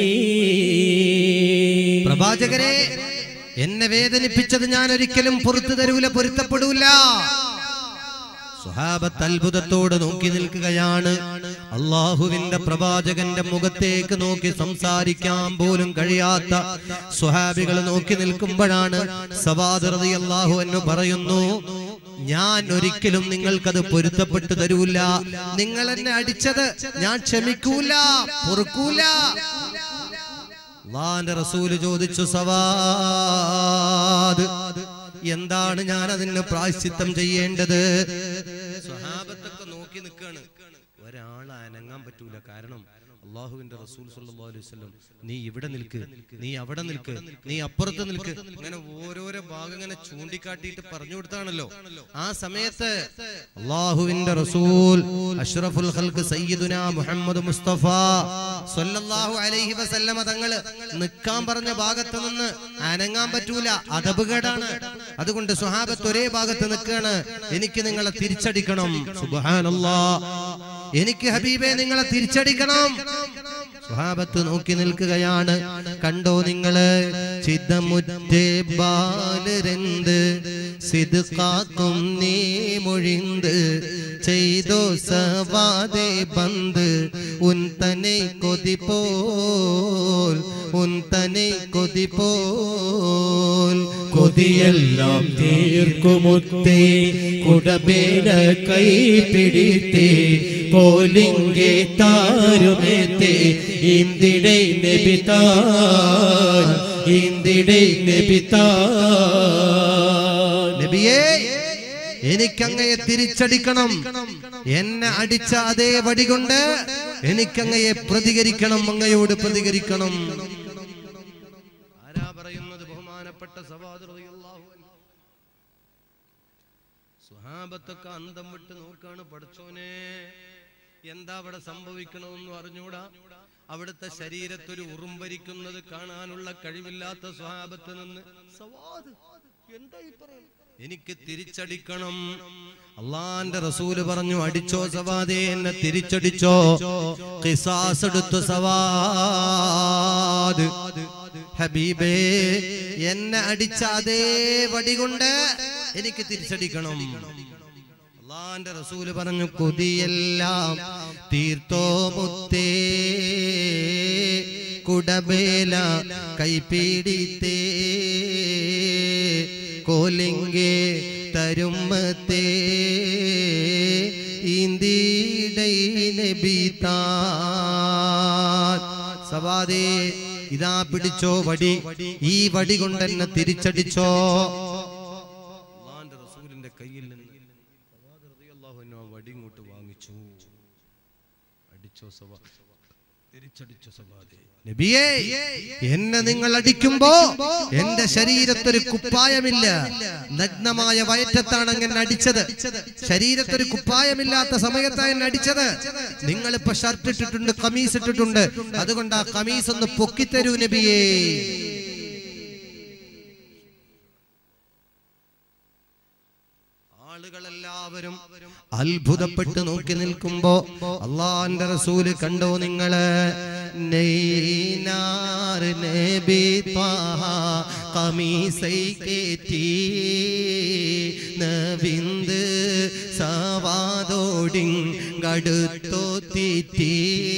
പ്രവാചകരെ എന്നെ വേദനിപ്പിച്ചത് ഞാൻ ഒരിക്കലും പുറത്തു തരൂല പൊരുത്തപ്പെടൂല സുഹാബത്ത് അത്ഭുതത്തോട് നോക്കി നിൽക്കുകയാണ് അള്ളാഹുവിന്റെ പ്രവാചകന്റെ മുഖത്തേക്ക് നോക്കി സംസാരിക്കാൻ പോലും കഴിയാത്ത സുഹാബികൾ നോക്കി നിൽക്കുമ്പോഴാണ് സവാദറതി അള്ളാഹു എന്ന് പറയുന്നു ഞാൻ ഒരിക്കലും നിങ്ങൾക്കത് പൊരുത്തപ്പെട്ടു തരൂല നിങ്ങൾ എന്നെ അടിച്ചത് ഞാൻ ക്ഷമിക്കൂല പൊറുക്കൂല അള്ളാന്റെ റസൂല് ചോദിച്ചു സവാദ് എന്താണ് ഞാൻ അതിന് പ്രായശ്ചിത്തം ചെയ്യേണ്ടത് സ്വഹാബത്തൊക്കെ നോക്കി നിൽക്കാണ് ഒരാൾ അനങ്ങാൻ പറ്റൂല കാരണം അള്ളാഹുവിന്റെ റസൂൽ സല്ലല്ലാഹു അലൈഹി വസല്ലം നീ ഇവിടെ നിൽക്ക് നീ അവിടെ നിൽക്ക് നീ അപ്പുറത്ത് നിൽക്ക് ഇങ്ങനെ ഓരോരോ ഭാഗം ഇങ്ങനെ ചൂണ്ടിക്കാട്ടിയിട്ട് പറഞ്ഞു കൊടുത്താണല്ലോ ആ സമയത്ത് അള്ളാഹുവിന്റെ റസൂൽ അഷ്റഫുൽ ഖൽഖ് സയ്യിദുന മുഹമ്മദ് മുസ്തഫ സ്വല്ലല്ലാഹു അലൈഹി വസല്ലമ തങ്ങള് നിൽക്കാൻ പറഞ്ഞ ഭാഗത്ത് നിന്ന് അനങ്ങാൻ പറ്റൂല അതപകടാണ് അതുകൊണ്ട് സുഹാബത്ത് ഒരേ ഭാഗത്ത് നിൽക്കാണ് എനിക്ക് നിങ്ങളെ തിരിച്ചടിക്കണം സുബ്ഹാനല്ലാ എനിക്ക് ഹബീബെ നിങ്ങളെ തിരിച്ചടിക്കണം സ്വഹാബത്ത് നോക്കി നിൽക്കുകയാണ് കണ്ടോ നിങ്ങള് ചിതമുറ്റേ ബാലരെന്ത് സിദ്കാക്കും നീ മൊഴിന്ത് ചെയ്തോ സവാദേ ബന്ദ് ഉൻ തനെ കൊതി പോൽ ഉൻ തനെ കൊതി പോൽ കൊതിയെല്ലാം തീർക്കുമുത്തേ കുടബേല കൈ പിടിത്തേ പോലിംഗെ താരുമേത്തേ ഇന്ദിടை നബിതാൻ ഇന്ദിടை നബിതാൻ നബിയേ എനിക്കങ്ങയെ തിരിച്ചടിക്കണം എന്നെ അടിച്ച അതേ വടി കൊണ്ട് എനിക്കങ്ങയെ പ്രതികരിക്കണം അങ്ങയോട് പ്രതികരിക്കണം ആരാ പറയുന്നത് ബഹുമാനപ്പെട്ട സവാദ് റളിയല്ലാഹു അൻഹു സുഹാബത്തൊക്കെ അന്തം വിട്ട് നോക്കാണ് പഠിച്ചോനെ എന്താ അവിടെ സംഭവിക്കണമെന്ന് അറിഞ്ഞൂടാ അവിടുത്തെ ശരീരത്തൊരു ഉറുമ്പരിക്കുന്നത് കാണാനുള്ള കഴിവില്ലാത്ത സ്വഹാബത്ത് നിന്ന് സവാദ് എന്താ ഈ പറയുന്നത്? എനിക്ക് തിരിച്ചടിക്കണം അള്ളാന്റെ റസൂല് പറഞ്ഞു അടിച്ചോ സവാദേ എന്നെ തിരിച്ചടിച്ചോ ഖിസാസ് എടുത്തു സവാദ് ഹബീബേ എന്നെ അടിച്ച അതേ വടി കൊണ്ട് എനിക്ക് തിരിച്ചടിക്കണം അള്ളാന്റെ റസൂല് പറഞ്ഞു കൊതിയെല്ലാം തീർത്തോ മുത്തേ കുടബേല കൈപീടിത്തേ കോലിംഗേ തരുമത്തേ ഇന്ത്യയുടെ നബിതാ സവാദേ ഇതാ പിടിച്ചോ വടി ഈ വടി കൊണ്ട് എന്നെ തിരിച്ചടിച്ചോ അള്ളാന്റെ റസൂലിന്റെ കയ്യിൽ നിന്ന് സവാദ് റളിയല്ലാഹു അൻഹു ആ വടി ഇങ്ങോട്ട് വാങ്ങിച്ചു അടിച്ചോ സവാ തിരിച്ചടിച്ചോ സവാദേ നബിയേ എന്നെ നിങ്ങൾ അടിക്കുമ്പോ എന്റെ ശരീരത്തൊരു കുപ്പായമില്ല നഗ്നമായ വയറ്റത്താണ് അങ്ങനെ അടിച്ചത് ശരീരത്തൊരു കുപ്പായമില്ലാത്ത സമയത്താണ് എന്നെ അടിച്ചത് നിങ്ങൾ ഇപ്പൊ ഷർട്ട് ഇട്ടിട്ടുണ്ട് കമീസ് ഇട്ടിട്ടുണ്ട് അതുകൊണ്ട് ആ കമീസ് ഒന്ന് പൊക്കിത്തരൂ നബിയേ ആളുകളെല്ലാവരും അത്ഭുതപ്പെട്ട് നോക്കി നിൽക്കുമ്പോ അള്ളാന്റെ റസൂല് കണ്ടോ നിങ്ങള് നെയ്നാർ നബി ത്വാഹ കമീസൈ കേറ്റി നവിന്ത് സവാദോടിങ്ങടുത്തോ തീറ്റി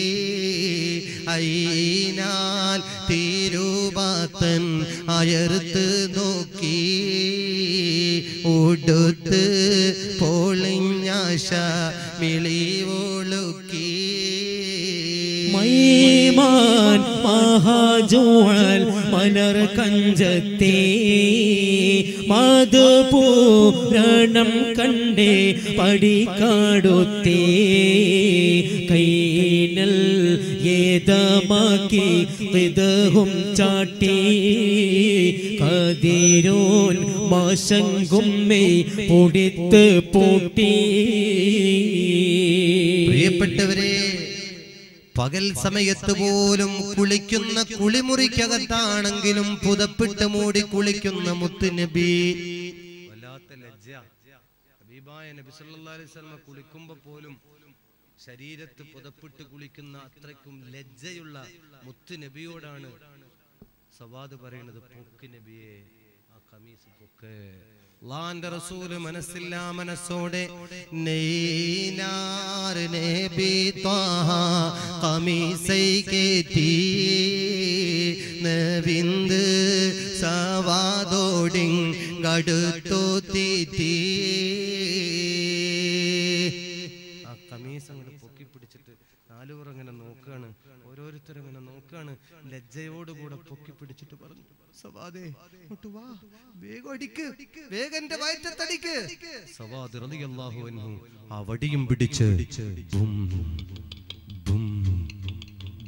അയിനാൽ തിരുവാത്തൻ അയർത്ത് നോക്കി ഉടുത്ത് പൊളിഞ്ഞാശ മിളിവൊളുക്കി മൈമാൻ മഹാജോഴൽ മലർ കഞ്ചത്തെ മധുപൂരണം കണ്ടേ പടിക്കാടുത്തേ കൈനൽ ഏതമാക്കി വിതഹും ചാട്ടി കതിരോൻ മാശങ്കുമ്മേ പൊടിത്ത് പൂട്ടി പ്രിയപ്പെട്ടവരെ പകൽ സമയത്ത് പോലും കുളിക്കുന്ന കുളിമുറിക്കകത്താണെങ്കിലും പുതപ്പിട്ട് മൂടി കുളിക്കുന്ന മുത്തുനബി വല്ലാത്ത ലജ്ജ ഹബീബായ നബി സല്ലല്ലാഹു അലൈഹി വസല്ലം കുളിക്കുമ്പോ പോലും ശരീരത്ത് പുതപ്പിട്ട് കുളിക്കുന്ന അത്രയ്ക്കും ലജ്ജയുള്ള മുത്ത് നബിയോടാണ് സവാദ് പറയുന്നത് പൊക്ക് നബിയെ ആ കമീസ് പൊക്ക് അള്ളാന്റെ റസൂല് മനസ്സില്ലാ മനസ്സോടെ നെയ്നാർ നബി ത്വാഹ കമീസൈ കേറ്റി നവിന്ത് സവാദോടിങ് ഗടുത്തോ തീറ്റി ആ കമീസ് അങ്ങോട്ട് പൊക്കി പിടിച്ചിട്ട് നാലുപുറം അങ്ങനെ നോക്കുകയാണ് ഓരോരുത്തരും അങ്ങനെ നോക്കുകയാണ് ലജ്ജയോടുകൂടെ പൊക്കി പിടിച്ചിട്ട് പറഞ്ഞു സവാദേ ഇങ്ങോട്ട് വാ വേഗം അടിക്ക് വേഗം എന്റെ വയറ്റത്തടിക്ക് സവാദ് റളിയല്ലാഹു അൻഹു ആ വടിയും പിടിച്ച് ബും ബും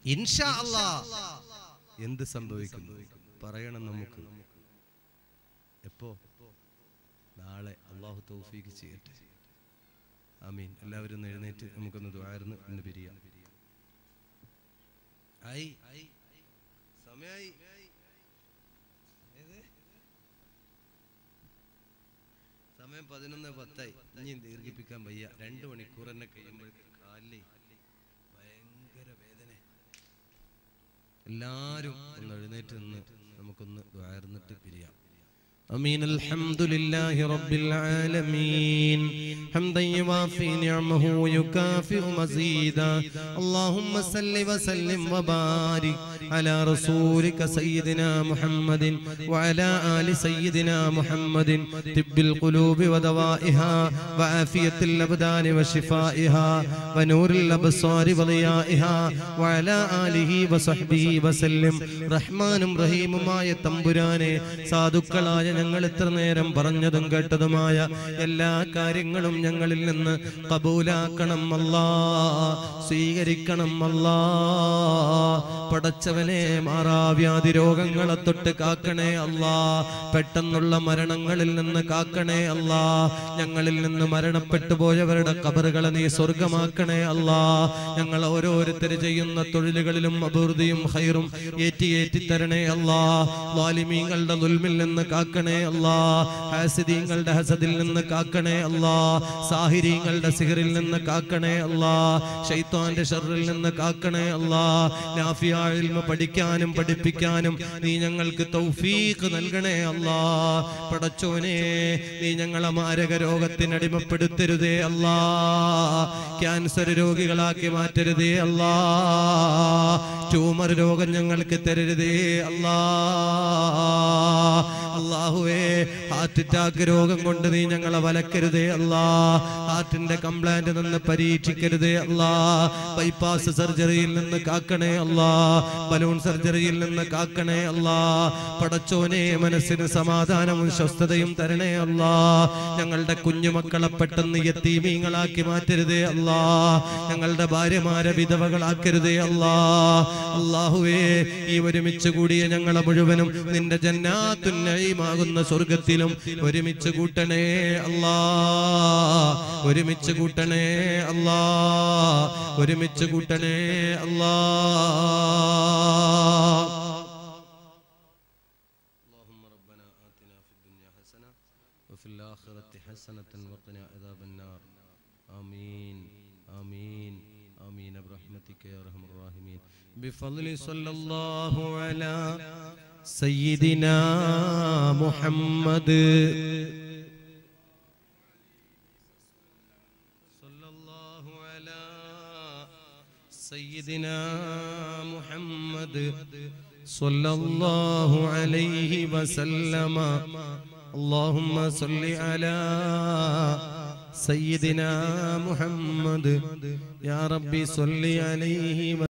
ഇൻഷാ അല്ലാ എന്ത് സംഭവിക്കുന്നു പറയണം നമുക്ക് എപ്പോ നാളെ അള്ളാഹു തൗഫീക്ക് ചെയ്യട്ടെ ആമീൻ എല്ലാവരും ഒന്ന് എഴുന്നേറ്റ് നമുക്കൊന്ന് ദ്വാരുന്ന് ഇന്ന് പിരിയാം ആയി സമയായി ഏത്? സമയം പതിനൊന്ന് പത്തായി ഇനി ദീർഘിപ്പിക്കാൻ വയ്യ രണ്ട് മണിക്കൂർ തന്നെ കഴിയുമ്പോഴേക്കും കാലിലേ ഭയങ്കര വേദന എല്ലാരും ഒന്ന് എഴുന്നേറ്റ് നിന്ന് നമുക്കൊന്ന് ദ്വാരുന്നിട്ട് പിരിയാം أمين الحمد لله رب العالمين حمدا يوافي نعمه ويكافئ مزيدا اللهم صل وسلم وبارك على رسولك سيدنا محمد وعلى آل سيدنا محمد طب القلوب ودوائها وعافية الأبدان وشفائها ونور الأبصار وضيائها وعلى آله وصحبه وسلم റഹ്മാനും റഹീമുമായ തമ്പുരാനെ സാധുക്കളായ ഞങ്ങൾ ഇത്ര നേരം പറഞ്ഞതും കേട്ടതുമായ എല്ലാ കാര്യങ്ങളും ഞങ്ങളിൽ നിന്ന് കബൂലാക്കണം അല്ലാ സ്വീകരിക്കണം അല്ലാ പടച്ചവനെ മാറാവ്യാധി രോഗങ്ങളെ തൊട്ട് കാക്കണേ അല്ലാ പെട്ടെന്നുള്ള മരണങ്ങളിൽ നിന്ന് കാക്കണേ അല്ലാ ഞങ്ങളിൽ നിന്ന് മരണപ്പെട്ടു പോയവരുടെ കബറുകളെ നീ സ്വർഗമാക്കണേ അല്ലാ ഞങ്ങൾ ഓരോരുത്തർ ചെയ്യുന്ന തൊഴിലുകളിലും അഭിവൃദ്ധിയും ഹൈറും ഏറ്റി ഏറ്റി തരണേ അല്ലാ വാലിമീങ്ങളുടെ ദുൽമിൽ നിന്ന് കാക്കണേ അല്ലാ ഹാസിദീങ്ങളുടെ ഹസദിൽ നിന്ന് കാക്കണേ അല്ലാ സാഹിരീങ്ങളുടെ സിഹറിൽ നിന്ന് കാക്കണേ അല്ലാ ഷൈത്താന്റെ ഷറിൽ നിന്ന് കാക്കണേ അല്ലാ നാഫിയ ഇൽമ പഠിക്കാനും പഠിപ്പിക്കാനും നീ ഞങ്ങൾക്ക് തൗഫീഖ് നൽകണേ അല്ലാ പടച്ചോനെ നീ ഞങ്ങളെ മാരക രോഗത്തിന് അടിമപ്പെടുത്തരുതേ അല്ലാ ക്യാൻസർ രോഗികളാക്കി മാറ്റരുതേ അല്ലാ ട്യൂമർ രോഗം ഞങ്ങൾക്ക് തരരുതേ അല്ലാ അള്ളാഹുവേ ഹാർട്ട് അറ്റാക്ക് രോഗം കൊണ്ട് നീ ഞങ്ങളെ വലക്കരുതേ അല്ലാ ഹാർട്ടിന്റെ കംപ്ലൈന്റ് നിന്ന് പരീക്ഷിക്കരുതേ അല്ലാ ബൈപ്പാസ് സർജറിയിൽ നിന്ന് കാക്കണേ അല്ലാ ബലൂൺ സർജറിയിൽ നിന്ന് കാക്കണേ അല്ലാ പടച്ചോനെ മനസ്സിന് സമാധാനവും സ്വസ്ഥതയും തരണേ അല്ലാ ഞങ്ങളുടെ കുഞ്ഞുമക്കളെ പെട്ടെന്ന് യത്തീമീങ്ങളാക്കി മാറ്റരുതേ അല്ലാ ഞങ്ങളുടെ ഭാര്യമാരെ വിധവകളാക്കരുതേ അല്ലാ അള്ളാഹുവേ ഈ ഒരുമിച്ച് കൂടിയ ഞങ്ങളെ മുഴുവനും നിന്റെ ജന്നാത്തുന്നയിമാകുന്ന സ്വർഗത്തിലും ഒരുമിച്ച് കൂട്ടണേ അല്ലാ ഒരുമിച്ച് കൂട്ടണേ അല്ലാ ഒരുമിച്ച് കൂട്ടണേ അല്ലാ اللهم ربنا آتنا في الدنيا حسنة وفي الآخرة حسنة وقنا عذاب النار آمين آمين آمين برحمتك يا أرحم الراحمين بفضل صلى الله على سيدنا محمد صلى الله على سيدنا محمد صلى الله عليه وسلم اللهم صل على سيدنا محمد يا ربي صل عليه